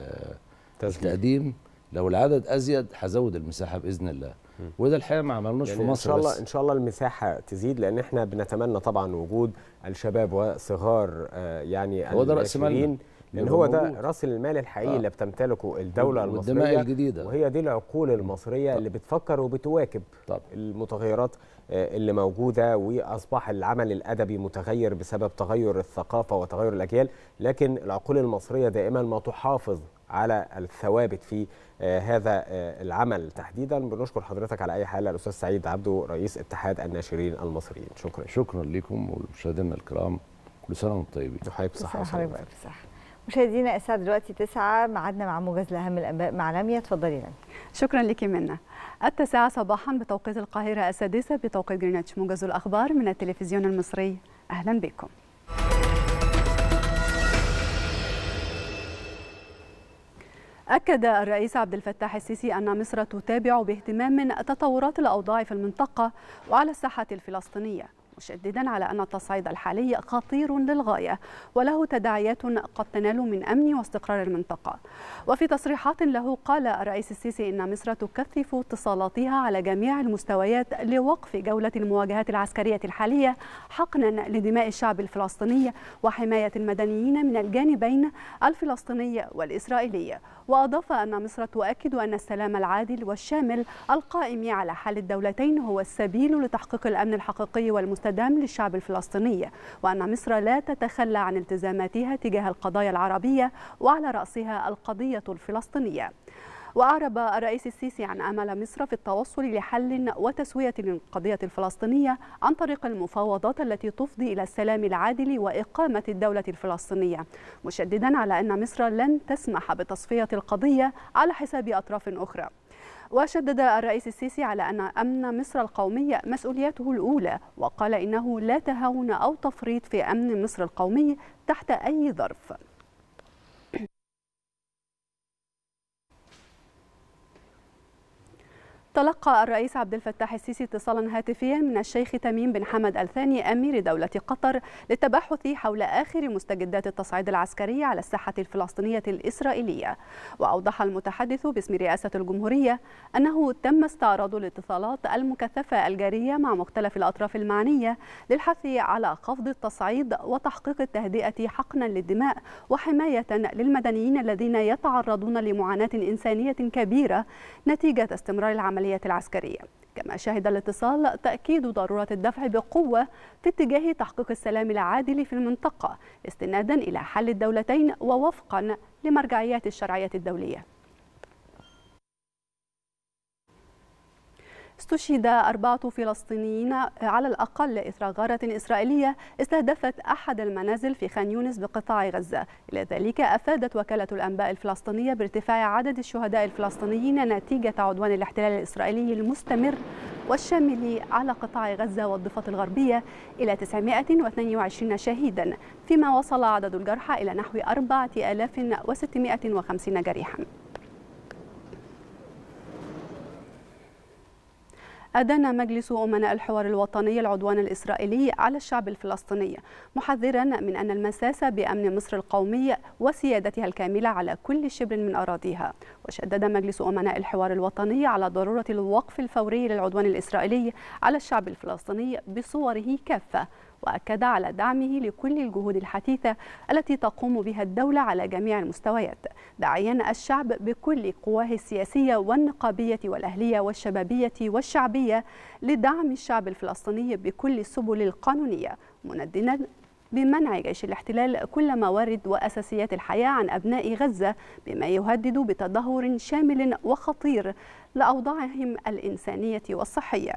Speaker 16: التقديم لو العدد ازيد هزود المساحه باذن الله وده الحقيقه ما عملناش
Speaker 8: يعني
Speaker 16: في مصر
Speaker 8: ان شاء الله
Speaker 16: بس
Speaker 8: ان شاء الله المساحه تزيد لان احنا بنتمنى طبعا وجود الشباب وصغار آه، يعني
Speaker 16: هو ده رأس مالنا.
Speaker 8: الناشرين لان
Speaker 16: يبقى
Speaker 8: هو ده
Speaker 16: موجود.
Speaker 8: راس المال الحقيقي
Speaker 16: آه.
Speaker 8: اللي بتمتلكه الدوله
Speaker 16: والدماء
Speaker 8: المصريه
Speaker 16: الجديدة.
Speaker 8: وهي دي العقول المصريه اللي بتفكر وبتواكب
Speaker 16: طب.
Speaker 8: المتغيرات آه، اللي موجوده واصبح العمل الادبي متغير بسبب تغير الثقافه وتغير الاجيال لكن العقول المصريه دائما ما تحافظ على الثوابت في آه، هذا آه، العمل تحديدا بنشكر حضرتك على اي حال الاستاذ سعيد عبده رئيس اتحاد الناشرين المصريين شكرا
Speaker 16: شكرا لكم ولمشاهدينا الكرام كل سنه وانتم طيبين
Speaker 8: وحضرتك
Speaker 7: بصحة وسلامة بصحة مشاهدينا الساعة دلوقتي 9 ميعادنا مع موجز لأهم الأنباء مع لميا اتفضلي لميا
Speaker 5: شكرا لك منا التاسعة صباحا بتوقيت القاهرة السادسة بتوقيت جرينتش موجز الأخبار من التلفزيون المصري أهلا بكم أكد الرئيس عبد الفتاح السيسي أن مصر تتابع باهتمام تطورات الأوضاع في المنطقة وعلى الساحة الفلسطينية مشددا على أن التصعيد الحالي خطير للغاية وله تداعيات قد تنال من أمن واستقرار المنطقة وفي تصريحات له قال الرئيس السيسي أن مصر تكثف اتصالاتها على جميع المستويات لوقف جولة المواجهات العسكرية الحالية حقنا لدماء الشعب الفلسطيني وحماية المدنيين من الجانبين الفلسطيني والإسرائيلي وأضاف أن مصر تؤكد أن السلام العادل والشامل القائم على حل الدولتين هو السبيل لتحقيق الأمن الحقيقي والمستدام للشعب الفلسطيني وأن مصر لا تتخلى عن التزاماتها تجاه القضايا العربية وعلى رأسها القضية الفلسطينية وأعرب الرئيس السيسي عن أمل مصر في التوصل لحل وتسوية للقضية الفلسطينية عن طريق المفاوضات التي تفضي إلى السلام العادل وإقامة الدولة الفلسطينية مشددا على أن مصر لن تسمح بتصفية القضية على حساب أطراف أخرى وشدد الرئيس السيسي على أن أمن مصر القومي مسؤوليته الأولى وقال إنه لا تهاون أو تفريط في أمن مصر القومي تحت أي ظرف تلقى الرئيس عبد الفتاح السيسي اتصالا هاتفيا من الشيخ تميم بن حمد الثاني امير دوله قطر للتباحث حول اخر مستجدات التصعيد العسكري على الساحه الفلسطينيه الاسرائيليه واوضح المتحدث باسم رئاسه الجمهوريه انه تم استعراض الاتصالات المكثفه الجاريه مع مختلف الاطراف المعنيه للحث على خفض التصعيد وتحقيق التهدئه حقنا للدماء وحمايه للمدنيين الذين يتعرضون لمعاناه انسانيه كبيره نتيجه استمرار العمليه العملية العسكرية كما شهد الاتصال تأكيد ضرورة الدفع بقوة في اتجاه تحقيق السلام العادل في المنطقة استنادا إلى حل الدولتين ووفقا لمرجعيات الشرعية الدولية استشهد أربعة فلسطينيين على الأقل إثر غارة إسرائيلية استهدفت أحد المنازل في خان يونس بقطاع غزة إلى ذلك أفادت وكالة الأنباء الفلسطينية بارتفاع عدد الشهداء الفلسطينيين نتيجة عدوان الاحتلال الإسرائيلي المستمر والشامل على قطاع غزة والضفة الغربية إلى 922 شهيدا فيما وصل عدد الجرحى إلى نحو 4650 جريحا أدان مجلس أمناء الحوار الوطني العدوان الإسرائيلي على الشعب الفلسطيني محذرا من أن المساس بأمن مصر القومي وسيادتها الكاملة على كل شبر من أراضيها وشدد مجلس أمناء الحوار الوطني على ضرورة الوقف الفوري للعدوان الإسرائيلي على الشعب الفلسطيني بصوره كافة وأكد على دعمه لكل الجهود الحثيثة التي تقوم بها الدولة على جميع المستويات داعيا الشعب بكل قواه السياسية والنقابية والأهلية والشبابية والشعبية لدعم الشعب الفلسطيني بكل السبل القانونية منددا بمنع جيش الاحتلال كل موارد وأساسيات الحياة عن أبناء غزة بما يهدد بتدهور شامل وخطير لأوضاعهم الإنسانية والصحية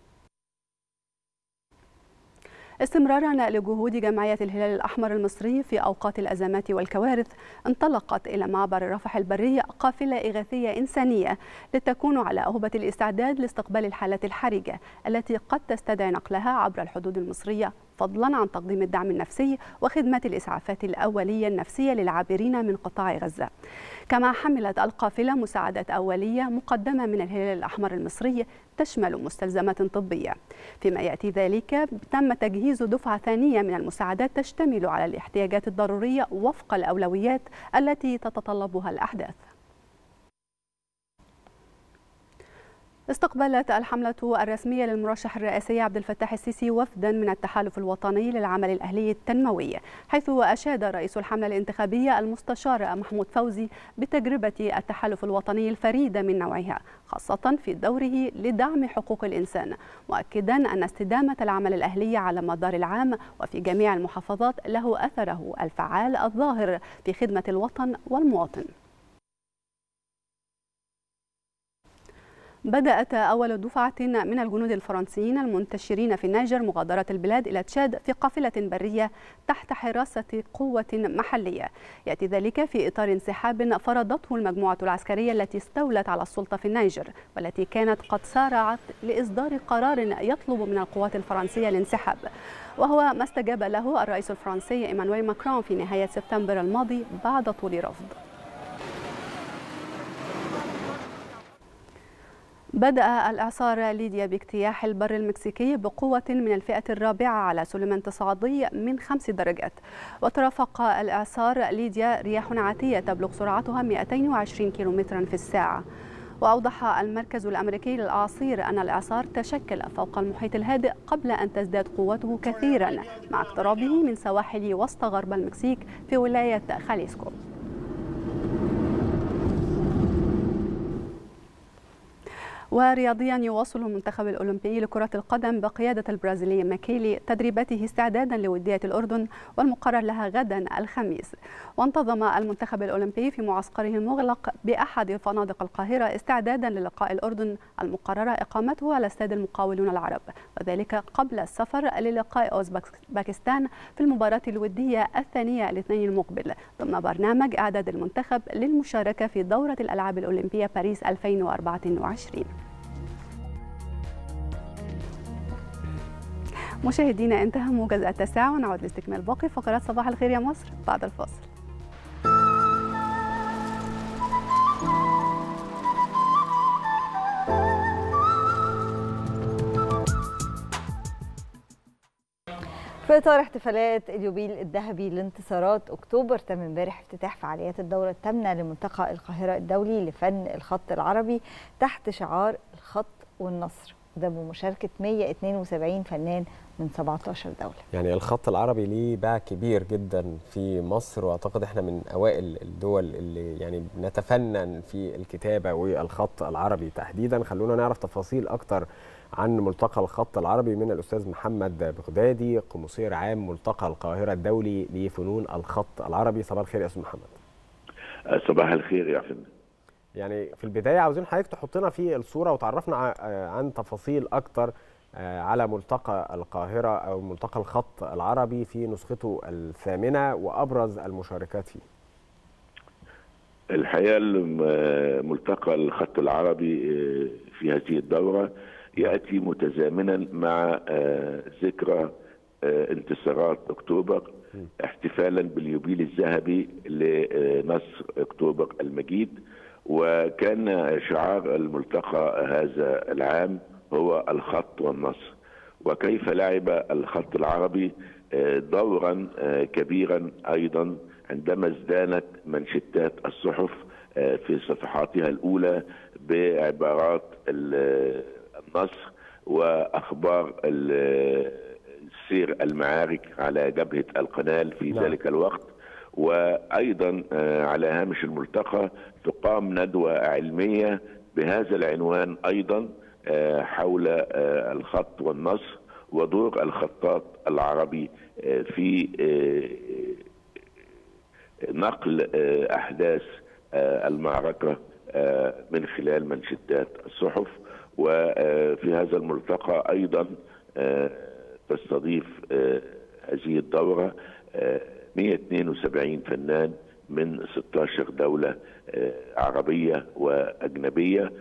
Speaker 5: استمرارا لجهود جمعية الهلال الأحمر المصري في أوقات الأزمات والكوارث انطلقت إلى معبر رفح البري قافلة إغاثية إنسانية لتكون على أهبة الاستعداد لاستقبال الحالات الحرجة التي قد تستدعي نقلها عبر الحدود المصرية فضلا عن تقديم الدعم النفسي وخدمات الإسعافات الأولية النفسية للعابرين من قطاع غزة كما حملت القافلة مساعدات أولية مقدمة من الهلال الأحمر المصري تشمل مستلزمات طبية فيما يأتي ذلك تم تجهيز دفعة ثانية من المساعدات تشتمل على الاحتياجات الضرورية وفق الأولويات التي تتطلبها الأحداث استقبلت الحملة الرسمية للمرشح الرئاسي عبد الفتاح السيسي وفدا من التحالف الوطني للعمل الأهلي التنموي حيث أشاد رئيس الحملة الانتخابية المستشار محمود فوزي بتجربة التحالف الوطني الفريدة من نوعها خاصة في دوره لدعم حقوق الإنسان مؤكدا أن استدامة العمل الأهلي على مدار العام وفي جميع المحافظات له أثره الفعال الظاهر في خدمة الوطن والمواطن بدأت أول دفعة من الجنود الفرنسيين المنتشرين في النيجر مغادرة البلاد إلى تشاد في قافلة برية تحت حراسة قوة محلية يأتي ذلك في إطار انسحاب فرضته المجموعة العسكرية التي استولت على السلطة في النيجر والتي كانت قد سارعت لإصدار قرار يطلب من القوات الفرنسية الانسحاب وهو ما استجاب له الرئيس الفرنسي إيمانويل ماكرون في نهاية سبتمبر الماضي بعد طول رفض بدأ الإعصار ليديا باجتياح البر المكسيكي بقوة من الفئة الرابعة على سلم انتصاعدي من خمس درجات وترافق الإعصار ليديا رياح عاتية تبلغ سرعتها 220 كم في الساعة وأوضح المركز الأمريكي للأعاصير أن الإعصار تشكل فوق المحيط الهادئ قبل أن تزداد قوته كثيرا مع اقترابه من سواحل وسط غرب المكسيك في ولاية خاليسكو ورياضيا يواصل المنتخب الأولمبي لكرة القدم بقيادة البرازيلي ماكيلي تدريباته استعدادا لودية الأردن والمقرر لها غدا الخميس وانتظم المنتخب الأولمبي في معسكره المغلق بأحد فنادق القاهرة استعدادا للقاء الأردن المقرر إقامته على استاد المقاولون العرب وذلك قبل السفر للقاء أوزباكستان في المباراة الودية الثانية الاثنين المقبل ضمن برنامج إعداد المنتخب للمشاركة في دورة الألعاب الأولمبية باريس 2024 مشاهدينا انتهى موجز التاسعة ونعود لاستكمال باقي فقرات صباح الخير يا مصر بعد الفاصل
Speaker 7: في اطار احتفالات اليوبيل الذهبي لانتصارات اكتوبر تم امبارح افتتاح فعاليات الدوره الثامنه لملتقى القاهره الدولي لفن الخط العربي تحت شعار الخط والنصر وده بمشاركه 172 فنان من 17 دوله.
Speaker 8: يعني الخط العربي ليه باع كبير جدا في مصر واعتقد احنا من اوائل الدول اللي يعني نتفنن في الكتابه والخط العربي تحديدا خلونا نعرف تفاصيل اكتر عن ملتقى الخط العربي من الاستاذ محمد بغدادي قمصير عام ملتقى القاهره الدولي لفنون الخط العربي صباح الخير يا استاذ محمد
Speaker 17: صباح الخير يا فندم
Speaker 8: يعني في البدايه عاوزين حضرتك تحطنا في الصوره وتعرفنا عن تفاصيل اكتر على ملتقى القاهره او ملتقى الخط العربي في نسخته الثامنه وابرز المشاركات فيه
Speaker 17: الحقيقه ملتقى الخط العربي في هذه الدوره ياتي متزامنا مع ذكرى انتصارات اكتوبر احتفالا باليوبيل الذهبي لنصر اكتوبر المجيد وكان شعار الملتقى هذا العام هو الخط والنصر وكيف لعب الخط العربي دورا كبيرا ايضا عندما ازدانت منشتات الصحف في صفحاتها الاولى بعبارات النصر واخبار سير المعارك على جبهه القنال في نعم. ذلك الوقت وايضا على هامش الملتقى تقام ندوه علميه بهذا العنوان ايضا حول الخط والنصر ودور الخطاط العربي في نقل احداث المعركه من خلال منشدات الصحف وفي هذا الملتقى ايضا تستضيف هذه الدوره 172 فنان من 16 دوله عربيه واجنبيه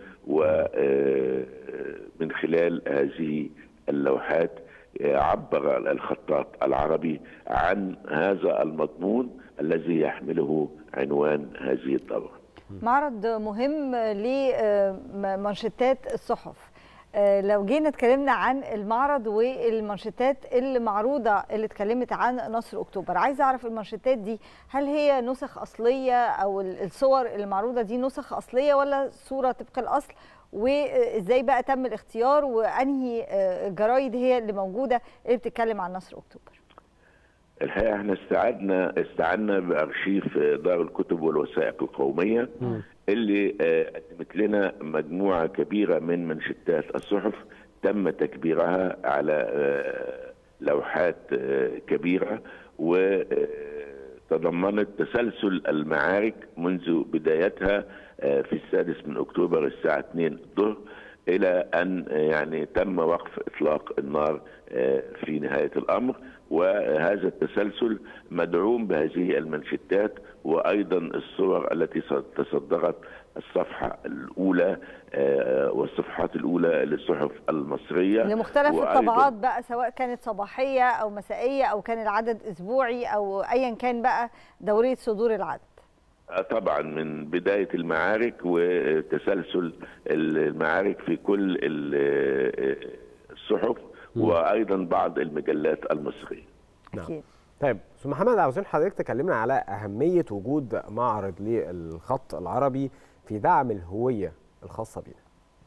Speaker 17: ومن خلال هذه اللوحات عبر الخطاط العربي عن هذا المضمون الذي يحمله عنوان هذه الدوره.
Speaker 7: معرض مهم لمنشطات الصحف لو جينا اتكلمنا عن المعرض والمنشطات اللي معروضه اللي اتكلمت عن نصر اكتوبر عايزه اعرف المنشطات دي هل هي نسخ اصليه او الصور اللي معروضه دي نسخ اصليه ولا صوره طبق الاصل وازاي بقى تم الاختيار وانهي آه، الجرايد هي اللي موجوده اللي بتتكلم عن نصر اكتوبر
Speaker 17: الحقيقه احنا استعدنا استعنا بارشيف دار الكتب والوثائق القوميه اللي آه، قدمت لنا مجموعه كبيره من منشطات الصحف تم تكبيرها على آه، لوحات آه، كبيره وتضمنت تسلسل المعارك منذ بدايتها آه، في السادس من اكتوبر الساعه 2 الظهر الى ان آه، يعني تم وقف اطلاق النار آه، في نهايه الامر وهذا التسلسل مدعوم بهذه المنشطات وايضا الصور التي تصدرت الصفحه الاولى آه، والصفحات الاولى للصحف المصريه
Speaker 7: لمختلف
Speaker 17: وأيضاً-
Speaker 7: الطبعات بقى سواء كانت صباحيه او مسائيه او كان العدد اسبوعي او ايا كان بقى دوريه صدور العدد
Speaker 17: آه، طبعا من بداية المعارك وتسلسل المعارك في كل ال- آه، الصحف وأيضا بعض المجلات المصرية
Speaker 8: نعم. طيب استاذ محمد عاوزين حضرتك تكلمنا على اهميه وجود معرض للخط العربي في دعم الهويه الخاصه بينا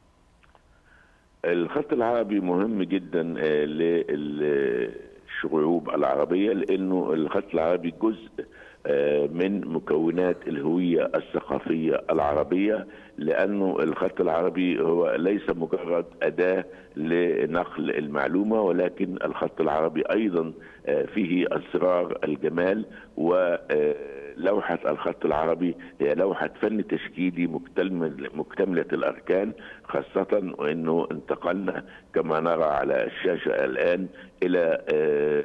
Speaker 17: الخط العربي مهم جدا آه، للشعوب العربية لأنه الخط العربي جزء آه، من مكونات الهوية الثقافية العربية لأنه الخط العربي هو ليس مجرد أداة لنقل المعلومة ولكن الخط العربي أيضا آه، فيه أسرار الجمال و آه، لوحة الخط العربي هي لوحة فن تشكيلي مكتمل مكتملة الأركان خاصة وأنه انتقلنا كما نرى على الشاشة الآن إلى آه،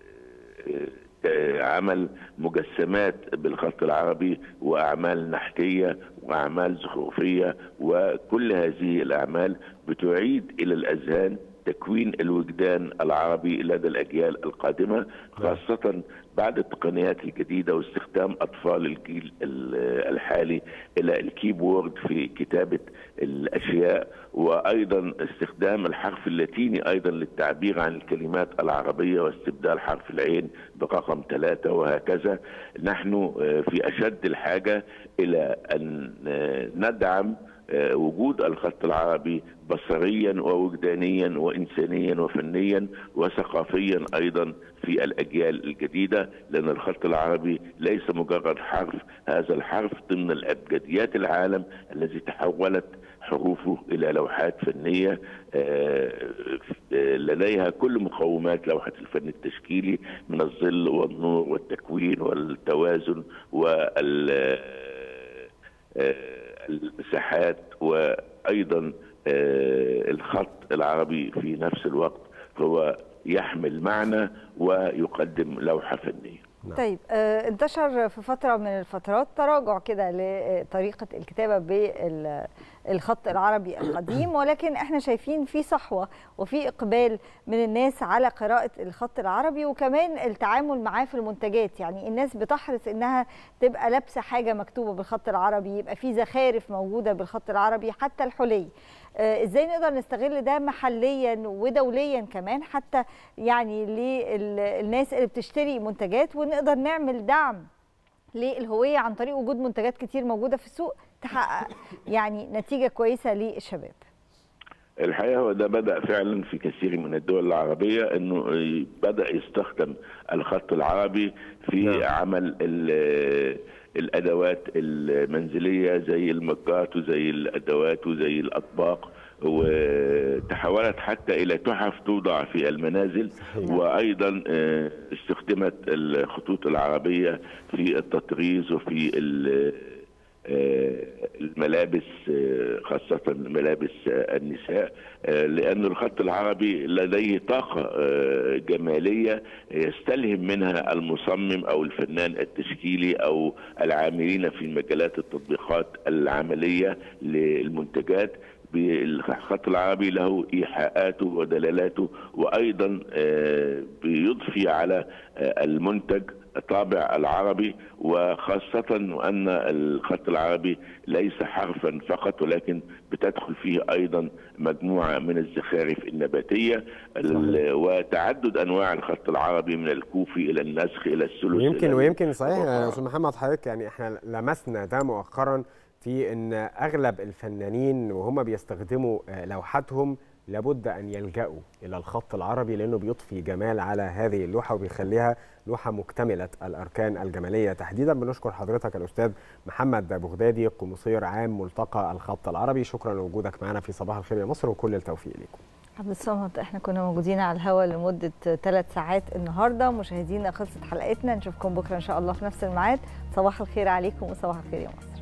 Speaker 17: آه، عمل مجسمات بالخط العربي وأعمال نحتية وأعمال زخرفية وكل هذه الأعمال بتعيد إلى الأذهان تكوين الوجدان العربي لدى الأجيال القادمة خاصة بعد التقنيات الجديدة واستخدام أطفال الجيل ال- الحالي إلى الكيبورد في كتابة الأشياء وأيضا استخدام الحرف اللاتيني أيضا للتعبير عن الكلمات العربية واستبدال حرف العين برقم ثلاثة وهكذا نحن آه، في أشد الحاجة إلى أن آه، ندعم آه، وجود الخط العربي بصريا ووجدانيا وانسانيا وفنيا وثقافيا ايضا في الاجيال الجديده لان الخط العربي ليس مجرد حرف هذا الحرف ضمن الابجديات العالم الذي تحولت حروفه الى لوحات فنيه آه، آه، لديها كل مقومات لوحه الفن التشكيلي من الظل والنور والتكوين والتوازن وال آه، المساحات وايضا آه، الخط العربي في نفس الوقت هو يحمل معنى ويقدم لوحه فنيه
Speaker 7: طيب آه، انتشر في فترة من الفترات تراجع كده لطريقة الكتابة بالخط العربي القديم ولكن احنا شايفين في صحوة وفي إقبال من الناس على قراءة الخط العربي وكمان التعامل معاه في المنتجات يعني الناس بتحرص إنها تبقى لابسة حاجة مكتوبة بالخط العربي يبقى في زخارف موجودة بالخط العربي حتى الحلي آه، ازاي نقدر نستغل ده محليا ودوليا كمان حتى يعني للناس اللي بتشتري منتجات ونقدر نعمل دعم للهويه عن طريق وجود منتجات كتير موجوده في السوق تحقق يعني نتيجه كويسه للشباب
Speaker 17: الحقيقه هو ده بدا فعلا في كثير من الدول العربيه انه بدا يستخدم الخط العربي في نعم. عمل ال- الادوات المنزليه زي المجات وزي الادوات وزي الاطباق وتحولت حتى الى تحف توضع في المنازل وايضا آه، استخدمت الخطوط العربيه في التطريز وفي ال- آه، الملابس آه، خاصة ملابس آه، النساء آه، لأن الخط العربي لديه طاقة آه، جمالية يستلهم منها المصمم أو الفنان التشكيلي أو العاملين في مجالات التطبيقات العملية للمنتجات بالخط العربي له ايحاءاته ودلالاته وايضا آه، بيضفي على آه، المنتج طابع العربي وخاصة أن الخط العربي ليس حرفا فقط ولكن بتدخل فيه أيضا مجموعة من الزخارف النباتية ال- وتعدد أنواع الخط العربي من الكوفي إلى النسخ إلى الثلث
Speaker 8: ويمكن
Speaker 17: إلى
Speaker 8: ويمكن صحيح يا استاذ محمد حضرتك يعني احنا لمسنا ده مؤخرا في ان اغلب الفنانين وهم بيستخدموا آه، لوحاتهم لابد ان يلجأوا الى الخط العربي لانه بيضفي جمال على هذه اللوحه وبيخليها لوحه مكتمله الاركان الجماليه تحديدا بنشكر حضرتك الاستاذ محمد بغدادي قمصير عام ملتقى الخط العربي شكرا لوجودك معنا في صباح الخير يا مصر وكل التوفيق لكم
Speaker 7: عبد الصمد احنا كنا موجودين على الهواء لمده ثلاث ساعات النهارده مشاهدينا خلصت حلقتنا نشوفكم بكره ان شاء الله في نفس الميعاد صباح الخير عليكم وصباح الخير يا مصر